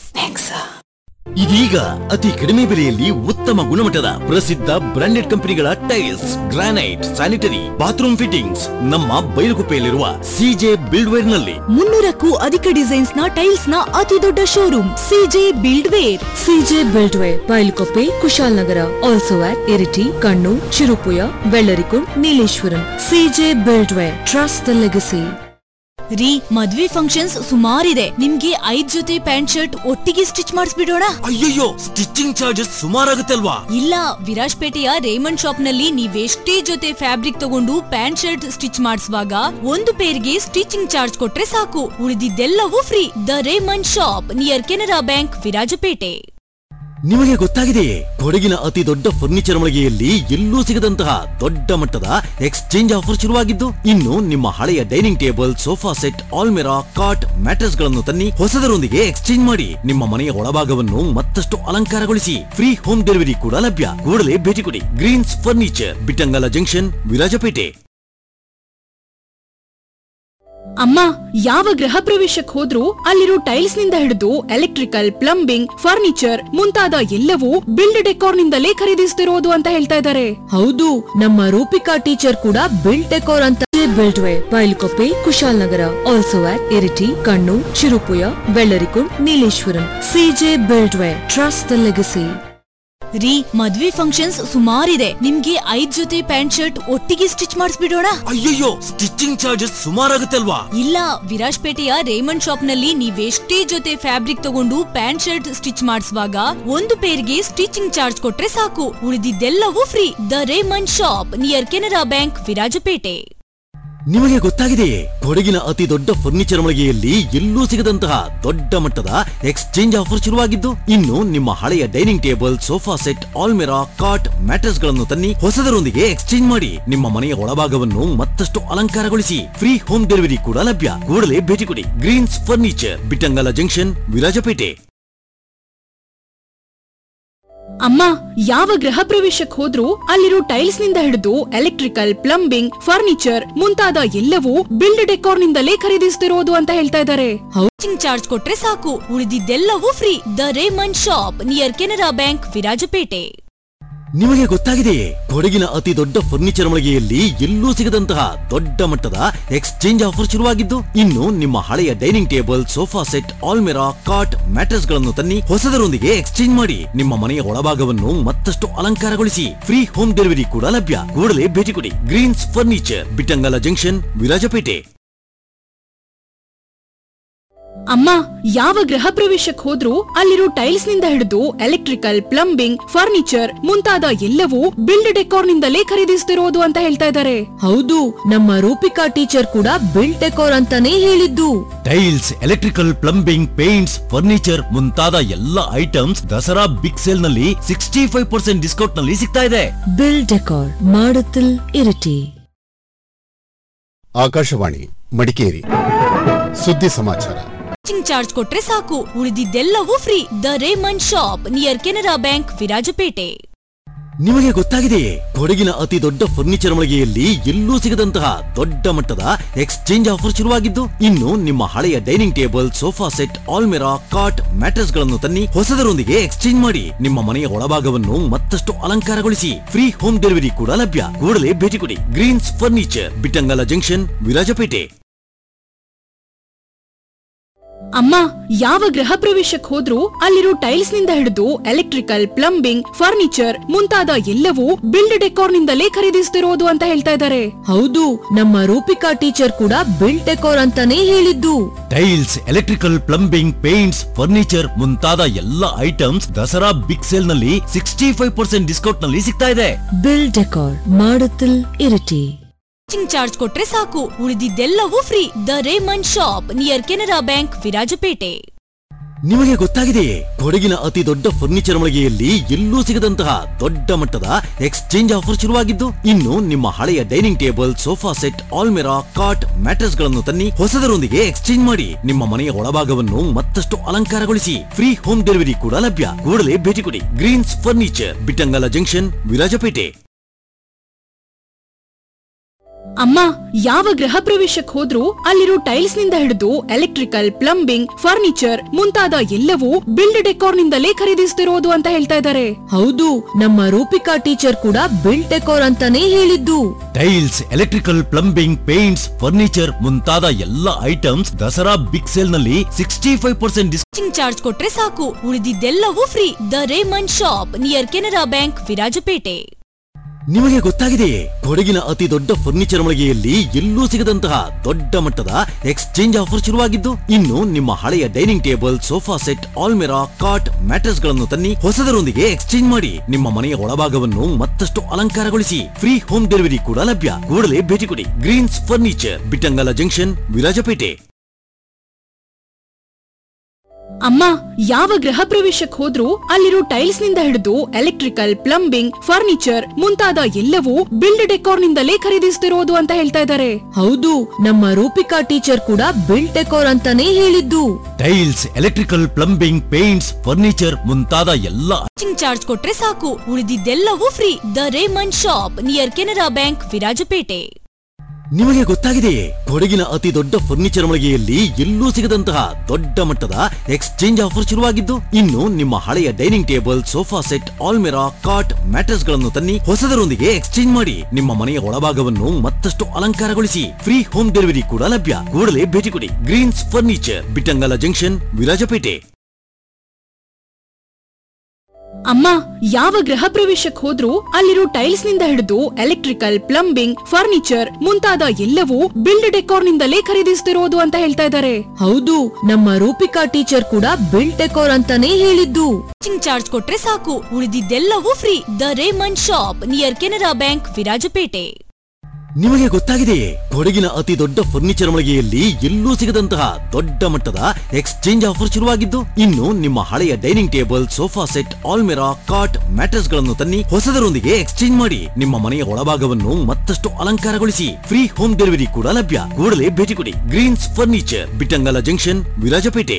ಇದೀಗ ಅತಿ ಕಡಿಮೆ ಬೆಲೆಯಲ್ಲಿ ಉತ್ತಮ ಗುಣಮಟ್ಟದ ಪ್ರಸಿದ್ಧ ಬ್ರಾಂಡೆಡ್ ಕಂಪನಿಗಳ tiles granite sanitary bathroom fittings ನಮ್ಮ ಬೈಲುಗುಪ್ಪೆಯಲ್ಲಿರುವ ಸಿಜೆ ಬಿಲ್ಡ್ವೇರ್ ನಲ್ಲಿ ಮುನ್ನೂರಕ್ಕೂ ಅಧಿಕ ಡಿಸೈನ್ಸ್ ನ ಟೈಲ್ಸ್ ನ ಅತಿ ದೊಡ್ಡ showroom CJ build ware CJ build ware Bylakuppe Kushalnagar also at Iritty Kannur Cherupuzha Vellarikundu Nileshwaram CJ build ware trust the legacy ರೀ ಮದ್ವೆ ಫಂಕ್ಷನ್ಸ್ ಸುಮಾರಿದೆ ನಿಮ್ಗೆ ಐದ್ ಜೊತೆ ಪ್ಯಾಂಟ್ ಶರ್ಟ್ ಒಟ್ಟಿಗೆ ಸ್ಟಿಚ್ ಮಾಡಿಸ್ಬಿಡೋಣ ಅಯ್ಯಯ್ಯೋ ಸ್ಟಿಚಿಂಗ್ ಚಾರ್ಜಸ್ ಸುಮಾರಾಗುತ್ತೆ ಅಲ್ವಾ ಇಲ್ಲ ವಿರಾಜ್ಪೇಟೆಯ ರೇಮಂಡ್ ಶಾಪ್ ನಲ್ಲಿ ನೀವೆಷ್ಟೇ ಜೊತೆ ಫ್ಯಾಬ್ರಿಕ್ ತಗೊಂಡು ಪ್ಯಾಂಟ್ ಶರ್ಟ್ ಸ್ಟಿಚ್ ಮಾಡಿಸುವಾಗ ಒಂದು ಪೇರ್ಗೆ ಸ್ಟಿಚಿಂಗ್ ಚಾರ್ಜ್ ಕೊಟ್ರೆ ಸಾಕು ಉಳಿದಿದ್ದೆಲ್ಲವೂ free the Raymond shop near Canara bank Virajpet ನಿಮಗೆ ಗೊತ್ತಾಗಿದೆಯೇ ಕೊಡಗಿನ ಅತಿ ದೊಡ್ಡ ಫರ್ನಿಚರ್ ಮಳಿಗೆಯಲ್ಲಿ ಎಲ್ಲೂ ಸಿಗದಂತಹ ದೊಡ್ಡ ಮಟ್ಟದ ಎಕ್ಸ್ಚೇಂಜ್ ಆಫರ್ ಶುರುವಾಗಿದ್ದು ಇನ್ನು ನಿಮ್ಮ ಹಳೆಯ ಡೈನಿಂಗ್ ಟೇಬಲ್ ಸೋಫಾ ಸೆಟ್ ಆಲ್ಮೆರಾ ಕಾಟ್ ಮ್ಯಾಟ್ರೆಸ್ ಗಳನ್ನು ತನ್ನಿ ಹೊಸದರೊಂದಿಗೆ ಎಕ್ಸ್ಚೇಂಜ್ ಮಾಡಿ ನಿಮ್ಮ ಮನೆಯ ಒಳಭಾಗವನ್ನು ಮತ್ತಷ್ಟು ಅಲಂಕಾರಗೊಳಿಸಿ ಫ್ರೀ ಹೋಮ್ ಡೆಲಿವರಿ ಕೂಡ ಲಭ್ಯ ಕೂಡಲೇ ಭೇಟಿ ಕೊಡಿ Green's furniture Bittangala junction Virajpet ಅಮ್ಮ ಯಾವ ಗೃಹ ಪ್ರವೇಶಕ್ಕೆ ಹೋದ್ರೂ ಅಲ್ಲಿರೋ ಟೈಲ್ಸ್ ನಿಂದ ಹಿಡಿದು ಎಲೆಕ್ಟ್ರಿಕಲ್ ಪ್ಲಂಬಿಂಗ್ ಫರ್ನಿಚರ್ ಮುಂತಾದ ಎಲ್ಲವೂ ಬಿಲ್ಡ್ ಡೆಕೋರ್ ನಿಂದಲೇ ಖರೀದಿಸ್ತಿರೋದು ಅಂತ ಹೇಳ್ತಾ ಇದ್ದಾರೆ ಹೌದು ನಮ್ಮ ರೂಪಿಕಾ ಟೀಚರ್ ಕೂಡ ಬಿಲ್ಡ್ ಡೆಕೋರ್ ಅಂತ build ware Bylakuppe Kushalnagar also at Iritty Kannur Cherupuzha Vellarikundu Nileshwaram CJ build ware trust the legacy ರೀ ಮದ್ವೆ ಫಂಕ್ಷನ್ಸ್ ಸುಮಾರಿದೆ ನಿಮ್ಗೆ ಐದ್ ಜೊತೆ ಪ್ಯಾಂಟ್ ಶರ್ಟ್ ಒಟ್ಟಿಗೆ ಸ್ಟಿಚ್ ಮಾಡಿಸ್ಬಿಡೋಣ ಅಯ್ಯಯ್ಯೋ ಸ್ಟಿಚಿಂಗ್ ಚಾರ್ಜಸ್ ಸುಮಾರಾಗುತ್ತೆ ಅಲ್ವಾ ಇಲ್ಲ ವಿರಾಜ್ಪೇಟೆಯ ರೇಮಂಡ್ ಶಾಪ್ ನಲ್ಲಿ ನೀವೆಷ್ಟೇ ಜೊತೆ ಫ್ಯಾಬ್ರಿಕ್ ತಗೊಂಡು ಪ್ಯಾಂಟ್ ಶರ್ಟ್ ಸ್ಟಿಚ್ ಮಾಡಿಸುವಾಗ ಒಂದು ಪೇರ್ಗೆ ಸ್ಟಿಚಿಂಗ್ ಚಾರ್ಜ್ ಕೊಟ್ರೆ ಸಾಕು ಉಳಿದಿದ್ದೆಲ್ಲವೂ free the Raymond shop near Canara bank Virajpet ನಿಮಗೆ ಗೊತ್ತಾಗಿದೆಯೇ ಕೊಡಗಿನ ಅತಿ ದೊಡ್ಡ ಫರ್ನಿಚರ್ ಮಳಿಗೆಯಲ್ಲಿ ಎಲ್ಲೂ ಸಿಗದಂತಹ ದೊಡ್ಡ ಮಟ್ಟದ ಎಕ್ಸ್ಚೇಂಜ್ ಆಫರ್ ಶುರುವಾಗಿದ್ದು ಇನ್ನು ನಿಮ್ಮ ಹಳೆಯ ಡೈನಿಂಗ್ ಟೇಬಲ್ ಸೋಫಾ ಸೆಟ್ ಆಲ್ಮೆರಾ ಕಾಟ್ ಮ್ಯಾಟ್ರೆಸ್ ಗಳನ್ನು ತನ್ನಿ ಹೊಸದರೊಂದಿಗೆ ಎಕ್ಸ್ಚೇಂಜ್ ಮಾಡಿ ನಿಮ್ಮ ಮನೆಯ ಒಳಭಾಗವನ್ನು ಮತ್ತಷ್ಟು ಅಲಂಕಾರಗೊಳಿಸಿ ಫ್ರೀ ಹೋಮ್ ಡೆಲಿವರಿ ಕೂಡ ಲಭ್ಯ ಕೂಡಲೇ ಭೇಟಿ ಕೊಡಿ Green's furniture Bittangala junction Virajpet ಅಮ್ಮ ಯಾವ ಗೃಹ ಪ್ರವೇಶಕ್ಕೆ ಹೋದ್ರೂ ಅಲ್ಲಿರೋ ಟೈಲ್ಸ್ ನಿಂದ ಹಿಡಿದು ಎಲೆಕ್ಟ್ರಿಕಲ್ ಪ್ಲಂಬಿಂಗ್ ಫರ್ನಿಚರ್ ಮುಂತಾದ ಎಲ್ಲವೂ ಬಿಲ್ಡ್ ಡೆಕೋರ್ ನಿಂದಲೇ ಖರೀದಿಸ್ತಿರೋದು ಅಂತ ಹೇಳ್ತಾ ಇದ್ದಾರೆ ಸ್ಟಿಚಿಂಗ್ ಚಾರ್ಜ್ ಕೊಟ್ರೆ ಸಾಕು ಉಳಿದಿದ್ದೆಲ್ಲವೂ free the Raymond shop near Canara bank Virajpet ನಿಮಗೆ ಗೊತ್ತಾಗಿದೆಯೇ ಕೊಡಗಿನ ಅತಿ ದೊಡ್ಡ ಫರ್ನಿಚರ್ ಮಳಿಗೆಯಲ್ಲಿ ಎಲ್ಲೂ ಸಿಗದಂತಹ ದೊಡ್ಡ ಮಟ್ಟದ ಎಕ್ಸ್ಚೇಂಜ್ ಆಫರ್ ಶುರುವಾಗಿದ್ದು ಇನ್ನು ನಿಮ್ಮ ಹಳೆಯ ಡೈನಿಂಗ್ ಟೇಬಲ್ ಸೋಫಾ ಸೆಟ್ ಆಲ್ಮೆರಾ ಕಾಟ್ ಮ್ಯಾಟ್ರೆಸ್ ಗಳನ್ನು ತನ್ನಿ ಹೊಸದರೊಂದಿಗೆ ಎಕ್ಸ್ಚೇಂಜ್ ಮಾಡಿ ನಿಮ್ಮ ಮನೆಯ ಒಳಭಾಗವನ್ನು ಮತ್ತಷ್ಟು ಅಲಂಕಾರಗೊಳಿಸಿ ಫ್ರೀ ಹೋಮ್ ಡೆಲಿವರಿ ಕೂಡ ಲಭ್ಯ ಕೂಡಲೇ ಭೇಟಿ ಕೊಡಿ Green's furniture Bittangala junction Virajpet ಅಮ್ಮ ಯಾವ ಗೃಹ ಪ್ರವೇಶಕ್ಕೆ ಹೋದ್ರೂ ಅಲ್ಲಿರೋ ಟೈಲ್ಸ್ ನಿಂದ ಹಿಡಿದು ಎಲೆಕ್ಟ್ರಿಕಲ್ ಪ್ಲಂಬಿಂಗ್ ಫರ್ನಿಚರ್ ಮುಂತಾದ ಎಲ್ಲವೂ ಬಿಲ್ಡ್ ಡೆಕೋರ್ ನಿಂದಲೇ ಖರೀದಿಸ್ತಿರೋದು ಅಂತ ಹೇಳ್ತಾ ಇದ್ದಾರೆ ಹೌದು ನಮ್ಮ ರೂಪಿಕಾ ಟೀಚರ್ ಕೂಡ ಬಿಲ್ಡ್ ಡೆಕೋರ್ ಅಂತಾನೆ ಹೇಳಿದ್ದು tiles electrical plumbing paints furniture ಮುಂತಾದ ಎಲ್ಲ ಐಟಮ್ಸ್ ದಸರಾ ಬಿಗ್ ಸೇಲ್ ನಲ್ಲಿ ಸಿಕ್ಸ್ಟಿ ಫೈವ್ ಪರ್ಸೆಂಟ್ ಡಿಸ್ಕೌಂಟ್ ನಲ್ಲಿ ಸಿಗ್ತಾ ಇದೆ ಬಿಲ್ಡ್ ಡೆಕೋರ್ ಮಾಡುತ್ತಿಲ್ ಇರಿಟಿ ಆಕಾಶವಾಣಿ ಮಡಿಕೇರಿ ಸುದ್ದಿ ಸಮಾಚಾರ ಸ್ಟಿಚಿಂಗ್ ಚಾರ್ಜ್ ಕೊಟ್ರೆ ಸಾಕು ಉಳಿದಿದ್ದೆಲ್ಲವೂ free the Raymond shop near Canara bank Virajpet ನಿಮಗೆ ಗೊತ್ತಾಗಿದೆಯೇ ಕೊಡಗಿನ ಅತಿ ದೊಡ್ಡ ಫರ್ನಿಚರ್ ಮಳಿಗೆಯಲ್ಲಿ ಎಲ್ಲೂ ಸಿಗದಂತಹ ದೊಡ್ಡ ಮಟ್ಟದ ಎಕ್ಸ್ಚೇಂಜ್ ಆಫರ್ ಶುರುವಾಗಿದ್ದು ಇನ್ನು ನಿಮ್ಮ ಹಳೆಯ ಡೈನಿಂಗ್ ಟೇಬಲ್ ಸೋಫಾ ಸೆಟ್ ಆಲ್ಮೆರಾ ಕಾಟ್ ಮ್ಯಾಟ್ರೆಸ್ ಗಳನ್ನು ತನ್ನಿ ಹೊಸದರೊಂದಿಗೆ ಎಕ್ಸ್ಚೇಂಜ್ ಮಾಡಿ ನಿಮ್ಮ ಮನೆಯ ಒಳಭಾಗವನ್ನು ಮತ್ತಷ್ಟು ಅಲಂಕಾರಗೊಳಿಸಿ ಫ್ರೀ ಹೋಮ್ ಡೆಲಿವರಿ ಕೂಡ ಲಭ್ಯ ಕೂಡಲೇ ಭೇಟಿ ಕೊಡಿ Green's furniture Bittangala junction Virajpet ಅಮ್ಮ ಯಾವ ಗೃಹ ಪ್ರವೇಶಕ್ಕೆ ಹೋದ್ರೂ ಅಲ್ಲಿರೋ ಟೈಲ್ಸ್ ನಿಂದ ಹಿಡಿದು ಎಲೆಕ್ಟ್ರಿಕಲ್ ಪ್ಲಂಬಿಂಗ್ ಫರ್ನಿಚರ್ ಮುಂತಾದ ಎಲ್ಲವೂ ಬಿಲ್ಡ್ ಡೆಕೋರ್ ನಿಂದಲೇ ಖರೀದಿಸ್ತಿರೋದು ಅಂತ ಹೇಳ್ತಾ ಇದ್ದಾರೆ ಹೌದು ನಮ್ಮ ರೂಪಿಕಾ ಟೀಚರ್ ಕೂಡ ಬಿಲ್ಡ್ ಡೆಕೋರ್ ಅಂತಾನೆ ಹೇಳಿದ್ದು tiles electrical plumbing paints furniture ಮುಂತಾದ ಎಲ್ಲ ಐಟಮ್ಸ್ ದಸರಾ ಬಿಗ್ ಸೇಲ್ ನಲ್ಲಿ ಸಿಕ್ಸ್ಟಿ ಫೈವ್ ಪರ್ಸೆಂಟ್ ಡಿಸ್ಕೌಂಟ್ ನಲ್ಲಿ ಸಿಗ್ತಾ ಇದೆ ಬಿಲ್ಡ್ ಡೆಕೋರ್ ಮಾಡುತ್ತಿಲ್ ಇರಿಟಿ ಸ್ಟಿಚಿಂಗ್ ಚಾರ್ಜ್ ಕೊಟ್ರೆ ಸಾಕು ಉಳಿದಿದ್ದೆಲ್ಲವೂ free the Raymond shop near Canara bank Virajpet ನಿಮಗೆ ಗೊತ್ತಾಗಿದೆಯೇ ಕೊಡಗಿನ ಅತಿ ದೊಡ್ಡ ಫರ್ನಿಚರ್ ಮಳಿಗೆಯಲ್ಲಿ ಎಲ್ಲೂ ಸಿಗದಂತಹ ದೊಡ್ಡ ಮಟ್ಟದ ಎಕ್ಸ್ಚೇಂಜ್ ಆಫರ್ ಶುರುವಾಗಿದ್ದು ಇನ್ನು ನಿಮ್ಮ ಹಳೆಯ ಡೈನಿಂಗ್ ಟೇಬಲ್ ಸೋಫಾ ಸೆಟ್ ಆಲ್ಮೆರಾ ಕಾಟ್ ಮ್ಯಾಟ್ರೆಸ್ ಗಳನ್ನು ತನ್ನಿ ಹೊಸದರೊಂದಿಗೆ ಎಕ್ಸ್ಚೇಂಜ್ ಮಾಡಿ ನಿಮ್ಮ ಮನೆಯ ಒಳಭಾಗವನ್ನು ಮತ್ತಷ್ಟು ಅಲಂಕಾರಗೊಳಿಸಿ ಫ್ರೀ ಹೋಮ್ ಡೆಲಿವರಿ ಕೂಡ ಲಭ್ಯ ಕೂಡಲೇ ಭೇಟಿ ಕೊಡಿ Green's furniture Bittangala junction Virajpet ಅಮ್ಮ ಯಾವ ಗೃಹ ಪ್ರವೇಶಕ್ಕೆ ಹೋದ್ರೂ ಅಲ್ಲಿರೋ ಟೈಲ್ಸ್ ನಿಂದ ಹಿಡಿದು ಎಲೆಕ್ಟ್ರಿಕಲ್ ಪ್ಲಂಬಿಂಗ್ ಫರ್ನಿಚರ್ ಮುಂತಾದ ಎಲ್ಲವೂ ಬಿಲ್ಡ್ ಡೆಕೋರ್ ನಿಂದಲೇ ಖರೀದಿಸ್ತಿರೋದು ಅಂತ ಹೇಳ್ತಾ ಇದ್ದಾರೆ ಹೌದು ನಮ್ಮ ರೂಪಿಕಾ ಟೀಚರ್ ಕೂಡ ಬಿಲ್ಡ್ ಡೆಕೋರ್ ಅಂತಾನೆ ಹೇಳಿದ್ದು tiles electrical plumbing paints furniture ಮುಂತಾದ ಎಲ್ಲ ಐಟಮ್ಸ್ ದಸರಾ ಬಿಗ್ ಸೇಲ್ ನಲ್ಲಿ sixty five percent stitching charge ಕೊಟ್ರೆ ಸಾಕು ಉಳಿದಿದ್ದೆಲ್ಲವೂ free the Raymond shop near Canara bank Virajpet ನಿಮಗೆ ಗೊತ್ತಾಗಿದೆಯೇ ಕೊಡಗಿನ ಅತಿ ದೊಡ್ಡ ಫರ್ನಿಚರ್ ಮಳಿಗೆಯಲ್ಲಿ ಎಲ್ಲೂ ಸಿಗದಂತಹ ದೊಡ್ಡ ಮಟ್ಟದ ಎಕ್ಸ್ಚೇಂಜ್ ಆಫರ್ ಶುರುವಾಗಿದ್ದು ಇನ್ನು ನಿಮ್ಮ ಹಳೆಯ ಡೈನಿಂಗ್ ಟೇಬಲ್ ಸೋಫಾ ಸೆಟ್ ಆಲ್ಮೆರಾ ಕಾಟ್ ಮ್ಯಾಟ್ರೆಸ್ ಗಳನ್ನು ತನ್ನಿ ಹೊಸದರೊಂದಿಗೆ ಎಕ್ಸ್ಚೇಂಜ್ ಮಾಡಿ ನಿಮ್ಮ ಮನೆಯ ಒಳಭಾಗವನ್ನು ಮತ್ತಷ್ಟು ಅಲಂಕಾರಗೊಳಿಸಿ ಫ್ರೀ ಹೋಮ್ ಡೆಲಿವರಿ ಕೂಡ ಲಭ್ಯ ಕೂಡಲೇ ಭೇಟಿ ಕೊಡಿ Green's furniture Bittangala junction Virajpet ಅಮ್ಮ ಯಾವ ಗೃಹ ಪ್ರವೇಶಕ್ಕೆ ಹೋದ್ರೂ ಅಲ್ಲಿರೋ ಟೈಲ್ಸ್ ನಿಂದ ಹಿಡಿದು ಎಲೆಕ್ಟ್ರಿಕಲ್ ಪ್ಲಂಬಿಂಗ್ ಫರ್ನಿಚರ್ ಮುಂತಾದ ಎಲ್ಲವೂ ಬಿಲ್ಡ್ ಡೆಕೋರ್ ನಿಂದಲೇ ಖರೀದಿಸ್ತಿರೋದು ಅಂತ ಹೇಳ್ತಾ ಇದ್ದಾರೆ ಹೌದು ನಮ್ಮ ರೂಪಿಕಾ ಟೀಚರ್ ಕೂಡ ಬಿಲ್ ಡೆಕೋರ್ ಅಂತಾನೆ ಹೇಳಿದ್ದು tiles electrical plumbing paints furniture ಮುಂತಾದ ಎಲ್ಲ ಮೇಕಿಂಗ್ ಚಾರ್ಜ್ ಕೊಟ್ರೆ ಸಾಕು ಉಳಿದಿದ್ದೆಲ್ಲವೂ free the Raymond shop near Canara bank Virajpet ನಿಮಗೆ ಗೊತ್ತಾಗಿದೆಯೇ ಕೊಡಗಿನ ಅತಿ ದೊಡ್ಡ ಫರ್ನಿಚರ್ ಮಳಿಗೆಯಲ್ಲಿ ಎಲ್ಲೂ ಸಿಗದಂತಹ ದೊಡ್ಡ ಮಟ್ಟದ ಎಕ್ಸ್ಚೇಂಜ್ ಆಫರ್ ಶುರುವಾಗಿದ್ದು ಇನ್ನು ನಿಮ್ಮ ಹಳೆಯ ಡೈನಿಂಗ್ ಟೇಬಲ್ ಸೋಫಾ ಸೆಟ್ ಆಲ್ಮೆರಾ ಕಾಟ್ ಮ್ಯಾಟ್ರೆಸ್ ಗಳನ್ನು ತನ್ನಿ ಹೊಸದರೊಂದಿಗೆ ಎಕ್ಸ್ಚೇಂಜ್ ಮಾಡಿ ನಿಮ್ಮ ಮನೆಯ ಒಳಭಾಗವನ್ನು ಮತ್ತಷ್ಟು ಅಲಂಕಾರಗೊಳಿಸಿ ಫ್ರೀ ಹೋಮ್ ಡೆಲಿವರಿ ಕೂಡ ಲಭ್ಯ ಕೂಡಲೇ ಭೇಟಿ ಕೊಡಿ Green's furniture Bittangala junction Virajpet ಅಮ್ಮ ಯಾವ ಗೃಹ ಪ್ರವೇಶಕ್ಕೆ ಹೋದ್ರೂ ಅಲ್ಲಿರೋ ಟೈಲ್ಸ್ ನಿಂದ ಹಿಡಿದು ಎಲೆಕ್ಟ್ರಿಕಲ್ ಪ್ಲಂಬಿಂಗ್ ಫರ್ನಿಚರ್ ಮುಂತಾದ ಎಲ್ಲವೂ ಬಿಲ್ಡ್ ಡೆಕೋರ್ ನಿಂದಲೇ ಖರೀದಿಸ್ತಿರೋದು ಅಂತ ಹೇಳ್ತಾ ಇದ್ದಾರೆ ಹೌದು ನಮ್ಮ ರೂಪಿಕಾ ಟೀಚರ್ ಕೂಡ ಬಿಲ್ ಡೆಕೋರ್ ಅಂತಾನೆ ಹೇಳಿದ್ದು ಮೇಕಿಂಗ್ ಚಾರ್ಜ್ ಕೊಟ್ರೆ ಸಾಕು ಉಳಿದಿದ್ದೆಲ್ಲವೂ free the Raymond shop near Canara bank Virajpet ನಿಮಗೆ ಗೊತ್ತಾಗಿದೆಯೇ ಕೊಡಗಿನ ಅತಿ ದೊಡ್ಡ ಫರ್ನಿಚರ್ ಮಳಿಗೆಯಲ್ಲಿ ಎಲ್ಲೂ ಸಿಗದಂತಹ ದೊಡ್ಡ ಮಟ್ಟದ ಎಕ್ಸ್ಚೇಂಜ್ ಆಫರ್ ಶುರುವಾಗಿದ್ದು ಇನ್ನು ನಿಮ್ಮ ಹಳೆಯ ಡೈನಿಂಗ್ ಟೇಬಲ್ ಸೋಫಾ ಸೆಟ್ ಆಲ್ಮೆರಾ ಕಾಟ್ ಮ್ಯಾಟ್ರೆಸ್ ಗಳನ್ನು ತನ್ನಿ ಹೊಸದರೊಂದಿಗೆ ಎಕ್ಸ್ಚೇಂಜ್ ಮಾಡಿ ನಿಮ್ಮ ಮನೆಯ ಒಳಭಾಗವನ್ನು ಮತ್ತಷ್ಟು ಅಲಂಕಾರಗೊಳಿಸಿ ಫ್ರೀ ಹೋಮ್ ಡೆಲಿವರಿ ಕೂಡ ಲಭ್ಯ ಕೂಡಲೇ ಭೇಟಿ ಕೊಡಿ Green's furniture Bittangala junction Virajpet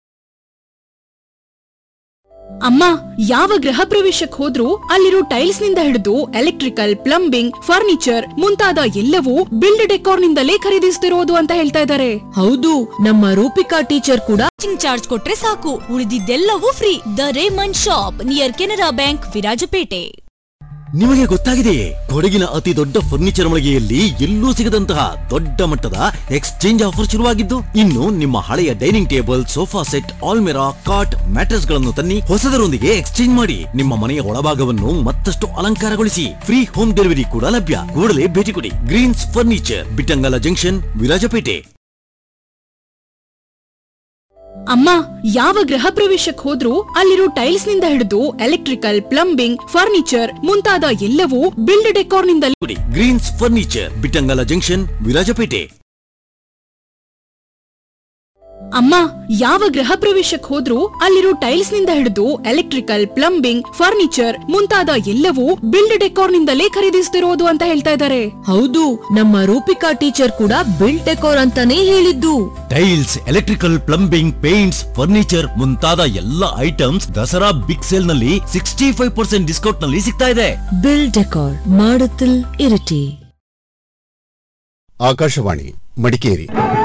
ಅಮ್ಮ ಯಾವ ಗೃಹ ಪ್ರವೇಶಕ್ಕೆ ಹೋದ್ರೂ ಅಲ್ಲಿರೋ ಟೈಲ್ಸ್ ನಿಂದ ಹಿಡಿದು ಎಲೆಕ್ಟ್ರಿಕಲ್ ಪ್ಲಂಬಿಂಗ್ ಫರ್ನಿಚರ್ ಮುಂತಾದ ಎಲ್ಲವೂ ಬಿಲ್ಡ್ ಡೆಕೋರ್ ನಿಂದಲೇ ಖರೀದಿಸ್ತಿರೋದು ಅಂತ ಹೇಳ್ತಾ ಇದ್ದಾರೆ ಹೌದು ನಮ್ಮ ರೂಪಿಕಾ ಟೀಚರ್ ಕೂಡ ಮೇಕಿಂಗ್ ಚಾರ್ಜ್ ಕೊಟ್ರೆ ಸಾಕು ಉಳಿದಿದ್ದೆಲ್ಲವೂ free the Raymond shop near Canara bank Virajpet ನಿಮಗೆ ಗೊತ್ತಾಗಿದೆಯೇ ಕೊಡಗಿನ ಅತಿ ದೊಡ್ಡ ಫರ್ನಿಚರ್ ಮಳಿಗೆಯಲ್ಲಿ ಎಲ್ಲೂ ಸಿಗದಂತಹ ದೊಡ್ಡ ಮಟ್ಟದ ಎಕ್ಸ್ಚೇಂಜ್ ಆಫರ್ ಶುರುವಾಗಿದ್ದು ಇನ್ನು ನಿಮ್ಮ ಹಳೆಯ ಡೈನಿಂಗ್ ಟೇಬಲ್ ಸೋಫಾ ಸೆಟ್ ಆಲ್ಮೆರಾ ಕಾಟ್ ಮ್ಯಾಟ್ರೆಸ್ ಗಳನ್ನು ತನ್ನಿ ಹೊಸದರೊಂದಿಗೆ ಎಕ್ಸ್ಚೇಂಜ್ ಮಾಡಿ ನಿಮ್ಮ ಮನೆಯ ಒಳಭಾಗವನ್ನು ಮತ್ತಷ್ಟು ಅಲಂಕಾರಗೊಳಿಸಿ ಫ್ರೀ ಹೋಮ್ ಡೆಲಿವರಿ ಕೂಡ ಲಭ್ಯ ಕೂಡಲೇ ಭೇಟಿ ಕೊಡಿ Green's furniture Bittangala junction Virajpet ಅಮ್ಮ ಯಾವ ಗೃಹ ಪ್ರವೇಶಕ್ಕೆ ಹೋದ್ರೂ ಅಲ್ಲಿರೋ ಟೈಲ್ಸ್ ನಿಂದ ಹಿಡಿದು ಎಲೆಕ್ಟ್ರಿಕಲ್ ಪ್ಲಂಬಿಂಗ್ ಫರ್ನಿಚರ್ ಮುಂತಾದ ಎಲ್ಲವೂ ಬಿಲ್ಡ್ ಡೆಕೋರ್ ನಿಂದಲೇ ಕೊಡಿ Green's furniture Bittangala junction Virajpet ಅಮ್ಮ ಯಾವ ಗೃಹ ಪ್ರವೇಶಕ್ಕೆ ಹೋದ್ರೂ ಅಲ್ಲಿರೋ ಟೈಲ್ಸ್ ನಿಂದ ಹಿಡಿದು ಎಲೆಕ್ಟ್ರಿಕಲ್ ಪ್ಲಂಬಿಂಗ್ ಫರ್ನಿಚರ್ ಮುಂತಾದ ಎಲ್ಲವೂ ಬಿಲ್ಡ್ ಡೆಕೋರ್ ನಿಂದಲೇ ಖರೀದಿಸ್ತಿರೋದು ಅಂತ ಹೇಳ್ತಾ ಇದ್ದಾರೆ ಹೌದು ನಮ್ಮ ರೂಪಿಕಾ ಟೀಚರ್ ಕೂಡ ಬಿಲ್ ಡೆಕೋರ್ ಅಂತಾನೆ ಹೇಳಿದ್ದು tiles electrical plumbing paints furniture ಮುಂತಾದ ಎಲ್ಲ ಐಟಮ್ಸ್ ದಸರಾ ಬಿಗ್ ಸೇಲ್ ನಲ್ಲಿ ಸಿಕ್ಸ್ಟಿ ಫೈವ್ ಪರ್ಸೆಂಟ್ ಡಿಸ್ಕೌಂಟ್ ನಲ್ಲಿ ಸಿಗ್ತಾ ಇದೆ ಬಿಲ್ ಡೆಕೋರ್ ಮಾಡುತ್ತಿಲ್ ಇರಿಟಿ ಆಕಾಶವಾಣಿ ಮಡಿಕೇರಿ